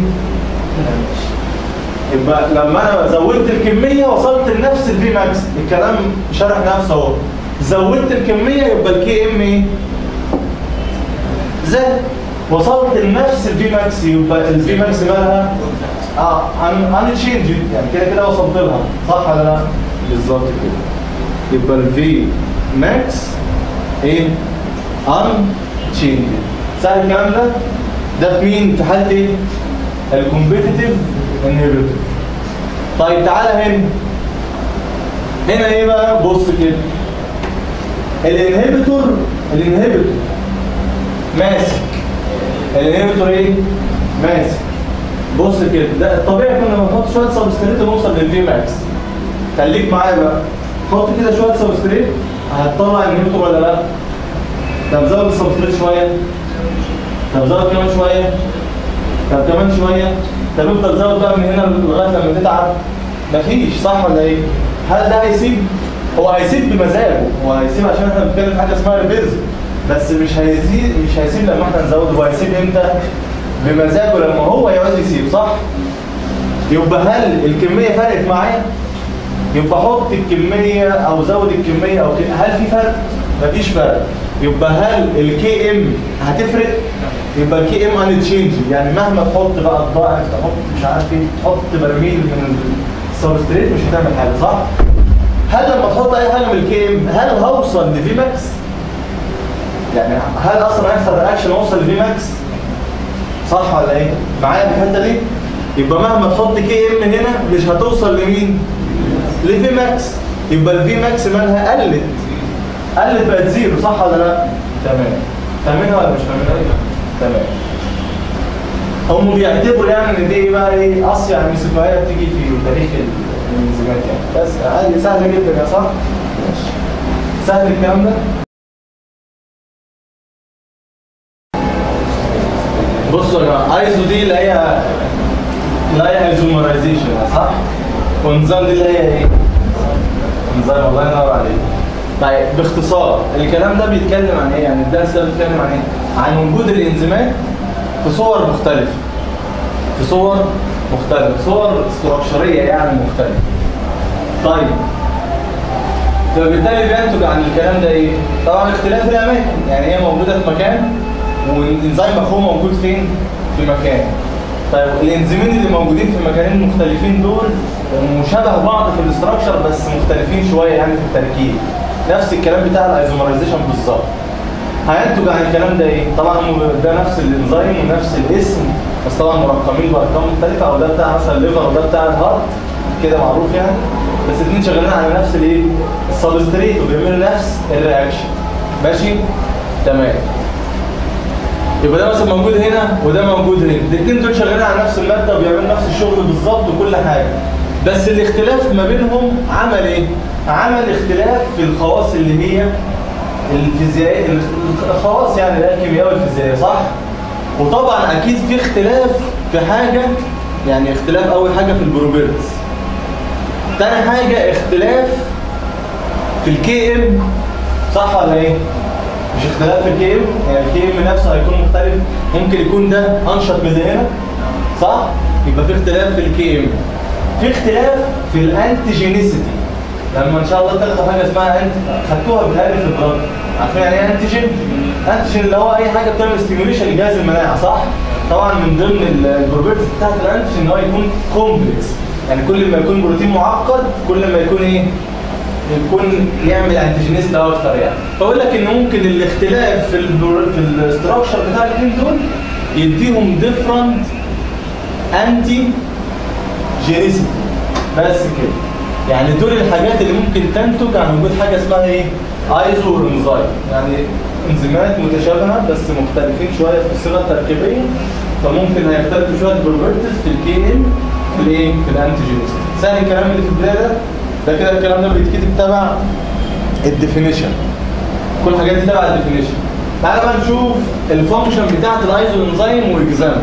S1: يبقى لما انا زودت الكميه وصلت لنفس الفي ماكس الكلام شرح نفسه اهو زودت الكميه يبقى الكي ام ايه زاد وصلت لنفس الفي ماكس يبقى الفي ماكس مالها اه ان تشينج يعني كده كده وصلت لها صح ولا لا بالظبط كده يبقى الفي ماكس ايه ان تشينج سهل الكلام ده ده في مين في حاله ايه الكومبيتيتيف انهبيتور طيب تعالى هنا هنا ايه بقى بص كده الانهبيتور الانهبيتور ماسك الانهبيتور ايه ماسك بص كده ده الطبيعي كنا بنحط شويه سبستريت ونوصل للفي ماكس خليك معايا بقى حط كده شويه سبستريت هتطلع الانهبيتور ولا لا طب زود السبستريت شويه طب زود كمان شويه طب كمان شويه طب افضل زود بقى من هنا لغايه لما تتعب مفيش صح ولا ايه هل ده هيسيب هو هيسيب بمزاجه هو هيسيب عشان احنا بنتكلم في حاجه اسمها ريفيرز بس مش هيزيد مش هيسيب لما احنا نزود هو هيسيب امتى بمزاجه لما هو يعوز يسيب صح يبقى هل الكميه فرقت معايا يبقى حط الكميه او زود الكميه او كده هل في فرق مفيش فرق يبقى هل الكي ام هتفرق يبقى الكي ام ان تشينج يعني مهما تحط بقى الضعف تحط مش عارف ايه تحط برميل من السبستريت مش هتعمل حاجه صح هل لما تحط اي حاجه من الكي ام هل هوصل لفي ماكس يعني هل اصلا هيحصل رياكشن اوصل لفي ماكس صح ولا ايه معايا في الحته دي يبقى مهما تحط كي ام هنا مش هتوصل لمين لفي ماكس يبقى الفي ماكس مالها قلت قلت بقت زيرو صح ولا لا؟ تمام فاهمينها ولا مش فاهمينها؟ تمام هم بيعتبروا يعني ان دي بقى ايه اصيع موسيقيه بتيجي في تاريخ الانزيمات يعني بس عادي سهله جدا يا صح؟ ماشي سهل الكلام ده؟ بصوا يا جماعه ايزو دي اللي هي لا هي ايزومرايزيشن صح؟ والنظام دي اللي هي ايه؟ نظام الله ينور عليك طيب باختصار الكلام ده بيتكلم عن ايه؟ يعني الدرس ده بيتكلم عن ايه؟ عن وجود الانزيمات في صور مختلفة في صور مختلفة صور استراكشرية يعني مختلفة طيب فبالتالي بينتج عن الكلام ده ايه؟ طبعا اختلاف الاماكن يعني هي موجودة في مكان والانزيم اخوه موجود فين؟ في مكان طيب الانزيمين اللي موجودين في مكانين مختلفين دول مشابه بعض في الاستراكشر بس مختلفين شويه يعني في التركيب نفس الكلام بتاع الايزومرايزيشن بالظبط هينتج عن الكلام ده ايه؟ طبعا هم ده نفس الانزيم ونفس الاسم بس طبعا مرقمين بارقام مختلفه او ده بتاع مثلا الليفر وده بتاع الهارت كده معروف يعني بس الاثنين شغالين على نفس الايه؟ السبستريت وبيعملوا نفس الرياكشن ماشي؟ تمام يبقى ده مثلا موجود هنا وده موجود هنا الاثنين دول شغالين على نفس الماده وبيعملوا نفس الشغل بالظبط وكل حاجه بس الاختلاف ما بينهم عمل ايه عمل اختلاف في الخواص اللي هي الفيزيائيه الخواص يعني اللي هي الكيمياء والفيزياء صح وطبعا اكيد في اختلاف في حاجه يعني اختلاف اول حاجه في البروبرتس تاني حاجه اختلاف في الكي ام صح ولا ايه مش اختلاف في الكي ام يعني الكي ام نفسه هيكون مختلف ممكن يكون ده انشط من هنا صح يبقى في اختلاف في الكي ام في اختلاف في الانتيجينيسيتي لما ان شاء الله تاخدوا حاجه اسمها انت خدتوها بتهيألي في البلد عارفين يعني ايه انتيجين انتيجين اللي هو اي حاجه بتعمل ستيميوليشن لجهاز المناعه صح طبعا من ضمن البروبرتيز بتاعت الانتيجين ان هو يكون كومبلكس يعني كل ما يكون بروتين معقد كل ما يكون ايه يكون يعمل انتيجينيست اكتر يعني فاقول لك ان ممكن الاختلاف في البر... في الاستراكشر بتاع الاثنين دول يديهم ديفرنت انتي جينيسيتي بس كده يعني دول الحاجات اللي ممكن تنتج عن وجود حاجه اسمها ايه ايزو انزايم يعني انزيمات متشابهه بس مختلفين شويه في الصيغه التركيبيه فممكن هيختلفوا شويه بروبرتيز في الكي ام في الايه في الانتيجينيست سهل الكلام اللي في البدايه ده ده كده الكلام ده بيتكتب تبع الديفينيشن كل الحاجات دي تبع الديفينيشن تعالى بقى نشوف الفانكشن بتاعت الايزو انزيم واكزامبل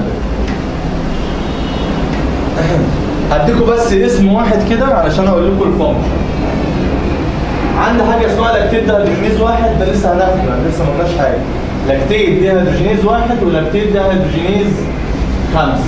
S1: هديكم بس اسم واحد كده علشان اقول لكم الفانكشن عندي حاجه اسمها لاكتيت دهيدروجينيز واحد ده لسه هناخده يعني لسه ما قلناش حاجه لاكتيت دهيدروجينيز واحد ولاكتيت دهيدروجينيز خمسه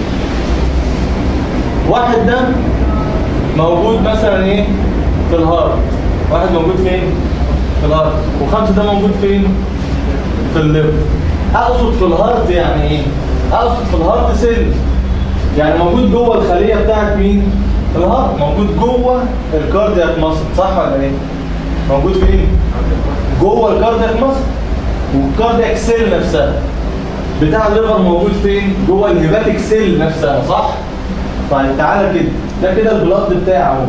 S1: واحد ده موجود مثلا ايه في الهارت واحد موجود فين في الهارت وخمسه ده موجود فين في الليفر اقصد في الهارت يعني ايه اقصد في الهارت سيل يعني موجود جوه الخليه بتاعت مين الهارت موجود جوه الكاردياك ماسل صح ولا ايه موجود فين جوه الكاردياك ماسل والكاردياك سيل نفسها بتاع الليفر موجود فين جوه الهيباتيك سيل نفسها صح طيب تعالى كده ده كده البلاد بتاعه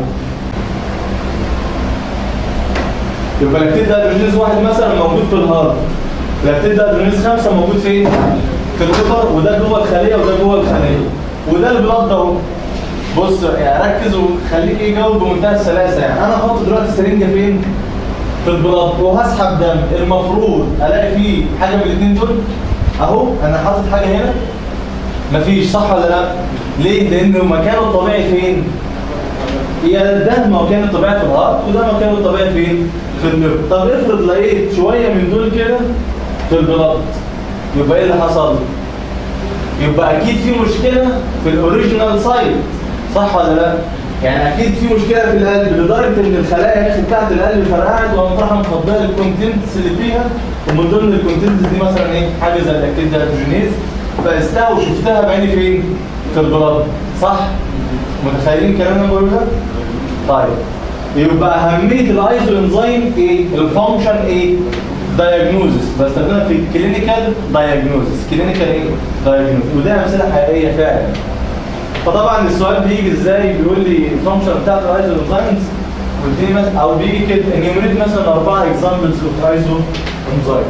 S1: يبقى لاكتيت دهيدروجينيز واحد مثلا موجود في الهارت لاكتيت دهيدروجينيز خمسه موجود فين في الليفر وده جوه الخليه وده جوه الخليه وده البلاد ده اهو بص يعني ركز وخليك ايه جاوب بمنتهى السلاسه يعني انا هحط دلوقتي السرنجه فين؟ في البلاد وهسحب دم المفروض الاقي فيه حاجه من الاثنين دول اهو انا حاطط حاجه هنا مفيش صح ولا لا؟ ليه؟ لان مكانه الطبيعي فين؟ يا ده مكانه الطبيعي في الهارت وده مكانه الطبيعي فين؟ في الليفر طب افرض لقيت شويه من دول كده في البلاد يبقى ايه اللي حصل؟ يبقى اكيد في مشكله في الاوريجينال سايت صح ولا لا يعني اكيد في مشكله في القلب لدرجه ان الخلايا يا اخي بتاعت القلب فرقعت وقامت رايحه مفضله الكونتنتس اللي فيها ومن ضمن الكونتنتس دي مثلا ايه حاجه زي الاكتيد دهيدروجينيز فقستها وشفتها بعيني فين في البلاد صح متخيلين الكلام اللي انا بقوله ده طيب يبقى اهميه الايزو انزيم ايه الفانكشن ايه دايجنوزس بستخدمها في الكلينيكال دايجنوزس كلينيكال ايه دايجنوزس وده امثله حقيقيه فعلا فطبعا السؤال بيجي ازاي بيقول لي الفانكشن بتاعت الايزو انزيمز واديني مثلا او بيجي كده انيومريت مثلا اربعه اكزامبلز اوف ايزو انزايم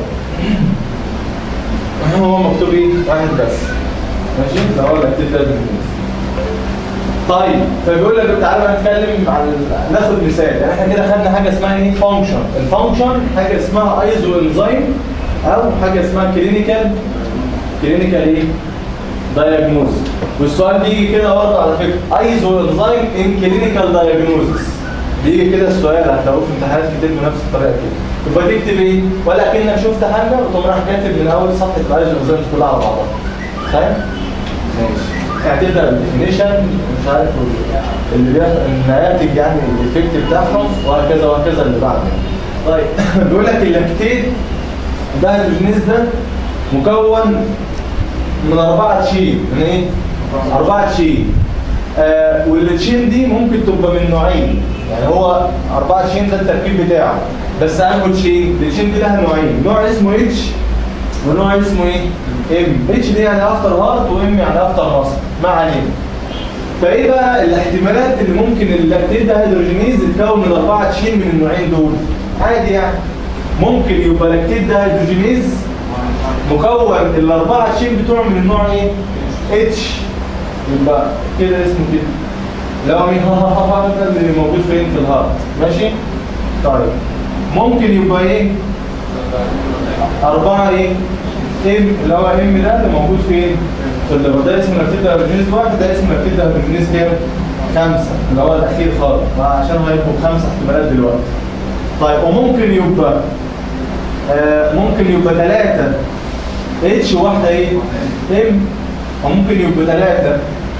S1: هو مكتوب ايه؟ واحد بس ماشي؟ ده هو الاكتيف لازم طيب فبيقول لك تعالى بقى نتكلم عن ناخد مثال يعني احنا كده خدنا حاجه اسمها ايه فانكشن الفانكشن حاجه اسمها ايزو انزايم او حاجه اسمها كلينيكال كلينيكال ايه دايجنوز والسؤال بيجي كده برضه على فكره ايزو انزايم ان كلينيكال دايجنوزس بيجي كده السؤال هتلاقوه في امتحانات كتير بنفس الطريقه كده يبقى تكتب ايه ولا كانك شفت حاجه وتقوم رايح كاتب من اول صفحه الايزو انزايمز كلها على بعضها فاهم ماشي يعني تبدا بالديفينيشن مش عارف اللي بيحصل الناتج يعني الايفكت بتاعهم وهكذا وهكذا اللي بعده طيب بيقول لك اللاكتيت ده الجنس ده مكون من أربعة تشين من إيه؟ أربعة تشين آه والتشين دي ممكن تبقى من نوعين يعني هو أربعة تشين ده التركيب بتاعه بس أنه تشين التشين دي لها نوعين نوع اسمه اتش ونوع اسمه ايه؟ ام اتش دي يعني افتر هارت وام يعني افتر مصر ما علينا فايه بقى الاحتمالات اللي ممكن اللاكتيت ده هيدروجينيز يتكون من أربعة تشين من النوعين دول عادي يعني ممكن يبقى لاكتيت ده هيدروجينيز مكون الأربعة تشين بتوعه من النوع ايه؟ اتش يبقى كده اسمه كده اللي هو مين ها ها ها ها ده اللي موجود فين في الهارت ماشي؟ طيب ممكن يبقى ايه؟ أربعة ايه؟ ام اللي هو ام ده اللي موجود فين؟ في الليفر ده اسمه لاكتيت هيدروجينيز واحد ده اسمه لاكتيت هيدروجينيز كام؟ خمسة اللي هو الأخير خالص عشان هو هيبقوا خمسة احتمالات دلوقتي طيب وممكن يبقى آه ممكن يبقى ثلاثة اتش واحدة ايه؟ ام وممكن يبقى ثلاثة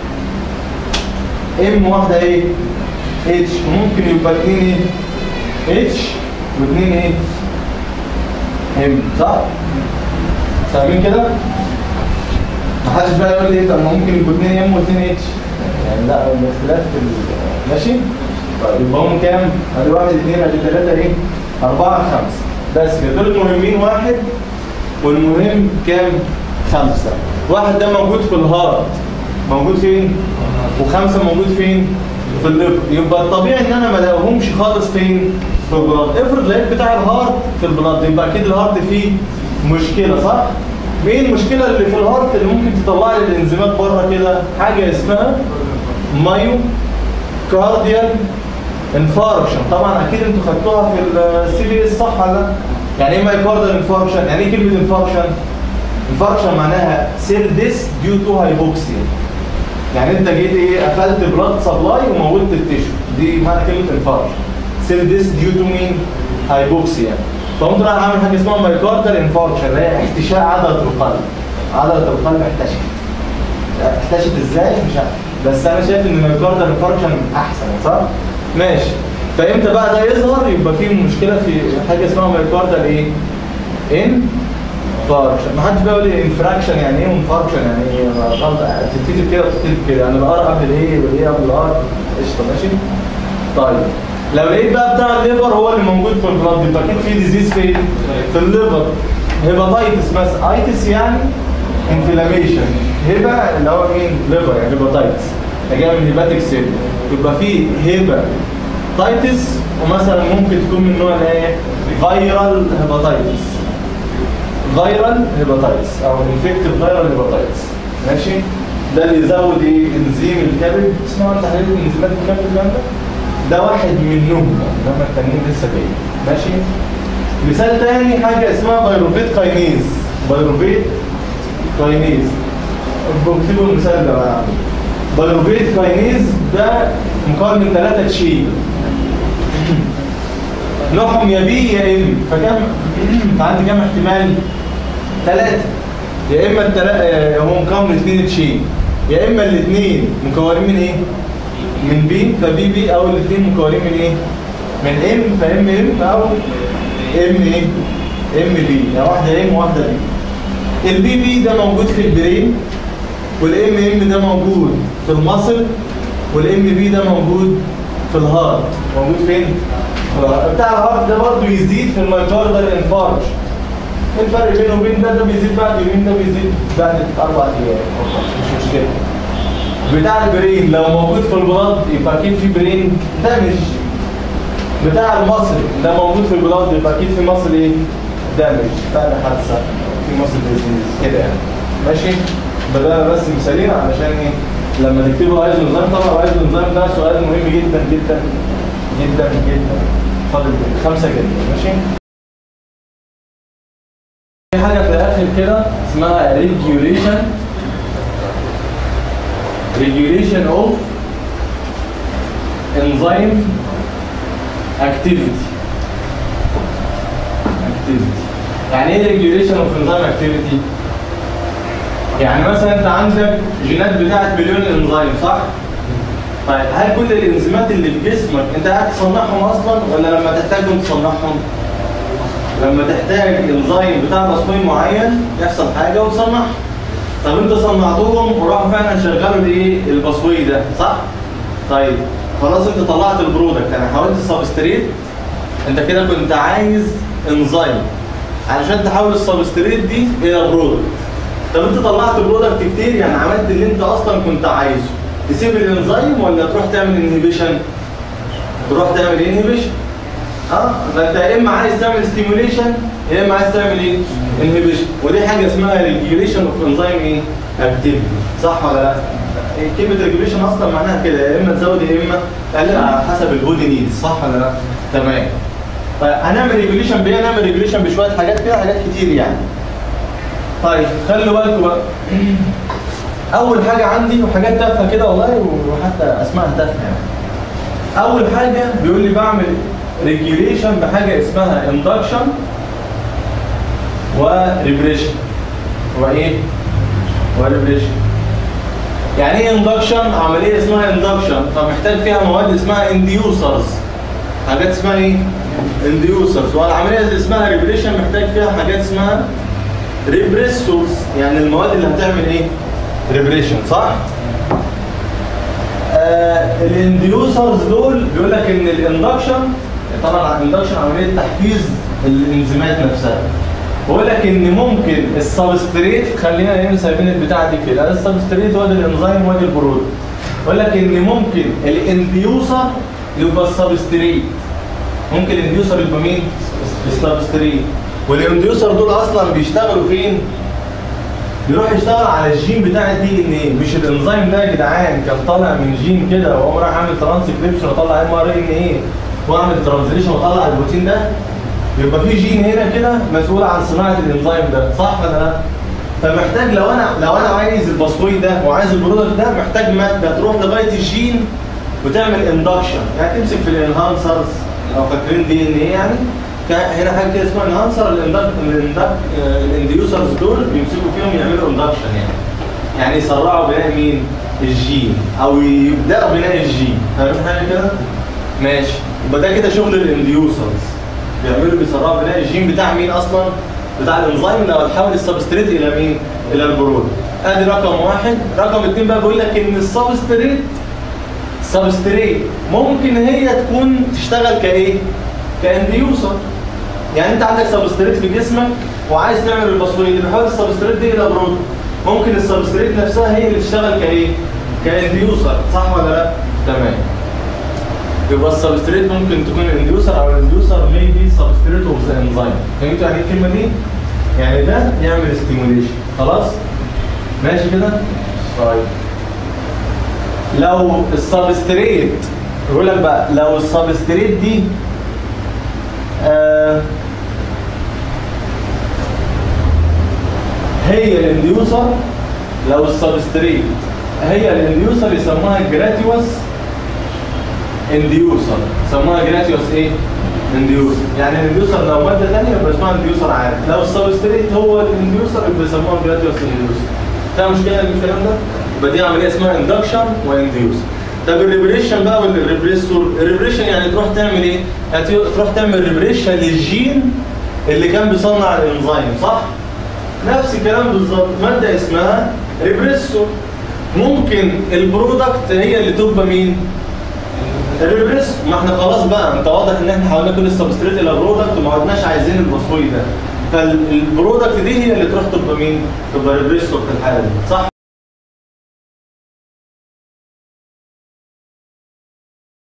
S1: ام واحدة ايه؟ اتش وممكن يبقى اثنين ايه؟ اتش واثنين ايه؟ ام صح؟ فاهمين كده؟ محدش بقى يقول لي ايه طب ما ممكن يبقوا اثنين ام واثنين اتش يعني لا الاختلاف في ال- ماشي؟ طيب يبقى هم كام؟ ادي واحد اثنين ادي ثلاثة ايه؟ أربعة خمسة بس كده دول المهمين واحد والمهم كام؟ خمسة واحد ده موجود في الهارت موجود فين؟ وخمسة موجود فين؟ في الليفر يبقى الطبيعي ان انا ما الاقيهمش خالص فين؟ في البلاد افرض لقيت بتاع الهارت في البلاد يبقى اكيد الهارت فيه مشكلة صح؟ ايه المشكلة اللي في الهارت اللي ممكن تطلع لي الانزيمات بره كده؟ حاجة اسمها مايو كارديال انفاركشن طبعا اكيد انتوا خدتوها في السي بي اس صح ولا لا؟ يعني ايه مايوكاردال انفاركشن؟ يعني ايه كلمة انفاركشن؟ انفاركشن معناها سيل ديس ديو تو هايبوكسيا يعني انت جيت ايه قفلت بلاد سبلاي وموتت التيشو دي معنى كلمة انفاركشن سيل ديس ديو تو مين؟ هايبوكسيا فقمت رايح عامل حاجة اسمها مايوكاردال انفاركشن اللي هي احتشاء عضلة القلب عضلة القلب احتشت احتشت ازاي مش عارف بس انا شايف ان المايوكاردال انفاركشن احسن صح؟ ماشي فامتى بقى ده يظهر يبقى في مشكله في حاجه اسمها مايوكاردال ايه؟ ان فاركشن ما حدش بقى يقول لي انفراكشن يعني ايه وانفاركشن يعني ايه أنا غلط تكتب كده وتكتب كده انا بقرا قبل الايه والايه قبل الار قشطه ماشي طيب لو لقيت بقى بتاع الليفر هو اللي موجود في البلاد يبقى اكيد في ديزيز فين؟ في الليفر هيباتايتس مثلا ايتس يعني انفلاميشن هيبا اللي هو مين؟ ليفر يعني هيباتايتس ده جاي من هيباتيك سيل يبقى في هيبا تايتس ومثلا ممكن تكون من نوع الايه؟ فيرال هيباتايتس فيرال هيباتايتس او انفكتيف فيرال هيباتايتس ماشي ده اللي يزود ايه انزيم الكبد اسمها تحليل انزيمات الكبد الكلام ده ده واحد منهم انما التانيين لسه جايين ماشي مثال تاني حاجه اسمها بايروفيت كاينيز بايروفيت كاينيز بكتبوا المثال ده بقى بايروفيت كاينيز ده مكون من ثلاثة تشيل نوعهم يا بي يا ام فكم فعندي كام احتمال ثلاثة يا اما التلا... هو مكون من اثنين تشين يا اما الاثنين مكونين من ايه من بي فبي بي او الاثنين مكونين من ايه من ام فام ام او ام ايه ام بي يعني واحده ام وواحده بي البي بي ده موجود في البرين والام ام ده موجود في المصل والام بي ده موجود في الهارت موجود فين في الهارت. بتاع الهارت ده برضه يزيد في المايكاردال انفاركشن ايه الفرق بينه وبين ده ده بيزيد بعد يومين ده بيزيد بعد اربع ايام مش مشكله بتاع البرين لو موجود في البلاد يبقى اكيد في برين دامج بتاع المصري ده موجود في البلاد يبقى اكيد في مصر ايه دامج بعد حادثه في مصر ديزيز كده يعني ماشي بدأنا بس مثالين علشان ايه لما تكتبوا عايز نظام طبعا عايز نظام ده سؤال مهم جدا جدا جدا جدا فاضل خمسه جدا ماشي في حاجه في الاخر كده اسمها regulation regulation of enzyme activity activity يعني ايه regulation of enzyme activity يعني مثلا انت عندك جينات بتاعت مليون انزيم صح طيب هل كل الانزيمات اللي في جسمك انت قاعد تصنعهم اصلا ولا لما تحتاجهم تصنعهم لما تحتاج انزيم بتاع تصميم معين يحصل حاجه وتصنعها طب انت صنعتهم وراحوا فعلا شغلوا الايه البصوي ده صح طيب خلاص انت طلعت البرودكت انا حاولت السبستريت انت كده كنت عايز انزيم علشان تحول السبستريت دي الى برودكت طب انت طلعت برودكت كتير يعني عملت اللي انت اصلا كنت عايزه تسيب الانزيم ولا تروح تعمل انهبيشن تروح تعمل انهبيشن اه ده انت يا اما عايز تعمل ستيموليشن يا اما عايز تعمل ايه انهبيشن ودي حاجه اسمها ريجيوليشن اوف انزيم ايه اكتيفيتي صح ولا لا إيه كلمه ريجيوليشن اصلا معناها كده يا اما تزود يا اما تقلل على حسب البودي نيدز صح ولا لا تمام فهنعمل ريجيوليشن بايه هنعمل ريجيوليشن بشويه حاجات كده حاجات كتير يعني طيب خلوا بالكم بقى اول حاجه عندي وحاجات تافهه كده والله وحتى اسمائها تافهه يعني اول حاجه بيقول لي بعمل ريجيوليشن بحاجه اسمها اندكشن وريبريشن وايه وريبريشن يعني ايه اندكشن عمليه اسمها اندكشن فمحتاج فيها مواد اسمها انديوسرز حاجات اسمها ايه انديوسرز والعمليه اللي اسمها ريبريشن محتاج فيها حاجات اسمها ريبريسورز يعني المواد اللي هتعمل ايه ريبريشن صح آه الانديوسرز دول بيقول لك ان الاندكشن طبعا الاندكشن عمليه تحفيز الانزيمات نفسها بقول لك ان ممكن السبستريت خلينا ايه سايبين البتاعه دي كده السبستريت وادي الانزيم وادي البرود بقول لك ان ممكن الانديوسر يبقى السبستريت ممكن الانديوسر يبقى مين السبستريت والانديوسر دول اصلا بيشتغلوا فين بيروح يشتغل على الجين بتاع الدي ان ايه مش الانزيم ده يا جدعان كان طالع من جين كده وهو راح عامل ترانسكريبشن وطلع ام ار ان ايه واعمل ترانزليشن وطلع البروتين ده يبقى في جين هنا كده مسؤول عن صناعه الانزيم ده صح ولا لا؟ فمحتاج لو انا لو انا عايز الباسوي ده وعايز البرودكت ده محتاج ماده تروح لغايه الجين وتعمل اندكشن يعني تمسك في الانهانسرز لو فاكرين دي ان ايه يعني هنا حاجه كده اسمها انهانسر الانديوسرز دول بيمسكوا فيهم يعملوا اندكشن يعني يعني يسرعوا بناء مين؟ الجين او يبداوا بناء الجين فاهم حاجه كده؟ ماشي يبقى ده كده شغل الانديوسرز بيعملوا بيسرعوا بناء الجين بتاع مين اصلا؟ بتاع الانزيم لو هتحول السبستريت الى مين؟ الى البرود ادي رقم واحد رقم اثنين بقى بيقول لك ان السبستريت سبستريت ممكن هي تكون تشتغل كايه؟ كانديوسر يعني انت عندك سبستريت في جسمك وعايز تعمل البصويه اللي بيحول السبستريت دي الى برود ممكن السبستريت نفسها هي اللي تشتغل كايه؟ كانديوسر صح ولا لا؟ تمام يبقى السبستريت ممكن تكون انديوسر او الانديوسر ميبي سبستريت اوف ذا انزيم فهمتوا يعني ايه الكلمه دي؟ يعني ده يعمل ستيموليشن خلاص؟ ماشي كده؟ طيب لو السبستريت يقول لك بقى لو السبستريت دي آه هي الانديوسر لو السبستريت هي الانديوسر يسموها جراتيوس انديوسر يسموها جراتيوس ايه؟ انديوسر يعني الانديوسر لو ماده ثانيه يبقى اسمها انديوسر عادي لو السبستريت هو الانديوسر يبقى يسموها جراتيوس انديوسر فاهم مشكله الكلام ده؟ يبقى دي عمليه اسمها اندكشن وانديوسر طب الريبريشن بقى والريبريسور الريبريشن يعني تروح تعمل ايه؟ يعني تروح تعمل ريبريشن للجين اللي كان بيصنع الانزيم صح؟ نفس الكلام بالظبط ماده اسمها ريبريسور ممكن البرودكت هي اللي تبقى مين؟ الريبريس ما احنا خلاص بقى انت واضح ان احنا حاولنا كل السبستريت الى برودكت وما عدناش عايزين البصوي ده فالبرودكت دي هي اللي تروح تبقى مين؟ تبقى ريبريسور في الحاله دي صح؟